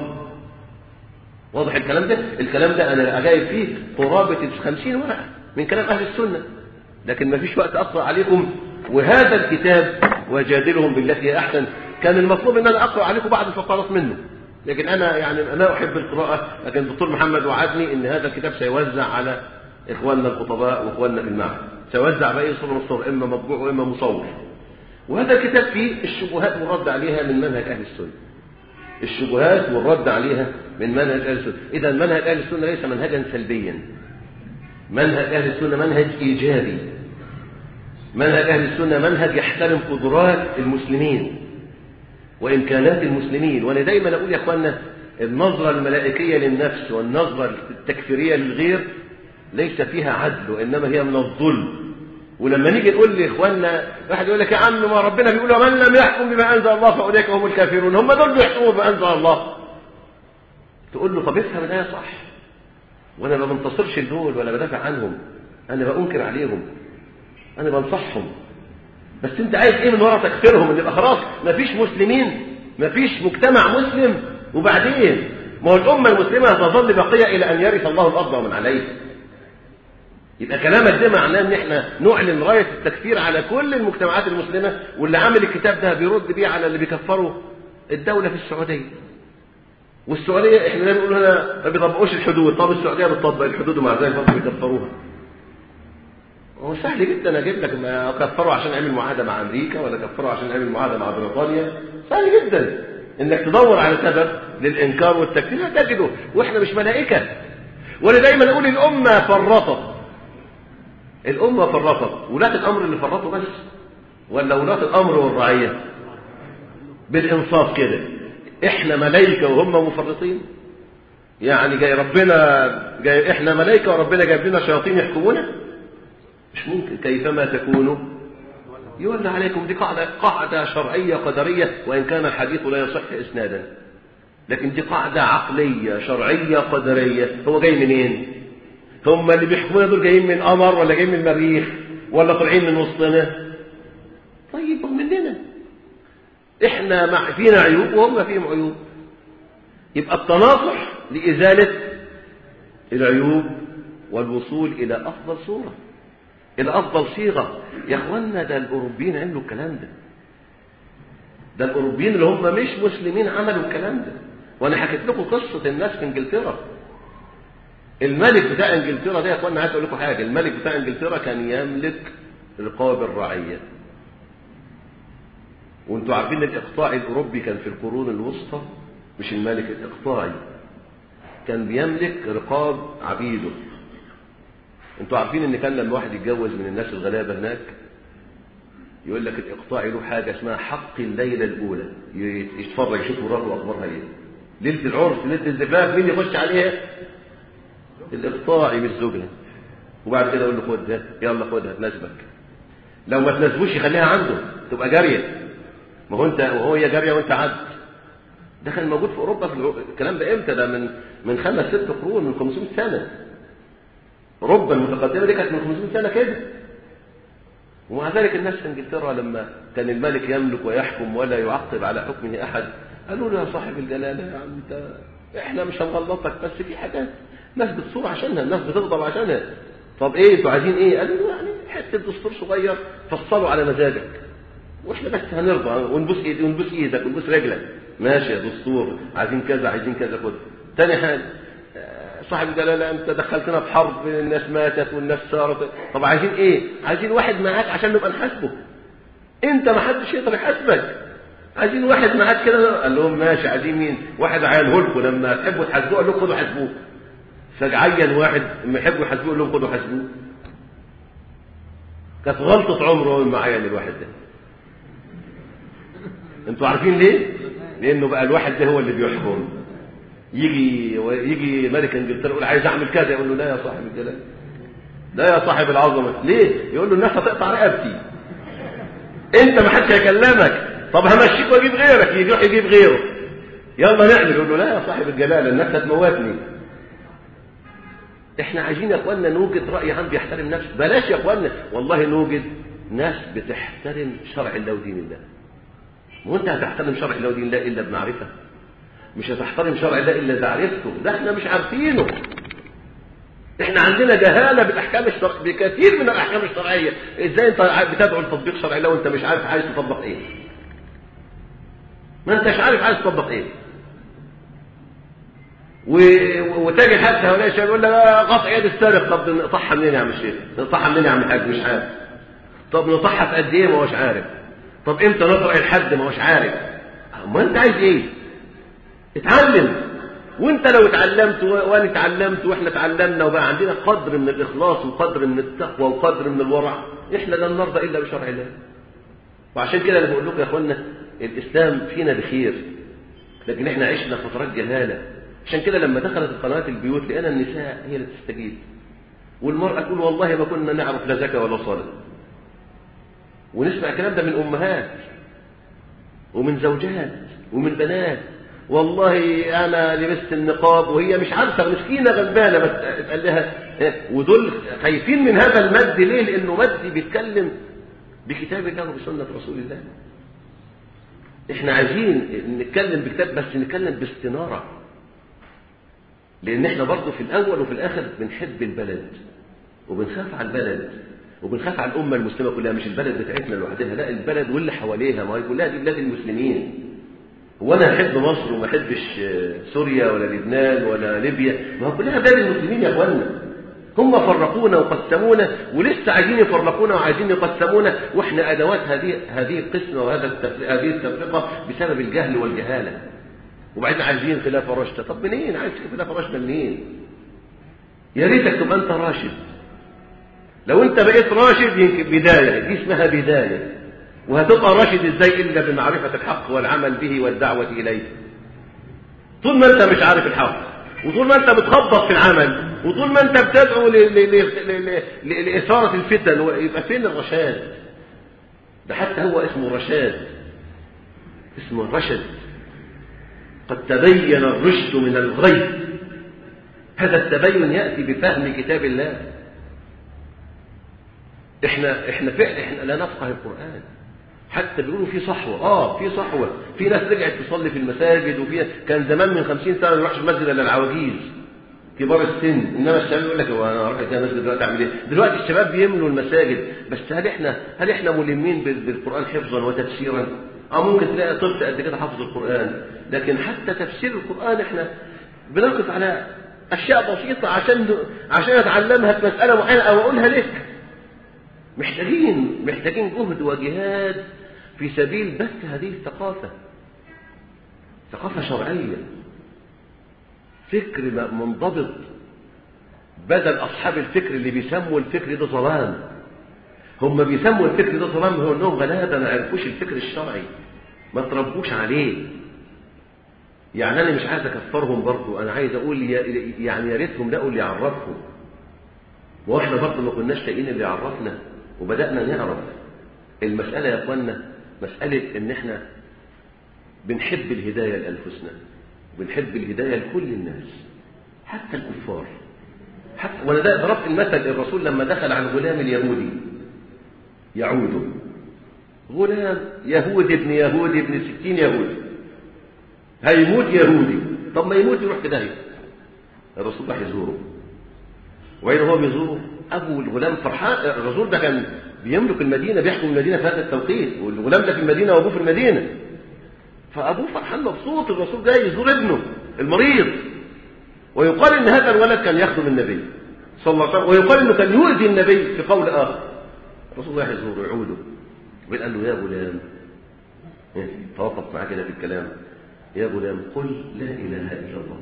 واضح الكلام ده الكلام ده انا جايب فيه قرابة الخمسين ورقة من كلام اهل السنة لكن ما فيش وقت اقرأ عليكم وهذا الكتاب وجادلهم بالتي هي احسن كان المطلوب ان انا اقرأ عليكم بعض الفقرات منه لكن انا يعني انا احب القراءة لكن الدكتور محمد وعدني ان هذا الكتاب سيوزع على اخواننا الخطباء واخواننا في المعهد سيوزع باي صوره من الصور اما مطبوع واما مصور وهذا الكتاب فيه الشبهات والرد عليها من منهج اهل السنه الشبهات والرد عليها من منهج اهل السنه اذا منهج اهل السنه ليس منهجا سلبيا منهج اهل السنه منهج ايجابي منهج اهل السنه منهج يحترم قدرات المسلمين وامكانات المسلمين وانا دايما اقول يا اخواننا النظره الملائكيه للنفس والنظره التكفيريه للغير ليس فيها عدل وإنما هي من الظلم ولما نيجي نقول لاخواننا واحد يقول لك يا عم ما ربنا بيقول ومن لم يحكم بما انزل الله فاولئك هم الكافرون هم دول بيحكموا بما انزل الله تقول له طب افهم الايه صح وانا ما بنتصرش لدول ولا بدافع عنهم انا بنكر عليهم انا بنصحهم بس انت عايز ايه من ورا تكفيرهم ان يبقى خلاص ما فيش مسلمين ما فيش مجتمع مسلم وبعدين ما هو الامه المسلمه هتظل باقيه الى ان يرث الله الارض ومن عليها يبقى كلامك ده معناه ان احنا نعلن رايه التكفير على كل المجتمعات المسلمه واللي عامل الكتاب ده بيرد بيه على اللي بيكفروا الدوله في السعوديه والسعوديه احنا دايما بنقول هنا ما بيطبقوش الحدود طب السعوديه بتطبق الحدود ومع ذلك برضه بيكفروها هو سهل جدا اجيب لك ما كفروا عشان يعمل معاهده مع امريكا ولا كفروا عشان يعمل معاهده مع بريطانيا سهل جدا انك تدور على سبب للانكار والتكفير هتجده واحنا مش ملائكه وانا دايما اقول الامه فرطت الأمة فرطت ولاة الأمر اللي فرطوا بس ولا ولاة الأمر والرعية بالإنصاف كده إحنا ملايكة وهم مفرطين يعني جاي ربنا جاي إحنا ملايكة وربنا جايب لنا شياطين يحكمونا مش ممكن كيفما تكونوا يولى عليكم دي قاعدة قاعدة شرعية قدرية وإن كان الحديث لا يصح إسنادا لكن دي قاعدة عقلية شرعية قدرية هو جاي منين هم اللي بيحكمونا دول جايين من قمر ولا جايين من المريخ ولا طالعين من وسطنا طيب هم مننا احنا مع فينا عيوب وهم فيهم عيوب يبقى التناصح لإزالة العيوب والوصول إلى أفضل صورة إلى أفضل صيغة يا أخوانا ده الأوروبيين عملوا الكلام ده ده الأوروبيين اللي هم مش مسلمين عملوا الكلام ده وأنا حكيت لكم قصة الناس في إنجلترا الملك بتاع إنجلترا ده يا أخوانا عايز أقول لكم حاجة الملك بتاع إنجلترا كان يملك رقاب الرعية وانتوا عارفين الإقطاعي الأوروبي كان في القرون الوسطى مش الملك الإقطاعي كان بيملك رقاب عبيده انتوا عارفين ان كان لما واحد يتجوز من الناس الغلابه هناك يقول لك الاقطاعي له حاجه اسمها حق الليله الاولى يتفرج يشوف مراته اخبارها ايه ليله العرس ليله الزفاف مين يخش عليها الاقطاعي مش زوجها وبعد كده يقول له خد ده يلا خدها تناسبك لو ما تناسبوش يخليها عنده تبقى جاريه ما هو انت وهو هي جاريه وانت عبد ده كان موجود في اوروبا في الكلام ده امتى ده من من خمس ست قرون من 500 سنه اوروبا المتقدمه دي كانت من 500 سنه كده ومع ذلك الناس في انجلترا لما كان الملك يملك ويحكم ولا يعقب على حكمه احد قالوا له يا صاحب الجلاله يا عم انت احنا مش هنغلطك بس في حاجات ناس بتصور عشانها الناس بتغضب عشانها طب ايه انتوا عايزين ايه قالوا له يعني حته دستور صغير فصلوا على مزاجك واحنا بس هنرضى ونبوس ايدي ونبوس ايدك ونبوس رجلك ماشي يا دستور عايزين كذا عايزين كذا خد تاني حاجه صاحب الجلاله انت دخلتنا في حرب الناس ماتت والناس صارت طب عايزين ايه عايزين واحد معاك عشان نبقى نحاسبه انت ما حدش يقدر يحاسبك عايزين واحد معاك كده قال لهم ماشي عايزين مين واحد عينه لكم لما تحبوا تحاسبوه قال لهم خدوا حاسبوه فعين واحد لما يحبوا يحاسبوه قال لهم خدوا حاسبوه كانت غلطة عمره ما عين الواحد ده انتوا عارفين ليه؟ لانه بقى الواحد ده هو اللي بيحكم يجي يجي ملك انجلترا يقول عايز اعمل كذا يقول له لا يا صاحب الجلال لا يا صاحب العظمه ليه يقول له الناس هتقطع رقبتي انت ما حدش هيكلمك طب همشيك واجيب غيرك يروح يجيب غيره يلا نعمل يقول له لا يا صاحب الجلاله الناس هتموتني احنا عايزين يا اخوانا نوجد راي عام بيحترم نفسه بلاش يا اخوانا والله نوجد ناس بتحترم شرع الله ودين الله وانت هتحترم شرع الله ودين الله الا بمعرفه مش هتحترم شرع الله الا اذا عرفته ده احنا مش عارفينه احنا عندنا جهاله بالاحكام الشرعيه بكثير من الاحكام الشرعيه ازاي انت بتدعو لتطبيق شرع الله وانت مش عارف عايز تطبق ايه ما انتش عارف عايز تطبق ايه و... وتجي حتى هؤلاء الشباب يقول لك قطع يد السارق طب نقطعها منين يا عم الشيخ نقطعها منين يا عم الحاج مش عارف طب نقطعها في قد ايه ما هوش عارف طب امتى نقطع الحد ما هوش عارف ما انت عايز ايه اتعلم وانت لو اتعلمت وانا اتعلمت واحنا اتعلمنا وبقى عندنا قدر من الاخلاص وقدر من التقوى وقدر من الورع احنا لن نرضى الا بشرع الله وعشان كده انا بقول لكم يا اخوانا الاسلام فينا بخير لكن احنا عشنا فترات جهاله عشان كده لما دخلت القنوات البيوت لقينا النساء هي اللي تستجيب والمرأة تقول والله ما كنا نعرف لا زكاة ولا صلاة ونسمع الكلام ده من أمهات ومن زوجات ومن بنات والله أنا لبست النقاب وهي مش عارفة مسكينة غلبانة بس قال لها ودول خايفين من هذا المد ليه؟ لأنه مد بيتكلم بكتاب الله وبسنة رسول الله احنا عايزين نتكلم بكتاب بس نتكلم باستنارة لان احنا برضه في الاول وفي الاخر بنحب البلد وبنخاف على البلد وبنخاف على الامه المسلمه كلها مش البلد بتاعتنا لوحدها لا البلد واللي حواليها ما هي كلها دي بلاد المسلمين هو انا احب مصر وما احبش سوريا ولا لبنان ولا ليبيا ما هو كلها بلاد المسلمين يا اخوانا هم فرقونا وقسمونا ولسه عايزين يفرقونا وعايزين يقسمونا واحنا ادوات هذه هذه القسمه وهذا هذه التفرقه بسبب الجهل والجهاله وبعدين عايزين خلافه راشده طب منين عايز خلافه راشده منين يا ريتك تبقى انت راشد لو انت بقيت راشد يمكن بدايه دي اسمها بدايه وهتبقى راشد ازاي الا بمعرفه الحق والعمل به والدعوه اليه طول ما انت مش عارف الحق وطول ما انت بتخبط في العمل وطول ما انت بتدعو لاثاره الفتن يبقى فين الرشاد ده حتى هو اسمه رشاد اسمه الرشد قد تبين الرشد من الغي هذا التبين يأتي بفهم كتاب الله احنا احنا فعلا احنا لا نفقه القرآن حتى بيقولوا في صحوة اه في صحوة في ناس رجعت تصلي في المساجد وفي كان زمان من خمسين سنة ما يروحش المسجد الا العواجيز كبار السن انما الشباب يقول لك هو انا اروح كده المسجد دلوقتي اعمل ايه دلوقتي الشباب بيملوا المساجد بس هل احنا هل احنا ملمين بالقرآن حفظا وتفسيرا اه ممكن تلاقي طفل قد كده حافظ القرآن لكن حتى تفسير القرآن احنا بنقف على اشياء بسيطة عشان عشان اتعلمها في مسألة معينة او اقولها لك محتاجين محتاجين جهد وجهاد في سبيل بث هذه الثقافة ثقافة شرعية فكر منضبط بدل أصحاب الفكر اللي بيسموا الفكر ده ظلام هم بيسموا الفكر ده ظلام هو انهم غلابة ما عرفوش الفكر الشرعي ما تربوش عليه يعني انا مش عايز اكفرهم برضو انا عايز اقول يعني يا ريتهم لقوا اللي يعرفهم واحنا برضو ما كناش لاقيين اللي يعرفنا وبدأنا نعرف المسألة يا اخوانا مسألة ان احنا بنحب الهداية لأنفسنا وبنحب الهداية لكل الناس حتى الكفار حتى وانا ده ضربت المثل الرسول لما دخل على الغلام اليهودي يعود غلام يهودي ابن يهودي ابن ستين يهودي هيموت يهودي طب ما يموت يروح في داهيه الرسول راح يزوره وين هو بيزوره ابو الغلام فرحان الرسول ده كان بيملك المدينه بيحكم المدينه في هذا التوقيت والغلام ده في المدينه وابوه في المدينه فابوه فرحان مبسوط الرسول جاي يزور ابنه المريض ويقال ان هذا الولد كان يخدم النبي صلى الله عليه وسلم ويقال انه كان يؤذي النبي في قول اخر الرسول رايح يزوره يعوده وبين قال له يا غلام توقف معاه كده في الكلام يا غلام قل لا اله الا الله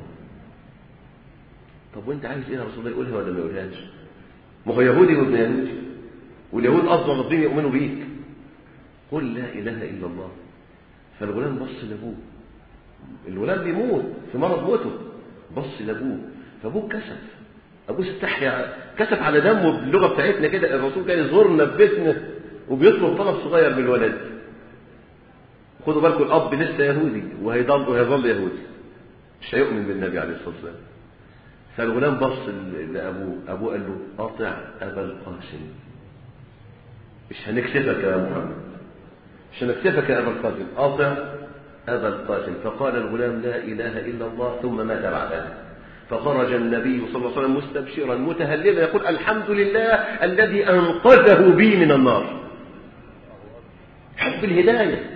طب وانت عايز ايه يا رسول الله يقولها ولا ما يقولهاش ما هو يهودي وابن يهودي واليهود اصلا ربنا يؤمنوا بيك قل لا اله الا الله فالغلام بص لابوه الغلام بيموت في مرض موته بص لابوه فابوه كسف ابوه استحيا كسف على دمه باللغه بتاعتنا كده الرسول كان يزورنا في بيتنا وبيطلب طلب صغير من الولد خدوا بالكم الاب لسه يهودي وهيضل وهيظل يهودي مش هيؤمن بالنبي عليه الصلاه والسلام فالغلام بص لابوه ابوه قال له اطع ابا القاسم مش هنكسفك يا محمد مش هنكسفك يا ابا القاسم اطع ابا القاسم فقال الغلام لا اله الا الله ثم مات بعدها فخرج النبي صلى الله عليه وسلم مستبشرا متهللا يقول الحمد لله الذي انقذه بي من النار حب الهدايه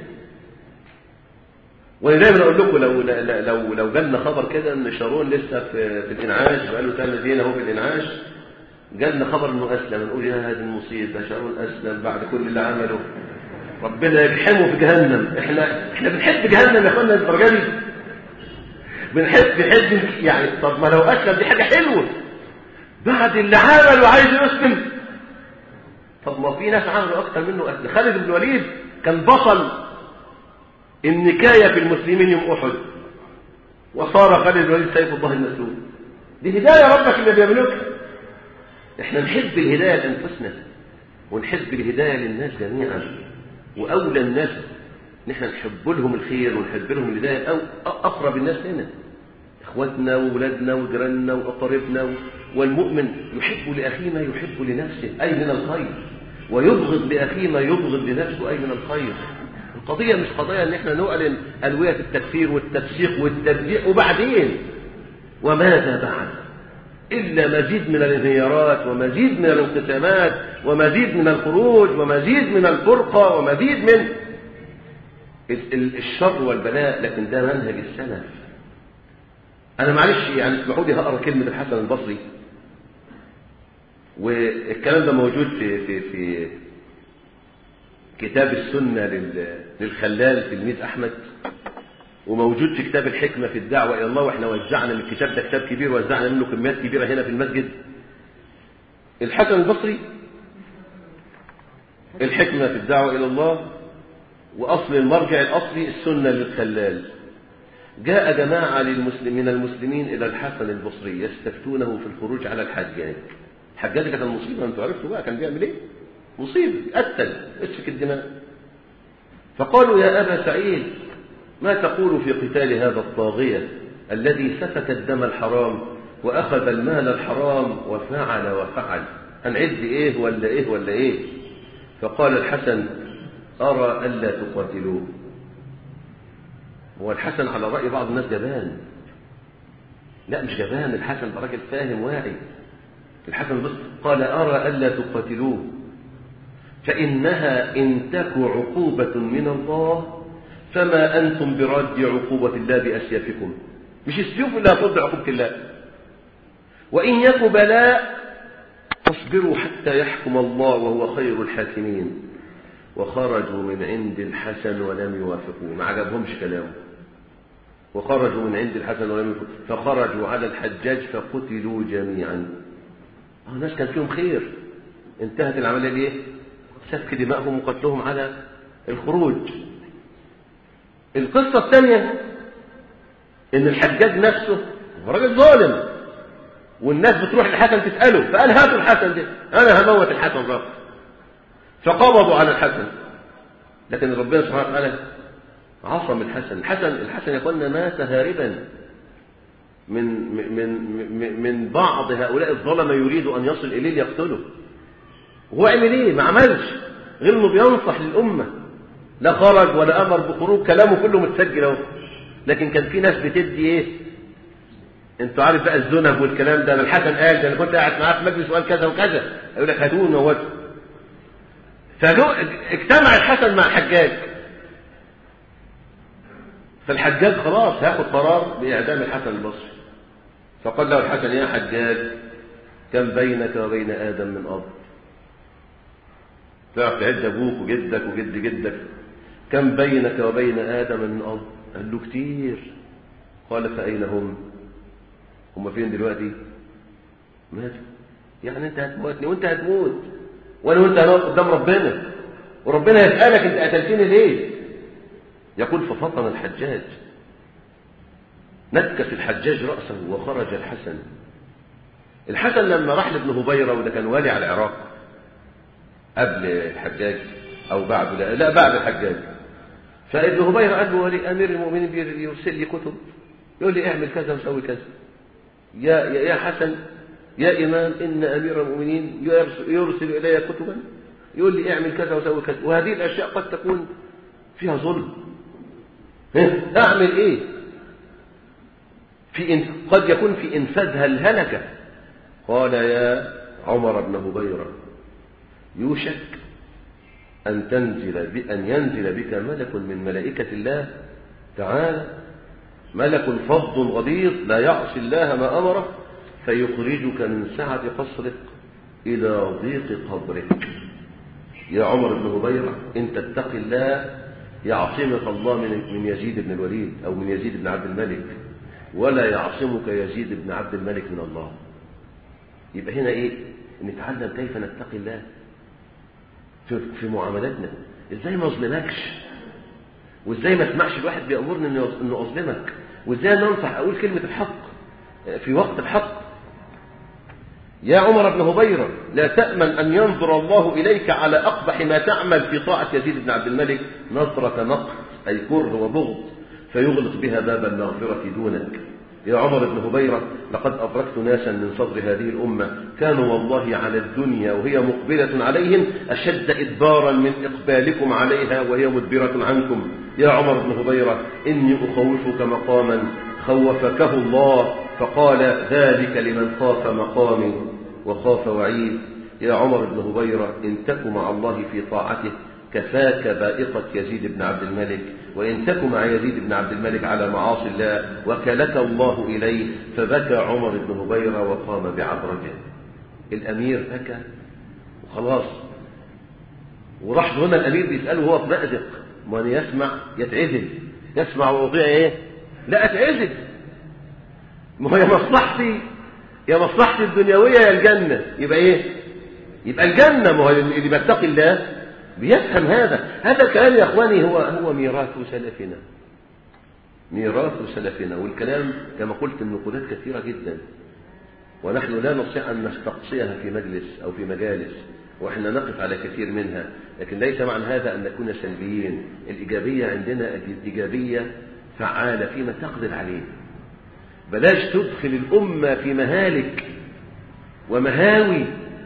وانا دايما اقول لكم لو لو لو جالنا خبر كده ان شارون لسه في, في الانعاش بقاله ثلاث سنين اهو في الانعاش جالنا خبر انه اسلم نقول يا هذه المصيبه شارون اسلم بعد كل اللي عمله ربنا يجحمه في جهنم احنا احنا بنحب جهنم يا اخوانا الدرجه دي بنحب بنحب يعني طب ما لو اسلم دي حاجه حلوه بعد اللي عمله عايز يسلم طب ما في ناس عملوا اكتر منه قتل خالد بن الوليد كان بطل النكاية في المسلمين يوم أحد وصار خالد الوليد سيف الله المسلول دي هداية ربك اللي بيملكها احنا نحب الهداية لأنفسنا ونحب الهداية للناس جميعا وأولى الناس نحن نحب لهم الخير ونحب لهم الهداية أو أقرب الناس لنا إخواتنا وولادنا وجيراننا وأقاربنا والمؤمن يحب لأخيه ما يحب لنفسه أي من الخير ويبغض لأخيه ما يبغض لنفسه أي من الخير القضية مش قضية ان احنا نعلن ألوية التكفير والتفسيق والتبديع وبعدين وماذا بعد إلا مزيد من الانهيارات ومزيد من الانقسامات ومزيد من الخروج ومزيد من الفرقة ومزيد من الشر والبلاء لكن ده منهج السلف أنا معلش يعني اسمحوا لي هقرا كلمة الحسن البصري والكلام ده موجود في في في كتاب السنة للخلال تلميذ أحمد وموجود في كتاب الحكمة في الدعوة إلى الله وإحنا وزعنا من الكتاب ده كتاب كبير وزعنا منه كميات كبيرة هنا في المسجد الحسن البصري الحكمة في الدعوة إلى الله وأصل المرجع الأصلي السنة للخلال جاء جماعة للمسلم من المسلمين إلى الحسن البصري يستفتونه في الخروج على الحجاج الحجاج كان مصيبة أنتوا عرفتوا بقى كان بيعمل إيه مصيبة قتل اسفك الدماء فقالوا يا أبا سعيد ما تقول في قتال هذا الطاغية الذي سفك الدم الحرام وأخذ المال الحرام وفعل وفعل هنعد إيه ولا إيه ولا إيه فقال الحسن أرى ألا تقاتلوه هو الحسن على رأي بعض الناس جبان لا مش جبان الحسن ده راجل فاهم واعي الحسن بس قال أرى ألا تقاتلوه فإنها إن تك عقوبة من الله فما أنتم برد عقوبة الله بأسيافكم مش السيوف اللي هترد عقوبة الله وإن يك بلاء فاصبروا حتى يحكم الله وهو خير الحاكمين وخرجوا من عند الحسن ولم يوافقوه ما عجبهمش كلامه وخرجوا من عند الحسن ولم يوافقوه فخرجوا على الحجاج فقتلوا جميعا الناس كان فيهم خير انتهت العملية بايه سفك دمائهم وقتلهم على الخروج القصة الثانية ان الحجاج نفسه هو راجل ظالم والناس بتروح للحسن تسأله فقال هاتوا الحسن ده انا هموت الحسن رأس فقبضوا على الحسن لكن ربنا سبحانه وتعالى عصم الحسن الحسن الحسن يقولنا مات هاربا من من من من بعض هؤلاء الظلمه يريد ان يصل اليه ليقتله وهو عمل ايه ما عملش غير انه بينصح للامه لا خرج ولا امر بخروج كلامه كله متسجل اهو لكن كان في ناس بتدي ايه انتوا عارف بقى الذنب والكلام ده انا الحسن قال ده انا كنت قاعد معاه في مجلس وقال كذا وكذا يقول لك هاتوه ونوته فاجتمع الحسن مع الحجاج فالحجاج خلاص هياخد قرار باعدام الحسن البصري فقال له الحسن يا حجاج كم بينك وبين ادم من اب تعرف تعد ابوك وجدك وجد جدك كم بينك وبين ادم من اب قال له كتير قال فاين هم هم فين دلوقتي ماتوا يعني انت هتموتني وانت هتموت وانا وانت هنقف قدام ربنا وربنا يسالك انت قتلتني ليه يقول ففطن الحجاج نكس الحجاج راسه وخرج الحسن الحسن لما راح لابن هبيره وده كان والي على العراق قبل الحجاج او بعد لا, لا بعد الحجاج فابن هبيره قال له ولي امير المؤمنين بيرسل لي كتب يقول لي اعمل كذا وسوي كذا يا يا, يا حسن يا إمام إن أمير المؤمنين يرسل إلي كتبا يقول لي اعمل كذا وسوي كذا وهذه الأشياء قد تكون فيها ظلم أعمل إيه في إن قد يكون في إنفاذها الهلكة قال يا عمر بن هبيرة يوشك أن تنزل بأن ينزل بك ملك من ملائكة الله تعالى ملك فظ غليظ لا يعصي الله ما أمره فيخرجك من سعة قصرك إلى ضيق قبرك يا عمر بن هبيرة إن تتق الله يعصمك الله من من يزيد بن الوليد أو من يزيد بن عبد الملك ولا يعصمك يزيد بن عبد الملك من الله يبقى هنا إيه نتعلم كيف نتقي الله في, في معاملاتنا إزاي ما أظلمكش وإزاي ما اسمعش الواحد بيأمرني إنه أظلمك وإزاي ننصح أقول كلمة الحق في وقت الحق يا عمر بن هبيرة لا تأمن أن ينظر الله إليك على أقبح ما تعمل في طاعة يزيد بن عبد الملك نظرة نقص أي كره وبغض فيغلق بها باب المغفرة دونك يا عمر بن هبيرة لقد أدركت ناسا من صدر هذه الأمة كانوا والله على الدنيا وهي مقبلة عليهم أشد إدبارا من إقبالكم عليها وهي مدبرة عنكم يا عمر بن هبيرة إني أخوفك مقاما خوفكه الله فقال ذلك لمن خاف مقامي وخاف وعيد يا عمر بن هبيرة إن تك مع الله في طاعته كفاك بائقة يزيد بن عبد الملك وإن تك مع يزيد بن عبد الملك على معاصي الله وكلك الله إليه فبكى عمر بن هبيرة وقام بعبرته الأمير بكى وخلاص وراح هنا الأمير بيسأله هو في مأزق من يسمع يتعزل يسمع ويطيع إيه لا أتعزل ما هو يا مصلحتي يا مصلحتي الدنيوية يا الجنة يبقى إيه يبقى الجنة ما هو اللي بيتقي الله بيفهم هذا هذا الكلام يا اخواني هو هو ميراث سلفنا ميراث سلفنا والكلام كما قلت النقودات كثيرة جدا ونحن لا نستطيع أن نستقصيها في مجلس أو في مجالس وإحنا نقف على كثير منها لكن ليس معنى هذا أن نكون سلبيين الإيجابية عندنا إيجابية فعالة فيما تقدر عليه بلاش تدخل الأمة في مهالك ومهاوي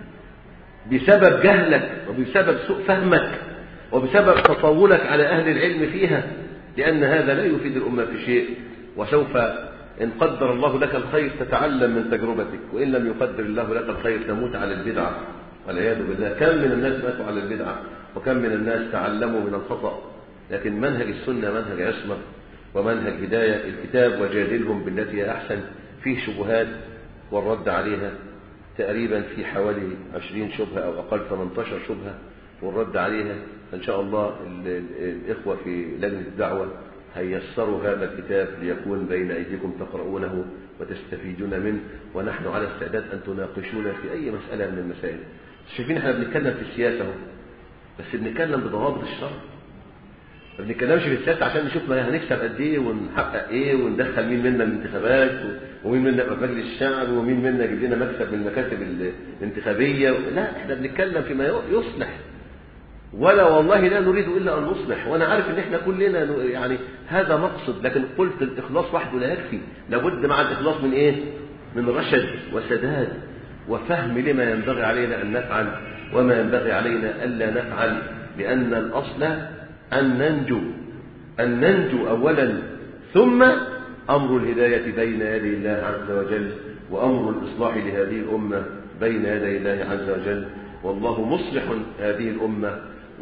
بسبب جهلك وبسبب سوء فهمك وبسبب تطاولك على أهل العلم فيها لأن هذا لا يفيد الأمة في شيء وسوف إن قدر الله لك الخير تتعلم من تجربتك وإن لم يقدر الله لك الخير تموت على البدعة والعياذ بالله كم من الناس ماتوا على البدعة وكم من الناس تعلموا من الخطأ لكن منهج السنة منهج عصمة ومنهج هداية الكتاب وجادلهم بالتي هي أحسن فيه شبهات والرد عليها تقريبا في حوالي 20 شبهة أو أقل 18 شبهة والرد عليها إن شاء الله الإخوة في لجنة الدعوة هيسروا هذا الكتاب ليكون بين أيديكم تقرؤونه وتستفيدون منه ونحن على استعداد أن تناقشونا في أي مسألة من المسائل شايفين احنا بنتكلم في السياسة اهو بس بنتكلم بضوابط الشرع ما بنتكلمش في السياسة عشان نشوف ما هنكسب قد ايه ونحقق ايه وندخل مين منا الانتخابات ومين منا في مجلس الشعب ومين منا يجيب لنا مكسب من المكاتب الانتخابية لا احنا بنتكلم فيما يصلح ولا والله لا نريد الا ان نصلح وانا عارف ان احنا كلنا يعني هذا مقصد لكن قلت الاخلاص وحده لا يكفي لابد مع الاخلاص من ايه من رشد وسداد وفهم لما ينبغي علينا ان نفعل وما ينبغي علينا الا نفعل لان الاصل ان ننجو ان ننجو اولا ثم امر الهدايه بين يدي الله عز وجل وامر الاصلاح لهذه الامه بين يدي الله عز وجل والله مصلح هذه الامه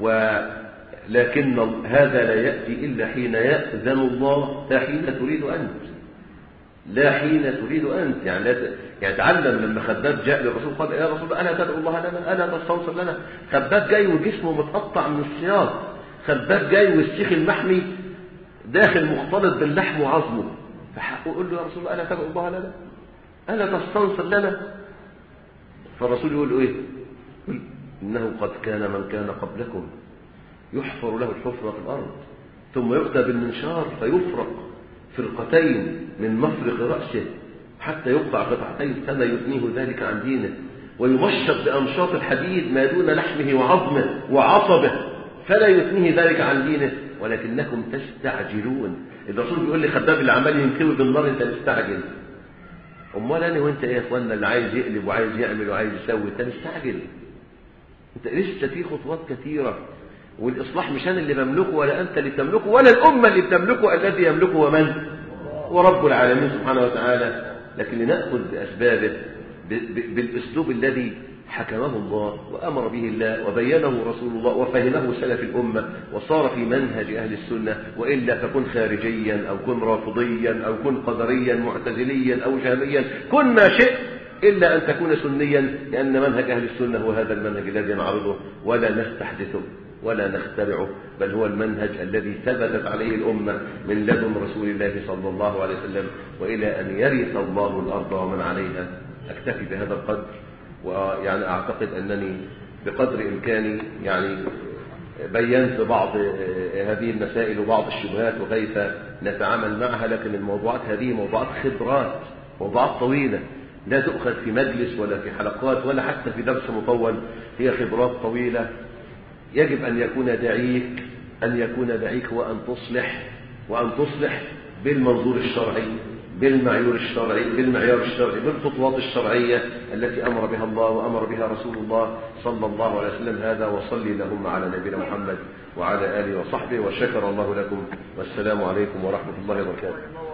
ولكن هذا لا يأتي إلا حين يأذن الله لا حين تريد أنت لا حين تريد أنت يعني لا ت... يعني تعلم لما خباب جاء للرسول قال يا رسول الله ألا تدعو الله لنا ألا تستنصر لنا خباب جاي وجسمه متقطع من السياط خباب جاي والسيخ المحمي داخل مختلط باللحم وعظمه فقول له يا رسول الله ألا تدعو الله لنا ألا تستنصر لنا فالرسول يقول له إيه يقول إنه قد كان من كان قبلكم يحفر له الحفرة في الأرض ثم يؤتى بالمنشار فيفرق فرقتين من مفرق رأسه حتى يقطع قطعتين فلا يثنيه ذلك عن دينه ويمشط بأمشاط الحديد ما دون لحمه وعظمه وعصبه فلا يثنيه ذلك عن دينه ولكنكم تستعجلون الرسول بيقول لي خباب اللي عمال ينكوي بالنار انت مستعجل امال انا وانت ايه يا اخوانا اللي عايز يقلب وعايز يعمل وعايز يسوي انت مستعجل انت لسه في خطوات كثيره والاصلاح مش انا اللي بملكه ولا انت اللي بتملكه ولا الامه اللي بتملكه الذي يملكه ومن ورب العالمين سبحانه وتعالى لكن لناخذ باسبابه بالاسلوب الذي حكمه الله وامر به الله وبينه رسول الله وفهمه سلف الامه وصار في منهج اهل السنه والا فكن خارجيا او كن رافضيا او كن قدريا معتزليا او جهميا كن ما شئت إلا أن تكون سنيا لأن منهج أهل السنة هو هذا المنهج الذي نعرضه ولا نستحدثه ولا نخترعه بل هو المنهج الذي ثبتت عليه الأمة من لدن رسول الله صلى الله عليه وسلم وإلى أن يرث الله الأرض ومن عليها أكتفي بهذا القدر ويعني أعتقد أنني بقدر إمكاني يعني بينت بعض هذه المسائل وبعض الشبهات وكيف نتعامل معها لكن الموضوعات هذه موضوعات خبرات موضوعات طويلة لا تؤخذ في مجلس ولا في حلقات ولا حتى في درس مطول هي خبرات طويلة يجب أن يكون دعيك أن يكون دعيك هو أن تصلح وأن تصلح بالمنظور الشرعي بالمعيار الشرعي بالمعيار الشرعي بالخطوات الشرعية التي أمر بها الله وأمر بها رسول الله صلى الله عليه وسلم هذا وصلي اللهم على نبينا محمد وعلى آله وصحبه وشكر الله لكم والسلام عليكم ورحمة الله وبركاته